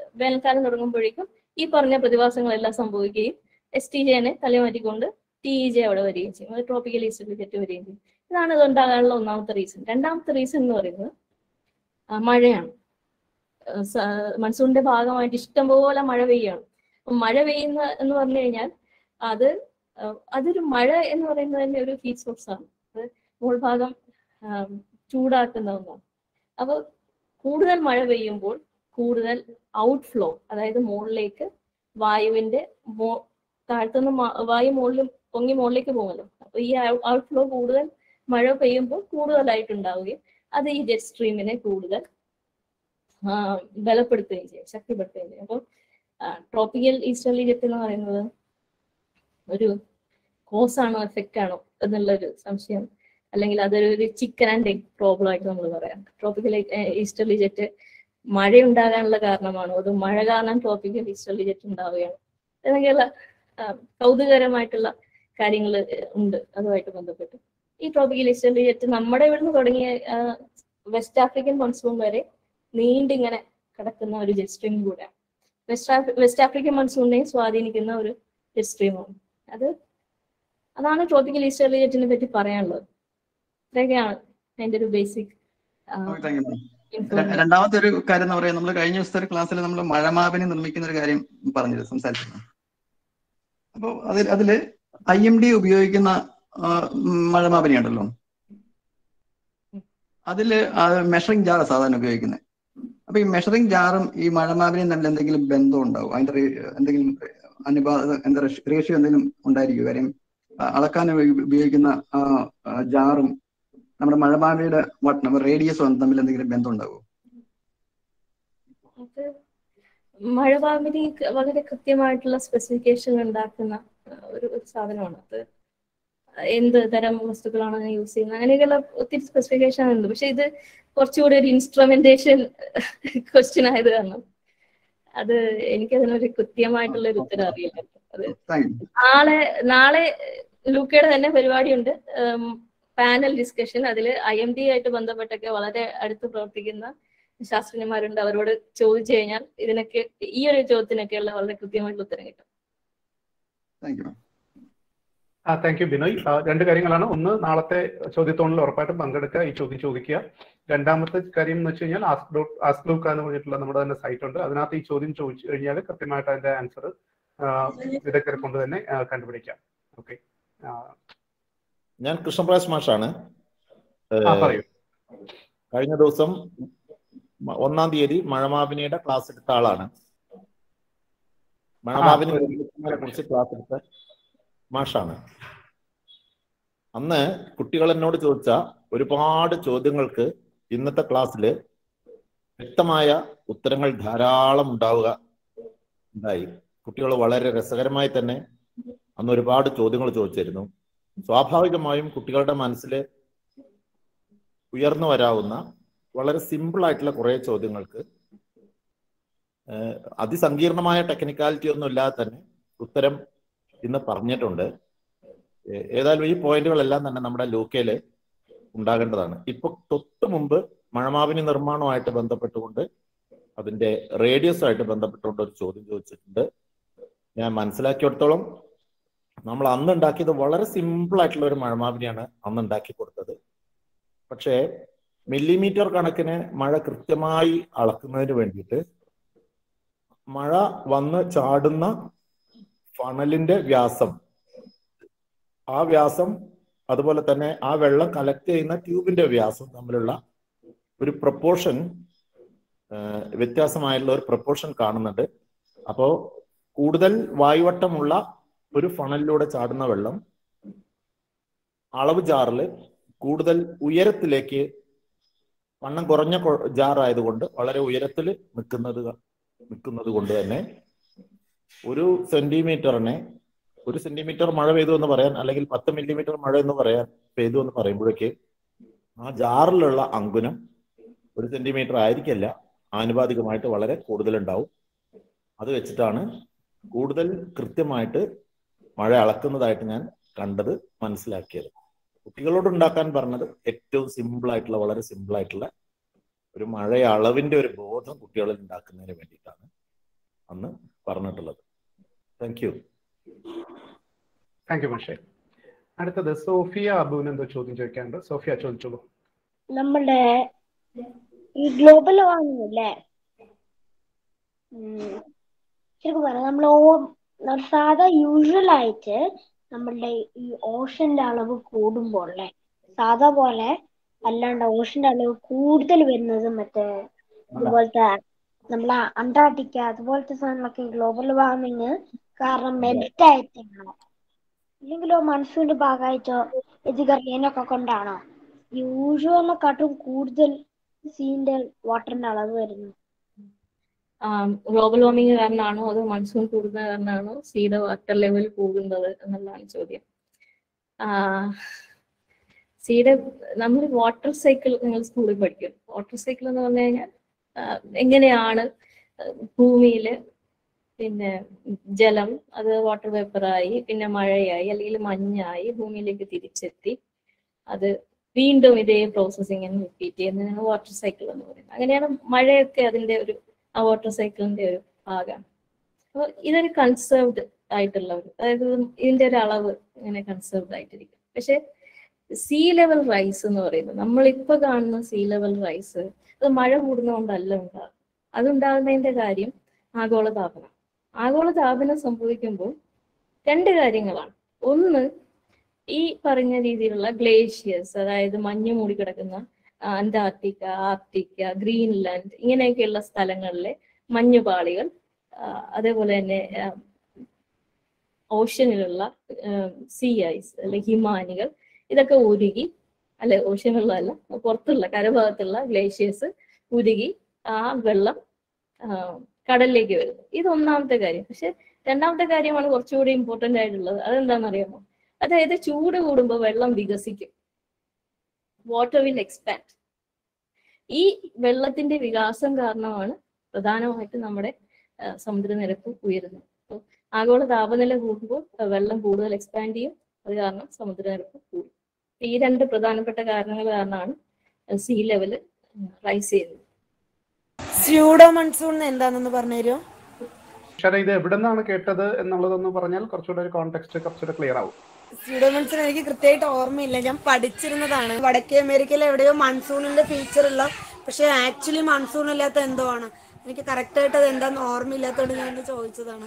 വേനൽക്കാലം തുടങ്ങുമ്പോഴേക്കും ഈ പറഞ്ഞ പ്രതിഭാസങ്ങളെല്ലാം സംഭവിക്കുകയും എസ് ടി ജെനെ തലമാറ്റിക്കൊണ്ട് ടി ഇ ജെ അവിടെ വരികയും ചെയ്യും അത് ട്രോപ്പിക്കൽ ഈസ്റ്റർലിജറ്റ് വരികയും ചെയ്യും ഇതാണ് ഇത് ഉണ്ടാകാനുള്ള ഒന്നാമത്തെ റീസൺ രണ്ടാമത്തെ റീസൺ എന്ന് പറയുന്നത് ആ, മഴയാണ് ആ, സ- മൺസൂണിന്റെ ഭാഗമായിട്ട് ഇഷ്ടംപോലെ മഴ പെയ്യാണ് അപ്പൊ മഴ പെയ്യുന്ന എന്ന് പറഞ്ഞു കഴിഞ്ഞാൽ അത് ആ, അതൊരു മഴ എന്ന് പറയുന്നത് തന്നെ ഒരു ഹീറ്റ് സോഴ്സ് ആണ് അത് മുകൾഭാഗം ആ, ചൂടാക്കുന്ന ഒന്നാണ് അപ്പൊ കൂടുതൽ മഴ പെയ്യുമ്പോൾ കൂടുതൽ ഔട്ട്ഫ്ലോ അതായത് മുകളിലേക്ക് വായുവിന്റെ മോ താഴ്ത്തുനിന്ന് മ- വായു മുകളിൽ പൊങ്ങി മുകളിലേക്ക് പോകുമല്ലോ അപ്പൊ ഈ ഔട്ട്ഫ്ലോ കൂടുതൽ മഴ പെയ്യുമ്പോൾ കൂടുതലായിട്ട് ഉണ്ടാവുകയും അത് ഈ ജെറ്റ് സ്ട്രീമിനെ കൂടുതൽ ആ, ബലപ്പെടുത്തുകയും ചെയ്യും ശക്തിപ്പെടുത്തുകയും ചെയ്യും അപ്പോൾ ട്രോപ്പിക്കൽ ഈസ്റ്റർലി ജെറ്റ് എന്ന് പറയുന്നത് ഒരു കോസ് ആണോ എഫക്റ്റ് ആണോ എന്നുള്ളൊരു സംശയം അല്ലെങ്കിൽ അതൊരു ഒരു ചിക്കൻ ആൻഡ് എഗ് പ്രോബ്ലം ആയിട്ട് നമ്മൾ പറയാം ട്രോപ്പിക്കൽ ഈസ്റ്റർലി ജെറ്റ് മഴ ഉണ്ടാകാനുള്ള കാരണമാണോ അതോ മഴ കാരണം ട്രോപ്പിക്കൽ ഈസ്റ്റർലി ജെറ്റ് ഉണ്ടാവുകയാണ് എന്നൊക്കെയുള്ള ആ, കൗതുകകരമായിട്ടുള്ള കാര്യങ്ങൾ ഉണ്ട് അതുമായിട്ട് ബന്ധപ്പെട്ട് ഈ ട്രോപ്പിക്കൽ ഈസ്റ്റർലി ജെറ്റ് നമ്മുടെ ഇവിടുന്ന് തുടങ്ങിയ ആ, വെസ്റ്റ് ആഫ്രിക്കൻ മൺസൂൺ വരെ നീണ്ടിങ്ങനെ കിടക്കുന്ന ഒരു ജെറ്റ് സ്ട്രീം കൂടെയാണ് വെസ്റ്റ് ആഫ്രി വെസ്റ്റ് ആഫ്രിക്കൻ മൺസൂണിനെയും സ്വാധീനിക്കുന്ന ഒരു ജെറ്റ് സ്ട്രീമാണ് അത് അതാണ് ട്രോപ്പിക്കൽ ഈസ്റ്റർലി ജെറ്റിനെ പറ്റി പറയാനുള്ളത് ഇത്രയൊക്കെയാണ് അതിന്റെ ഒരു ബേസിക് താങ്ക് യു ര- രണ്ടാമത്തെ ഒരു കാര്യം എന്ന് പറയാം നമ്മൾ കഴിഞ്ഞ ദിവസത്തെ ഒരു ക്ലാസ്സിൽ നമ്മൾ മഴമാപിനി നിർമ്മിക്കുന്ന ഒരു കാര്യം പറഞ്ഞത് സംസാരിച്ചിരുന്നു അപ്പോൾ അതിൽ അതില് ഐ എം ഡി ഉപയോഗിക്കുന്ന ആ, ഉം, മഴമാപിനി ഉണ്ടല്ലോ അതില് മെഷറിംഗ് ജാർ സാധാരണ ഉപയോഗിക്കുന്നത് അപ്പൊ ഈ മെഷറിംഗ് ജാറും ഈ മഴമാപിനിയും തമ്മിൽ എന്തെങ്കിലും ബന്ധം ഉണ്ടാവും അതിന്റെ റേ- എന്തെങ്കിലും അനുപാത എന്താ റേഷ്യോ എന്തെങ്കിലും ഉണ്ടായിരിക്കും കാര്യം ആ, അളക്കാൻ ഉപ- ഉപയോഗിക്കുന്ന ആ, ആ, ജാറും നമ്മുടെ മഴമാപിനിയുടെ വട്ടം റേഡിയസും തമ്മിൽ എന്തെങ്കിലും ബന്ധം ഉണ്ടാവുമോ അത് മഴവാമിനി വളരെ കൃത്യമായിട്ടുള്ള സ്പെസിഫിക്കേഷൻ ഉണ്ടാക്കുന്ന ആ, ഒരു ഒരു സാധനമാണ് അത് എന്ത് തരം വസ്തുക്കളാണ് യൂസ് ചെയ്യുന്നത് അങ്ങനെയൊക്കെയുള്ള ഒത്തിരി സ്പെസിഫിക്കേഷൻ ഉണ്ട് പക്ഷെ ഇത് കുറച്ചുകൂടി ഒരു ഇൻസ്ട്രുമെന്റേഷൻ ക്വസ്റ്റ്യൻ ആയത് കാരണം അത് എനിക്കതിനൊരു കൃത്യമായിട്ടുള്ള ഒരു ഉത്തരം അറിയില്ല അത് താങ്ക് യു നാളെ നാളെ ലൂക്കയുടെ തന്നെ പരിപാടിയുണ്ട് പാനൽ ഡിസ്കഷൻ അതിൽ ഐ എം ഡി ആയിട്ട് ബന്ധപ്പെട്ടൊക്കെ വളരെ അടുത്ത് പ്രവർത്തിക്കുന്ന ശാസ്ത്രജ്ഞന്മാരുണ്ട് അവരോട് ചോദിച്ചു കഴിഞ്ഞാൽ ഇതിനൊക്കെ ഈ ഒരു ചോദ്യത്തിനൊക്കെയുള്ള വളരെ കൃത്യമായിട്ടുള്ള ഉത്തരം കിട്ടും താങ്ക് യു ആ താങ്ക് യു ബിനോയ് ആ, രണ്ട് കാര്യങ്ങളാണ് ഒന്ന് നാളത്തെ ചോദ്യത്തോണിൽ ഉറപ്പായിട്ടും പങ്കെടുക്കുക ഈ ചോദ്യം ചോദിക്കുക രണ്ടാമത്തെ കാര്യം എന്ന് വെച്ച് കഴിഞ്ഞാൽ ആസ്ക് ഡോട്ട് ആസ്ക് ലൂക്ക എന്ന് പറഞ്ഞിട്ടുള്ള നമ്മുടെ തന്നെ സൈറ്റ് ഉണ്ട് അതിനകത്ത് ഈ ചോദ്യം ചോദിച്ചു കഴിഞ്ഞാൽ കൃത്യമായിട്ട് അതിന്റെ ആൻസർ വിദഗ്ധരെ കൊണ്ട് തന്നെ ആ, കണ്ടുപിടിക്കാം ഓക്കെ ഞാൻ കൃഷ്ണപ്രകാശ് മാഷാണ് ഏഹ്, ആ പറയൂ കഴിഞ്ഞ ദിവസം മ- ഒന്നാം തീയതി മഴമാപിനിയുടെ ക്ലാസ് എടുത്ത ആളാണ് മഴമാപിനി നിർമ്മിക്കുന്നതിനെ കുറിച്ച് ക്ലാസ് എടുത്ത മാഷാണ് അന്ന് കുട്ടികൾ എന്നോട് ചോദിച്ച ഒരുപാട് ചോദ്യങ്ങൾക്ക് ഇന്നത്തെ ക്ലാസ്സിൽ വ്യക്തമായ ഉത്തരങ്ങൾ ധാരാളം ഉണ്ടാവുക ഉണ്ടായി കുട്ടികൾ വളരെ രസകരമായി തന്നെ അന്ന് ഒരുപാട് ചോദ്യങ്ങൾ ചോദിച്ചിരുന്നു സ്വാഭാവികമായും കുട്ടികളുടെ മനസ്സിൽ ഉയർന്നു വരാവുന്ന വളരെ സിമ്പിൾ ആയിട്ടുള്ള കുറെ ചോദ്യങ്ങൾക്ക് ഏഹ് അതിസങ്കീർണമായ ടെക്നിക്കാലിറ്റി ഒന്നും ഇല്ലാതെ തന്നെ ഉത്തരം ഇന്ന് പറഞ്ഞിട്ടുണ്ട് ഏ- ഏതായാലും ഈ പോയിന്റുകളെല്ലാം തന്നെ നമ്മുടെ ലൂക്കയില് ഉണ്ടാകേണ്ടതാണ് ഇപ്പൊ തൊട്ട് മുമ്പ് മഴമാവിനി നിർമ്മാണവുമായിട്ട് ബന്ധപ്പെട്ടുകൊണ്ട് അതിന്റെ റേഡിയസുമായിട്ട് ബന്ധപ്പെട്ടുകൊണ്ട് ഒരു ചോദ്യം ചോദിച്ചിട്ടുണ്ട് ഞാൻ മനസ്സിലാക്കിയിടത്തോളം നമ്മൾ അന്ന് ഉണ്ടാക്കിയത് വളരെ സിമ്പിൾ ആയിട്ടുള്ള ഒരു മഴമാവിനിയാണ് അന്ന് ഉണ്ടാക്കി കൊടുത്തത് പക്ഷേ മില്ലിമീറ്റർ കണക്കിന് മഴ കൃത്യമായി അളക്കുന്നതിന് വേണ്ടിയിട്ട് മഴ വന്ന് ചാടുന്ന ഫണലിന്റെ വ്യാസം ആ വ്യാസം അതുപോലെ തന്നെ ആ വെള്ളം കലക്ട് ചെയ്യുന്ന ട്യൂബിന്റെ വ്യാസം തമ്മിലുള്ള ഒരു പ്രപ്പോർഷൻ വ്യത്യാസമായിട്ടുള്ള ഒരു പ്രപ്പോർഷൻ കാണുന്നുണ്ട് അപ്പോ കൂടുതൽ വായുവട്ടമുള്ള ഒരു ഫണലിലൂടെ ചാടുന്ന വെള്ളം അളവ് ജാറിൽ കൂടുതൽ ഉയരത്തിലേക്ക് വണ്ണം കുറഞ്ഞ കൊ- ജാറായതുകൊണ്ട് വളരെ ഉയരത്തിൽ നിൽക്കുന്നത് ക- നിൽക്കുന്നത് കൊണ്ട് തന്നെ ഒരു സെന്റിമീറ്ററിനെ ഒരു സെന്റിമീറ്റർ മഴ പെയ്തു എന്ന് പറയാൻ അല്ലെങ്കിൽ പത്ത് മില്ലിമീറ്റർ മഴ എന്ന് പറയാൻ പെയ്തു എന്ന് പറയുമ്പോഴേക്ക് ആ ജാറിലുള്ള അങ്കുനം ഒരു സെന്റിമീറ്റർ ആയിരിക്കില്ല ആനുപാതികമായിട്ട് വളരെ കൂടുതലുണ്ടാവും അത് വെച്ചിട്ടാണ് കൂടുതൽ കൃത്യമായിട്ട് മഴ അളക്കുന്നതായിട്ട് ഞാൻ കണ്ടത് മനസ്സിലാക്കിയത് കുട്ടികളോട് ഉണ്ടാക്കാൻ പറഞ്ഞത് ഏറ്റവും സിമ്പിൾ ആയിട്ടുള്ള വളരെ സിമ്പിൾ ആയിട്ടുള്ള ഒരു മഴ അളവിന്റെ ഒരു ബോധം കുട്ടികളിൽ ഉണ്ടാക്കുന്നതിന് വേണ്ടിയിട്ടാണ് അന്ന് പറഞ്ഞിട്ടുള്ളത് താങ്ക് യു താങ്ക് യു മാഷെ അടുത്തത് സോഫിയ അബുവിന് എന്തോ ചോദ്യം ചോദിക്കാനുണ്ട് സോഫിയ ചോദിച്ചോളൂ നമ്മുടെ ഈ ഗ്ലോബൽ വാർമിംഗ് അല്ലേ ഉം, ശരിക്കും പറയാം നമ്മൾ ഓ സാധാ യൂഷ്വൽ ആയിട്ട് നമ്മളുടെ ഈ ഓഷന്റെ അളവ് കൂടുമ്പോൾ അല്ലേ സാധാ പോലെ അല്ലാണ്ട് ഓഷന്റെ അളവ് കൂടുതൽ വരുന്നത് മറ്റേ ഇതുപോലത്തെ നമ്മളെ അന്റാർട്ടിക്ക അതുപോലത്തെ സാധനങ്ങളൊക്കെ ഗ്ലോബൽ വാർമിങ് കാരണം മെൽറ്റ് ആയിട്ടാണോ ഇല്ലെങ്കിലോ മൺസൂണിന്റെ ഭാഗമായിട്ടോ ഇത് റെയിനൊക്കെ കൊണ്ടാണോ യൂഷ്വലിനെക്കാട്ടും കൂടുതൽ സീന്റെ വാട്ടറിന്റെ അളവ് വരുന്നു ഗ്ലോബൽ വാർമിംഗ് കാരണമാണോ അതോ മൺസൂൺ കൂടുന്നത് കാരണമാണോ സീയുടെ വാട്ടർ ലെവൽ കൂടുന്നത് എന്നുള്ളതാണ് ചോദ്യം സീയുടെ നമ്മൾ വാട്ടർ സൈക്കിൾ നിങ്ങൾ സ്കൂളിൽ പഠിക്കും വാട്ടർ സൈക്കിൾ എന്ന് പറഞ്ഞു കഴിഞ്ഞാൽ ആ, എങ്ങനെയാണ് ഭൂമിയില് പിന്നെ ജലം അത് വാട്ടർ വേപ്പറായി പിന്നെ മഴയായി അല്ലെങ്കിൽ മഞ്ഞായി ഭൂമിയിലേക്ക് തിരിച്ചെത്തി അത് വീണ്ടും ഇതേ പ്രോസസ്സിങ് റിപ്പീറ്റ് ചെയ്യുന്നതിനാണ് വാട്ടർ സൈക്കിൾ എന്ന് പറയുന്നത് അങ്ങനെയാണ് മഴയൊക്കെ അതിന്റെ ഒരു ആ വാട്ടർ സൈക്കിളിന്റെ ഒരു ഭാഗമാണ് അപ്പോൾ ഇതൊരു കൺസേർവ്ഡ് ആയിട്ടുള്ള ഒരു അതായത് ഇതിന്റെ ഒരു അളവ് ഇങ്ങനെ കൺസേർവ്ഡ് ആയിട്ടിരിക്കും പക്ഷെ സീ ലെവൽ റൈസ് എന്ന് പറയുന്നത് നമ്മളിപ്പോ കാണുന്ന സീ ലെവൽ റൈസ് അത് മഴ കൂടുന്നതുകൊണ്ടല്ല ഉണ്ടാകും അതുണ്ടാകുന്നതിന്റെ കാര്യം ആഗോളതാപനം ആഗോളതാപനം സംഭവിക്കുമ്പോൾ രണ്ട് കാര്യങ്ങളാണ് ഒന്ന് ഈ പറഞ്ഞ രീതിയിലുള്ള ഗ്ലേഷ്യേഴ്സ് അതായത് മഞ്ഞ് മൂടിക്കിടക്കുന്ന ആ, അന്റാർട്ടിക്ക ആർട്ടിക്ക ഗ്രീൻലാൻഡ് ഇങ്ങനെയൊക്കെയുള്ള സ്ഥലങ്ങളിലെ മഞ്ഞുപാളികൾ ആ, അതേപോലെ തന്നെ ആ, ഓഷ്യനിലുള്ള സീ ഐസ് അല്ലെ ഹിമാനികൾ ഇതൊക്കെ ഉരുകി അല്ലെ ഓഷ്യനിലുള്ളതല്ല പുറത്തുള്ള കരഭാഗത്തുള്ള ഗ്ലേഷ്യേഴ്സ് ഉരുകി ആ വെള്ളം ആ, കടലിലേക്ക് വരുന്നു ഇത് ഒന്നാമത്തെ കാര്യം പക്ഷെ രണ്ടാമത്തെ കാര്യമാണ് കുറച്ചുകൂടി ഇമ്പോർട്ടന്റ് ആയിട്ടുള്ളത് അതെന്താണെന്ന് അറിയാമോ അതായത് ചൂട് കൂടുമ്പോൾ വെള്ളം വികസിക്കും വാട്ടർ വിൽ എക്സ്പാൻഡ് ഈ വെള്ളത്തിന്റെ വികാസം കാരണമാണ് പ്രധാനമായിട്ട് നമ്മുടെ ആ, സമുദ്രനിരപ്പ് ഉയരുന്നത് അപ്പോൾ ആഗോള താപനില കൂടുമ്പോൾ ആ, വെള്ളം കൂടുതൽ എക്സ്പാൻഡ് ചെയ്യും അത് കാരണം സമുദ്രനിരപ്പ് കൂടും ഈ രണ്ട് പ്രധാനപ്പെട്ട കാരണങ്ങൾ കാരണമാണ് സീ ലെവൽ റൈസ് ചെയ്യുന്നത് സ്യൂഡോ മൺസൂൺ എന്താണെന്ന് പറഞ്ഞുതരുമോ പക്ഷേ ഇത് എവിടെ നിന്നാണ് കേട്ടത് എന്നുള്ളതൊന്ന് പറഞ്ഞാൽ കുറച്ചുകൂടെ ഒരു കോണ്ടെക്സ്റ്റ് കുറച്ചുകൂടെ ക്ലിയർ ആവും സ്യൂഡോ മൺസൂൺ എനിക്ക് കൃത്യമായിട്ട് ഓർമ്മയില്ല ഞാൻ പഠിച്ചിരുന്നതാണ് വടക്കേ അമേരിക്കയിൽ എവിടെയോ മൺസൂണിന്റെ ഫീച്ചർ ഉള്ള പക്ഷെ ആക്ച്വലി മൺസൂൺ ഇല്ലാത്ത എന്തോ ആണ് എനിക്ക് കറക്റ്റ് ആയിട്ട് അത് എന്താന്ന് ഓർമ്മയില്ലാത്തതുകൊണ്ട് ഞാൻ ഇത് ചോദിച്ചതാണ്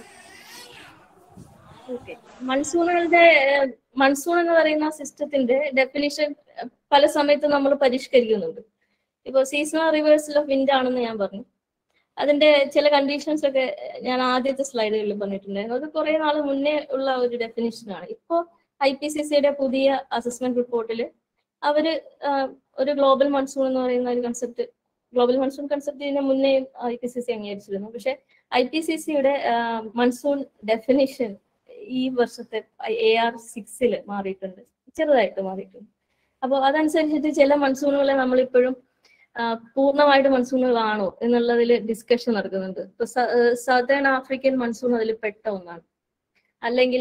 ഓക്കെ മൺസൂണുകളുടെ ഏഹ്, മൺസൂൺ എന്ന് പറയുന്ന സിസ്റ്റത്തിന്റെ ഡെഫിനിഷൻ പല സമയത്തും നമ്മൾ പരിഷ്കരിക്കുന്നുണ്ട് ഇപ്പൊ സീസണൽ റിവേഴ്സൽ ഓഫ് വിൻഡ് ആണെന്ന് ഞാൻ പറഞ്ഞു അതിന്റെ ചില കണ്ടീഷൻസ് ഒക്കെ ഞാൻ ആദ്യത്തെ സ്ലൈഡുകളിൽ പറഞ്ഞിട്ടുണ്ടായിരുന്നു അത് കുറെ നാൾ മുന്നേ ഉള്ള ഒരു ഡെഫിനിഷൻ ആണ് ഇപ്പോ ഐ പി സി സിയുടെ പുതിയ അസസ്മെന്റ് റിപ്പോർട്ടിൽ അവര് ആഹ്, ഒരു ഗ്ലോബൽ മൺസൂൺ എന്ന് പറയുന്ന ഒരു കൺസെപ്റ്റ് ഗ്ലോബൽ മൺസൂൺ കൺസെപ്റ്റ് ഇതിന് മുന്നേ ഐ പി സി സി അംഗീകരിച്ചിരുന്നു പക്ഷെ ഐ പി സി സിയുടെ മൺസൂൺ ഡെഫിനിഷൻ ഈ വർഷത്തെ എ ആർ സിക്സിൽ മാറിയിട്ടുണ്ട് ചെറുതായിട്ട് മാറിയിട്ടുണ്ട് അപ്പോൾ അതനുസരിച്ചിട്ട് ചില മൺസൂണുകളെ നമ്മളിപ്പോഴും ആ, പൂർണ്ണമായിട്ട് മൺസൂണുകളാണോ എന്നുള്ളതിൽ ഡിസ്കഷൻ നടക്കുന്നുണ്ട് ഇപ്പൊ സദേൺ ആഫ്രിക്കൻ മൺസൂൺ അതിൽ പെട്ട ഒന്നാണ് അല്ലെങ്കിൽ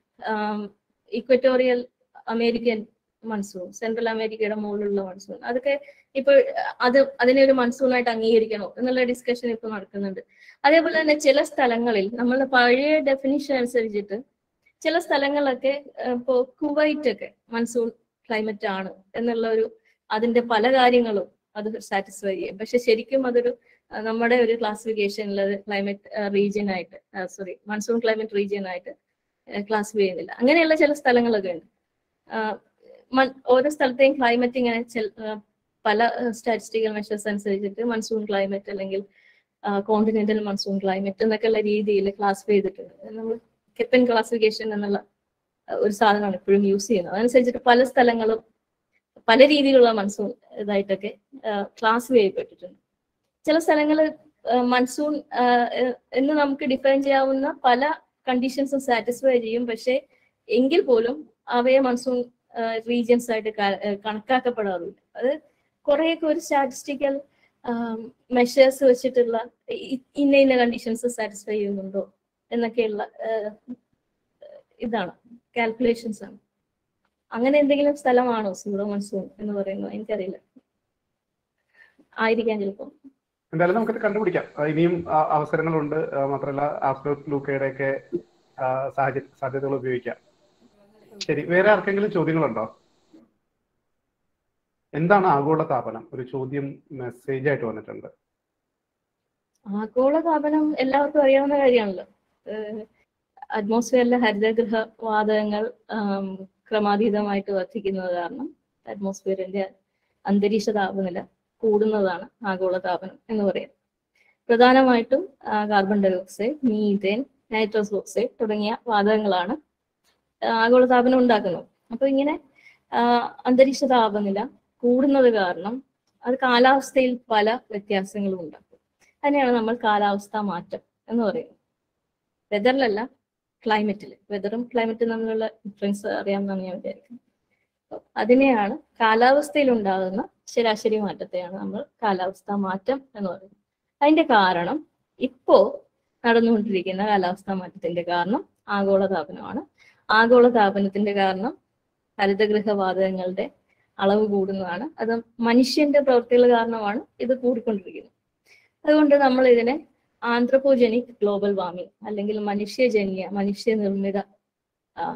ഇക്വറ്റോറിയൽ അമേരിക്കൻ മൺസൂൺ സെൻട്രൽ അമേരിക്കയുടെ മുകളിലുള്ള മൺസൂൺ അതൊക്കെ ഇപ്പൊ അത് അതിനെ ഒരു മൺസൂണായിട്ട് അംഗീകരിക്കണോ എന്നുള്ള ഡിസ്കഷൻ ഇപ്പൊ നടക്കുന്നുണ്ട് അതേപോലെ തന്നെ ചില സ്ഥലങ്ങളിൽ നമ്മളുടെ പഴയ ഡെഫിനിഷൻ അനുസരിച്ചിട്ട് ചില സ്ഥലങ്ങളൊക്കെ ഏഹ്, ഇപ്പോ കുവൈറ്റ് ഒക്കെ മൺസൂൺ ക്ലൈമറ്റ് ആണ് എന്നുള്ള ഒരു അതിന്റെ പല കാര്യങ്ങളും അത് സാറ്റിസ്ഫൈ ചെയ്യും പക്ഷെ ശരിക്കും അതൊരു ആ, നമ്മുടെ ഒരു ക്ലാസിഫിക്കേഷനിൽ അത് ക്ലൈമറ്റ് റീജിയൻ ആയിട്ട് സോറി മൺസൂൺ ക്ലൈമറ്റ് റീജിയൻ ആയിട്ട് ക്ലാസിഫൈ ചെയ്യുന്നില്ല അങ്ങനെയുള്ള ചില സ്ഥലങ്ങളൊക്കെ ഉണ്ട് ആ, മൺ- ഓരോ സ്ഥലത്തെയും ക്ലൈമറ്റ് ഇങ്ങനെ ചെൽ- ആ, പല സ്റ്റാറ്റിസ്റ്റിക്കൽ മെഷേഴ്സ് അനുസരിച്ചിട്ട് മൺസൂൺ ക്ലൈമറ്റ് അല്ലെങ്കിൽ കോണ്ടിനെന്റൽ മൺസൂൺ ക്ലൈമറ്റ് എന്നൊക്കെയുള്ള രീതിയിൽ ക്ലാസിഫൈ ചെയ്തിട്ടുണ്ട് നമ്മൾ കെപ്പൻ ക്ലാസിഫിക്കേഷൻ എന്നുള്ള ആ, ഒരു സാധനമാണ് ഇപ്പോഴും യൂസ് ചെയ്യുന്നത് അതനുസരിച്ചിട്ട് പല സ്ഥലങ്ങളും പല രീതിയിലുള്ള മൺസൂൺ ഇതായിട്ടൊക്കെ ക്ലാസിഫൈ ചെയ്യപ്പെട്ടിട്ടുണ്ട് ചില സ്ഥലങ്ങൾ മൺസൂൺ എന്ന് നമുക്ക് ഡിഫൈൻ ചെയ്യാവുന്ന പല കണ്ടീഷൻസും സാറ്റിസ്ഫൈ ചെയ്യും പക്ഷെ എങ്കിൽ പോലും അവയെ മൺസൂൺ റീജിയൻസ് ആയിട്ട് ക- ഏഹ് കണക്കാക്കപ്പെടാറില്ല അത് കുറേയൊക്കെ ഒരു സ്റ്റാറ്റിസ്റ്റിക്കൽ മെഷേഴ്സ് വെച്ചിട്ടുള്ള ഇ- ഇന്ന ഇന്ന കണ്ടീഷൻസ് സാറ്റിസ്ഫൈ ചെയ്യുന്നുണ്ടോ എന്നൊക്കെയുള്ള ഏഹ്, ഇതാണ് കാൽക്കുലേഷൻസ് ആണ് അങ്ങനെ എന്തെങ്കിലും സ്ഥലമാണോ സൂഡോ മൺസൂൺ എന്ന് പറയുന്നത് എനിക്കറിയില്ല ആയിരിക്കാം ചിലപ്പോൾ എന്തായാലും നമുക്കത് കണ്ടുപിടിക്കാം ആ, ഇനിയും ആ, അവസരങ്ങളുണ്ട് ആ, മാത്രമല്ല ആഫ്ലോക്ക് ലൂക്കയുടെ ഒക്കെ സാഹചര്യ സാധ്യതകൾ ഉപയോഗിക്കാം ശരി വേറെ ആർക്കെങ്കിലും ചോദ്യങ്ങളുണ്ടോ എന്താണ് ആഗോള താപനം ഒരു ചോദ്യം മെസ്സേജ് ആയിട്ട് വന്നിട്ടുണ്ട് ആഗോളതാപനം എല്ലാവർക്കും അറിയാവുന്ന കാര്യമാണല്ലോ അറ്റ്മോസ്ഫിയറിലെ ഹരിതഗൃഹ വാതകങ്ങൾ ആം, ക്രമാതീതമായിട്ട് വർദ്ധിക്കുന്നത് കാരണം അറ്റ്മോസ്ഫിയറിന്റെ അന്തരീക്ഷ താപനില കൂടുന്നതാണ് ആഗോളതാപനം എന്ന് പറയുന്നത് പ്രധാനമായിട്ടും ആ, carbon dioxide methane nitrous oxide തുടങ്ങിയ വാതകങ്ങളാണ് ആ, ആഗോളതാപനം ഉണ്ടാക്കുന്നത് അപ്പൊ ഇങ്ങനെ ആ, അന്തരീക്ഷ താപനില കൂടുന്നത് കാരണം അത് കാലാവസ്ഥയിൽ പല വ്യത്യാസങ്ങളും ഉണ്ടാക്കും അതിനെയാണ് നമ്മൾ കാലാവസ്ഥാ മാറ്റം എന്ന് പറയുന്നത് വെതറിലല്ല ക്ലൈമറ്റിൽ വെതറും ക്ലൈമറ്റും തമ്മിലുള്ള ഡിഫറൻസ് അറിയാമെന്നാണ് ഞാൻ വിചാരിക്കുന്നത് അപ്പൊ അതിനെയാണ് കാലാവസ്ഥയിൽ ഉണ്ടാകുന്ന ശരാശരി മാറ്റത്തെയാണ് നമ്മൾ കാലാവസ്ഥാ മാറ്റം എന്ന് പറയുന്നത് അതിന്റെ കാരണം ഇപ്പോ നടന്നുകൊണ്ടിരിക്കുന്ന കാലാവസ്ഥാ മാറ്റത്തിന്റെ കാരണം ആഗോളതാപനമാണ് ആഗോളതാപനത്തിന്റെ കാരണം ഹരിതഗൃഹ വാതകങ്ങളുടെ അളവ് കൂടുന്നതാണ് അത് മനുഷ്യന്റെ പ്രവൃത്തികൾ കാരണമാണ് ഇത് കൂടിക്കൊണ്ടിരിക്കുന്നത് അതുകൊണ്ട് നമ്മൾ ഇതിനെ ആന്ത്രപ്പോജനിക് ഗ്ലോബൽ വാർമിംഗ് അല്ലെങ്കിൽ മനുഷ്യജന്യ മനുഷ്യനിർമ്മിത ആ,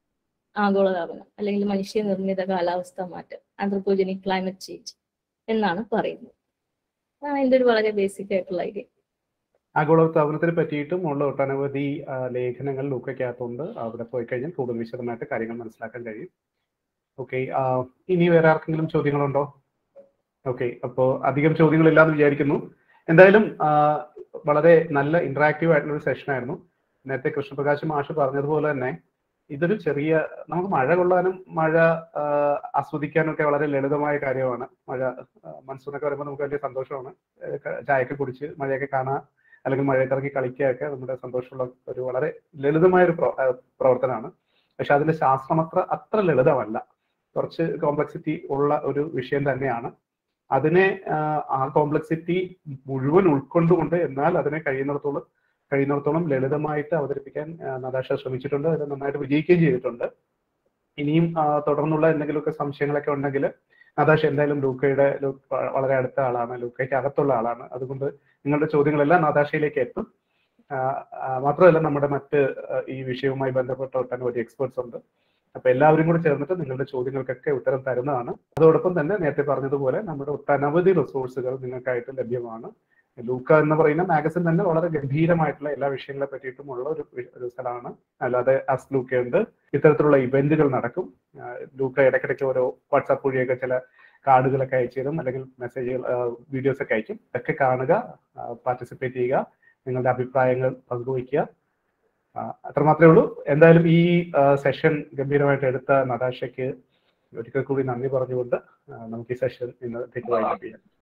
ആഗോളതാപനം അല്ലെങ്കിൽ മനുഷ്യനിർമ്മിത കാലാവസ്ഥാ മാറ്റം ആന്ത്രപ്പോജനിക് ക്ലൈമറ്റ് ചേഞ്ച് എന്നാണ് പറയുന്നത് അതാണ് അതിന്റെ ഒരു വളരെ ബേസിക് ആയിട്ടുള്ള ഐഡിയ ആഗോളതാപനത്തിനെ പറ്റിയിട്ടും ഉള്ള ഒട്ടനവധി ആ, ലേഖനങ്ങൾ ലൂക്കയ്ക്കകത്തുണ്ട് അവിടെ പോയി കഴിഞ്ഞാൽ കൂടുതൽ വിശദമായിട്ട് കാര്യങ്ങൾ മനസ്സിലാക്കാൻ കഴിയും ഓക്കെ ഇനി വേറെ ആർക്കെങ്കിലും ചോദ്യങ്ങളുണ്ടോ ഓക്കെ അപ്പോൾ അധികം ചോദ്യങ്ങളില്ലാന്ന് വിചാരിക്കുന്നു എന്തായാലും ആ, വളരെ നല്ല ഇന്ററാക്റ്റീവ് ആയിട്ടുള്ള ഒരു സെഷൻ ആയിരുന്നു നേരത്തെ കൃഷ്ണപ്രകാശ് മാഷ് പറഞ്ഞതുപോലെ തന്നെ ഇതൊരു ചെറിയ നമുക്ക് മഴ കൊള്ളാനും മഴ ആ, ആസ്വദിക്കാനും ഒക്കെ വളരെ ലളിതമായ കാര്യമാണ് മഴ മൺസൂണൊക്കെ വരുമ്പോൾ നമുക്ക് വലിയ സന്തോഷമാണ് ഏ, ക- ചായയൊക്കെ കുടിച്ച് മഴയൊക്കെ കാണാൻ അല്ലെങ്കിൽ മഴയത്ത് ഇറങ്ങി കളിക്കുകയൊക്കെ നമ്മുടെ സന്തോഷമുള്ള ഒരു വളരെ ലളിതമായ ഒരു പ്രവ- ആ, പ്രവർത്തനമാണ് പക്ഷെ അതിന്റെ ശാസ്ത്രം അത്ര അത്ര ലളിതമല്ല കുറച്ച് കോംപ്ലക്സിറ്റി ഉള്ള ഒരു വിഷയം തന്നെയാണ് അതിനെ ആ, ആ കോംപ്ലക്സിറ്റി മുഴുവൻ ഉൾക്കൊണ്ടുകൊണ്ട് എന്നാൽ അതിനെ കഴിയുന്നിടത്തോളം കഴിയുന്നിടത്തോളം ലളിതമായിട്ട് അവതരിപ്പിക്കാൻ ആ, നതാഷ ശ്രമിച്ചിട്ടുണ്ട് അത് നന്നായിട്ട് വിജയിക്കുകയും ചെയ്തിട്ടുണ്ട് ഇനിയും ആ, തുടർന്നുള്ള എന്തെങ്കിലുമൊക്കെ സംശയങ്ങളൊക്കെ ഉണ്ടെങ്കിൽ നതാഷ എന്തായാലും ലൂക്കയുടെ ലൂ- വളരെ അടുത്ത ആളാണ് ലൂക്കയ്ക്ക് അകത്തുള്ള ആളാണ് അതുകൊണ്ട് നിങ്ങളുടെ ചോദ്യങ്ങളെല്ലാം നതാഷയിലേക്ക് എത്തും ആ, ആ, മാത്രമല്ല നമ്മുടെ മറ്റ് ആ, ഈ വിഷയവുമായി ബന്ധപ്പെട്ട ഒട്ടനവധി എക്സ്പേർട്സ് ഉണ്ട് അപ്പൊ എല്ലാവരും കൂടി ചേർന്നിട്ട് നിങ്ങളുടെ ചോദ്യങ്ങൾക്കൊക്കെ ഉത്തരം തരുന്നതാണ് അതോടൊപ്പം തന്നെ നേരത്തെ പറഞ്ഞതുപോലെ നമ്മുടെ ഒട്ടനവധി റിസോഴ്സുകൾ നിങ്ങൾക്കായിട്ട് ലഭ്യമാണ് ലൂക്ക എന്ന് പറയുന്ന മാഗസിൻ തന്നെ വളരെ ഗംഭീരമായിട്ടുള്ള എല്ലാ വിഷയങ്ങളെ പറ്റിയിട്ടുമുള്ള ഒരു വി- ഒരു സ്ഥലമാണ് അല്ലാതെ അസ് ലൂക്ക ഉണ്ട് ഇത്തരത്തിലുള്ള ഇവന്റുകൾ നടക്കും ആ, ലൂക്ക ഇടയ്ക്കിടയ്ക്ക് ഓരോ വാട്സാപ്പ് വഴിയൊക്കെ ചില കാർഡുകളൊക്കെ അയച്ചു തരും അല്ലെങ്കിൽ മെസ്സേജുകൾ വീഡിയോസ് ഒക്കെ അയക്കും ഇതൊക്കെ കാണുക പാർട്ടിസിപ്പേറ്റ് ചെയ്യുക നിങ്ങളുടെ അഭിപ്രായങ്ങൾ പങ്കുവയ്ക്കുക ആ, അത്ര മാത്രമേ ഉള്ളൂ എന്തായാലും ഈ സെഷൻ ഗംഭീരമായിട്ട് എടുത്ത നടാഷയ്ക്ക് ഒരിക്കൽ കൂടി നന്ദി പറഞ്ഞുകൊണ്ട് ആ, നമുക്ക് ഈ സെഷൻ ഇന്നത്തേക്ക് വൈകിട്ട് ചെയ്യാം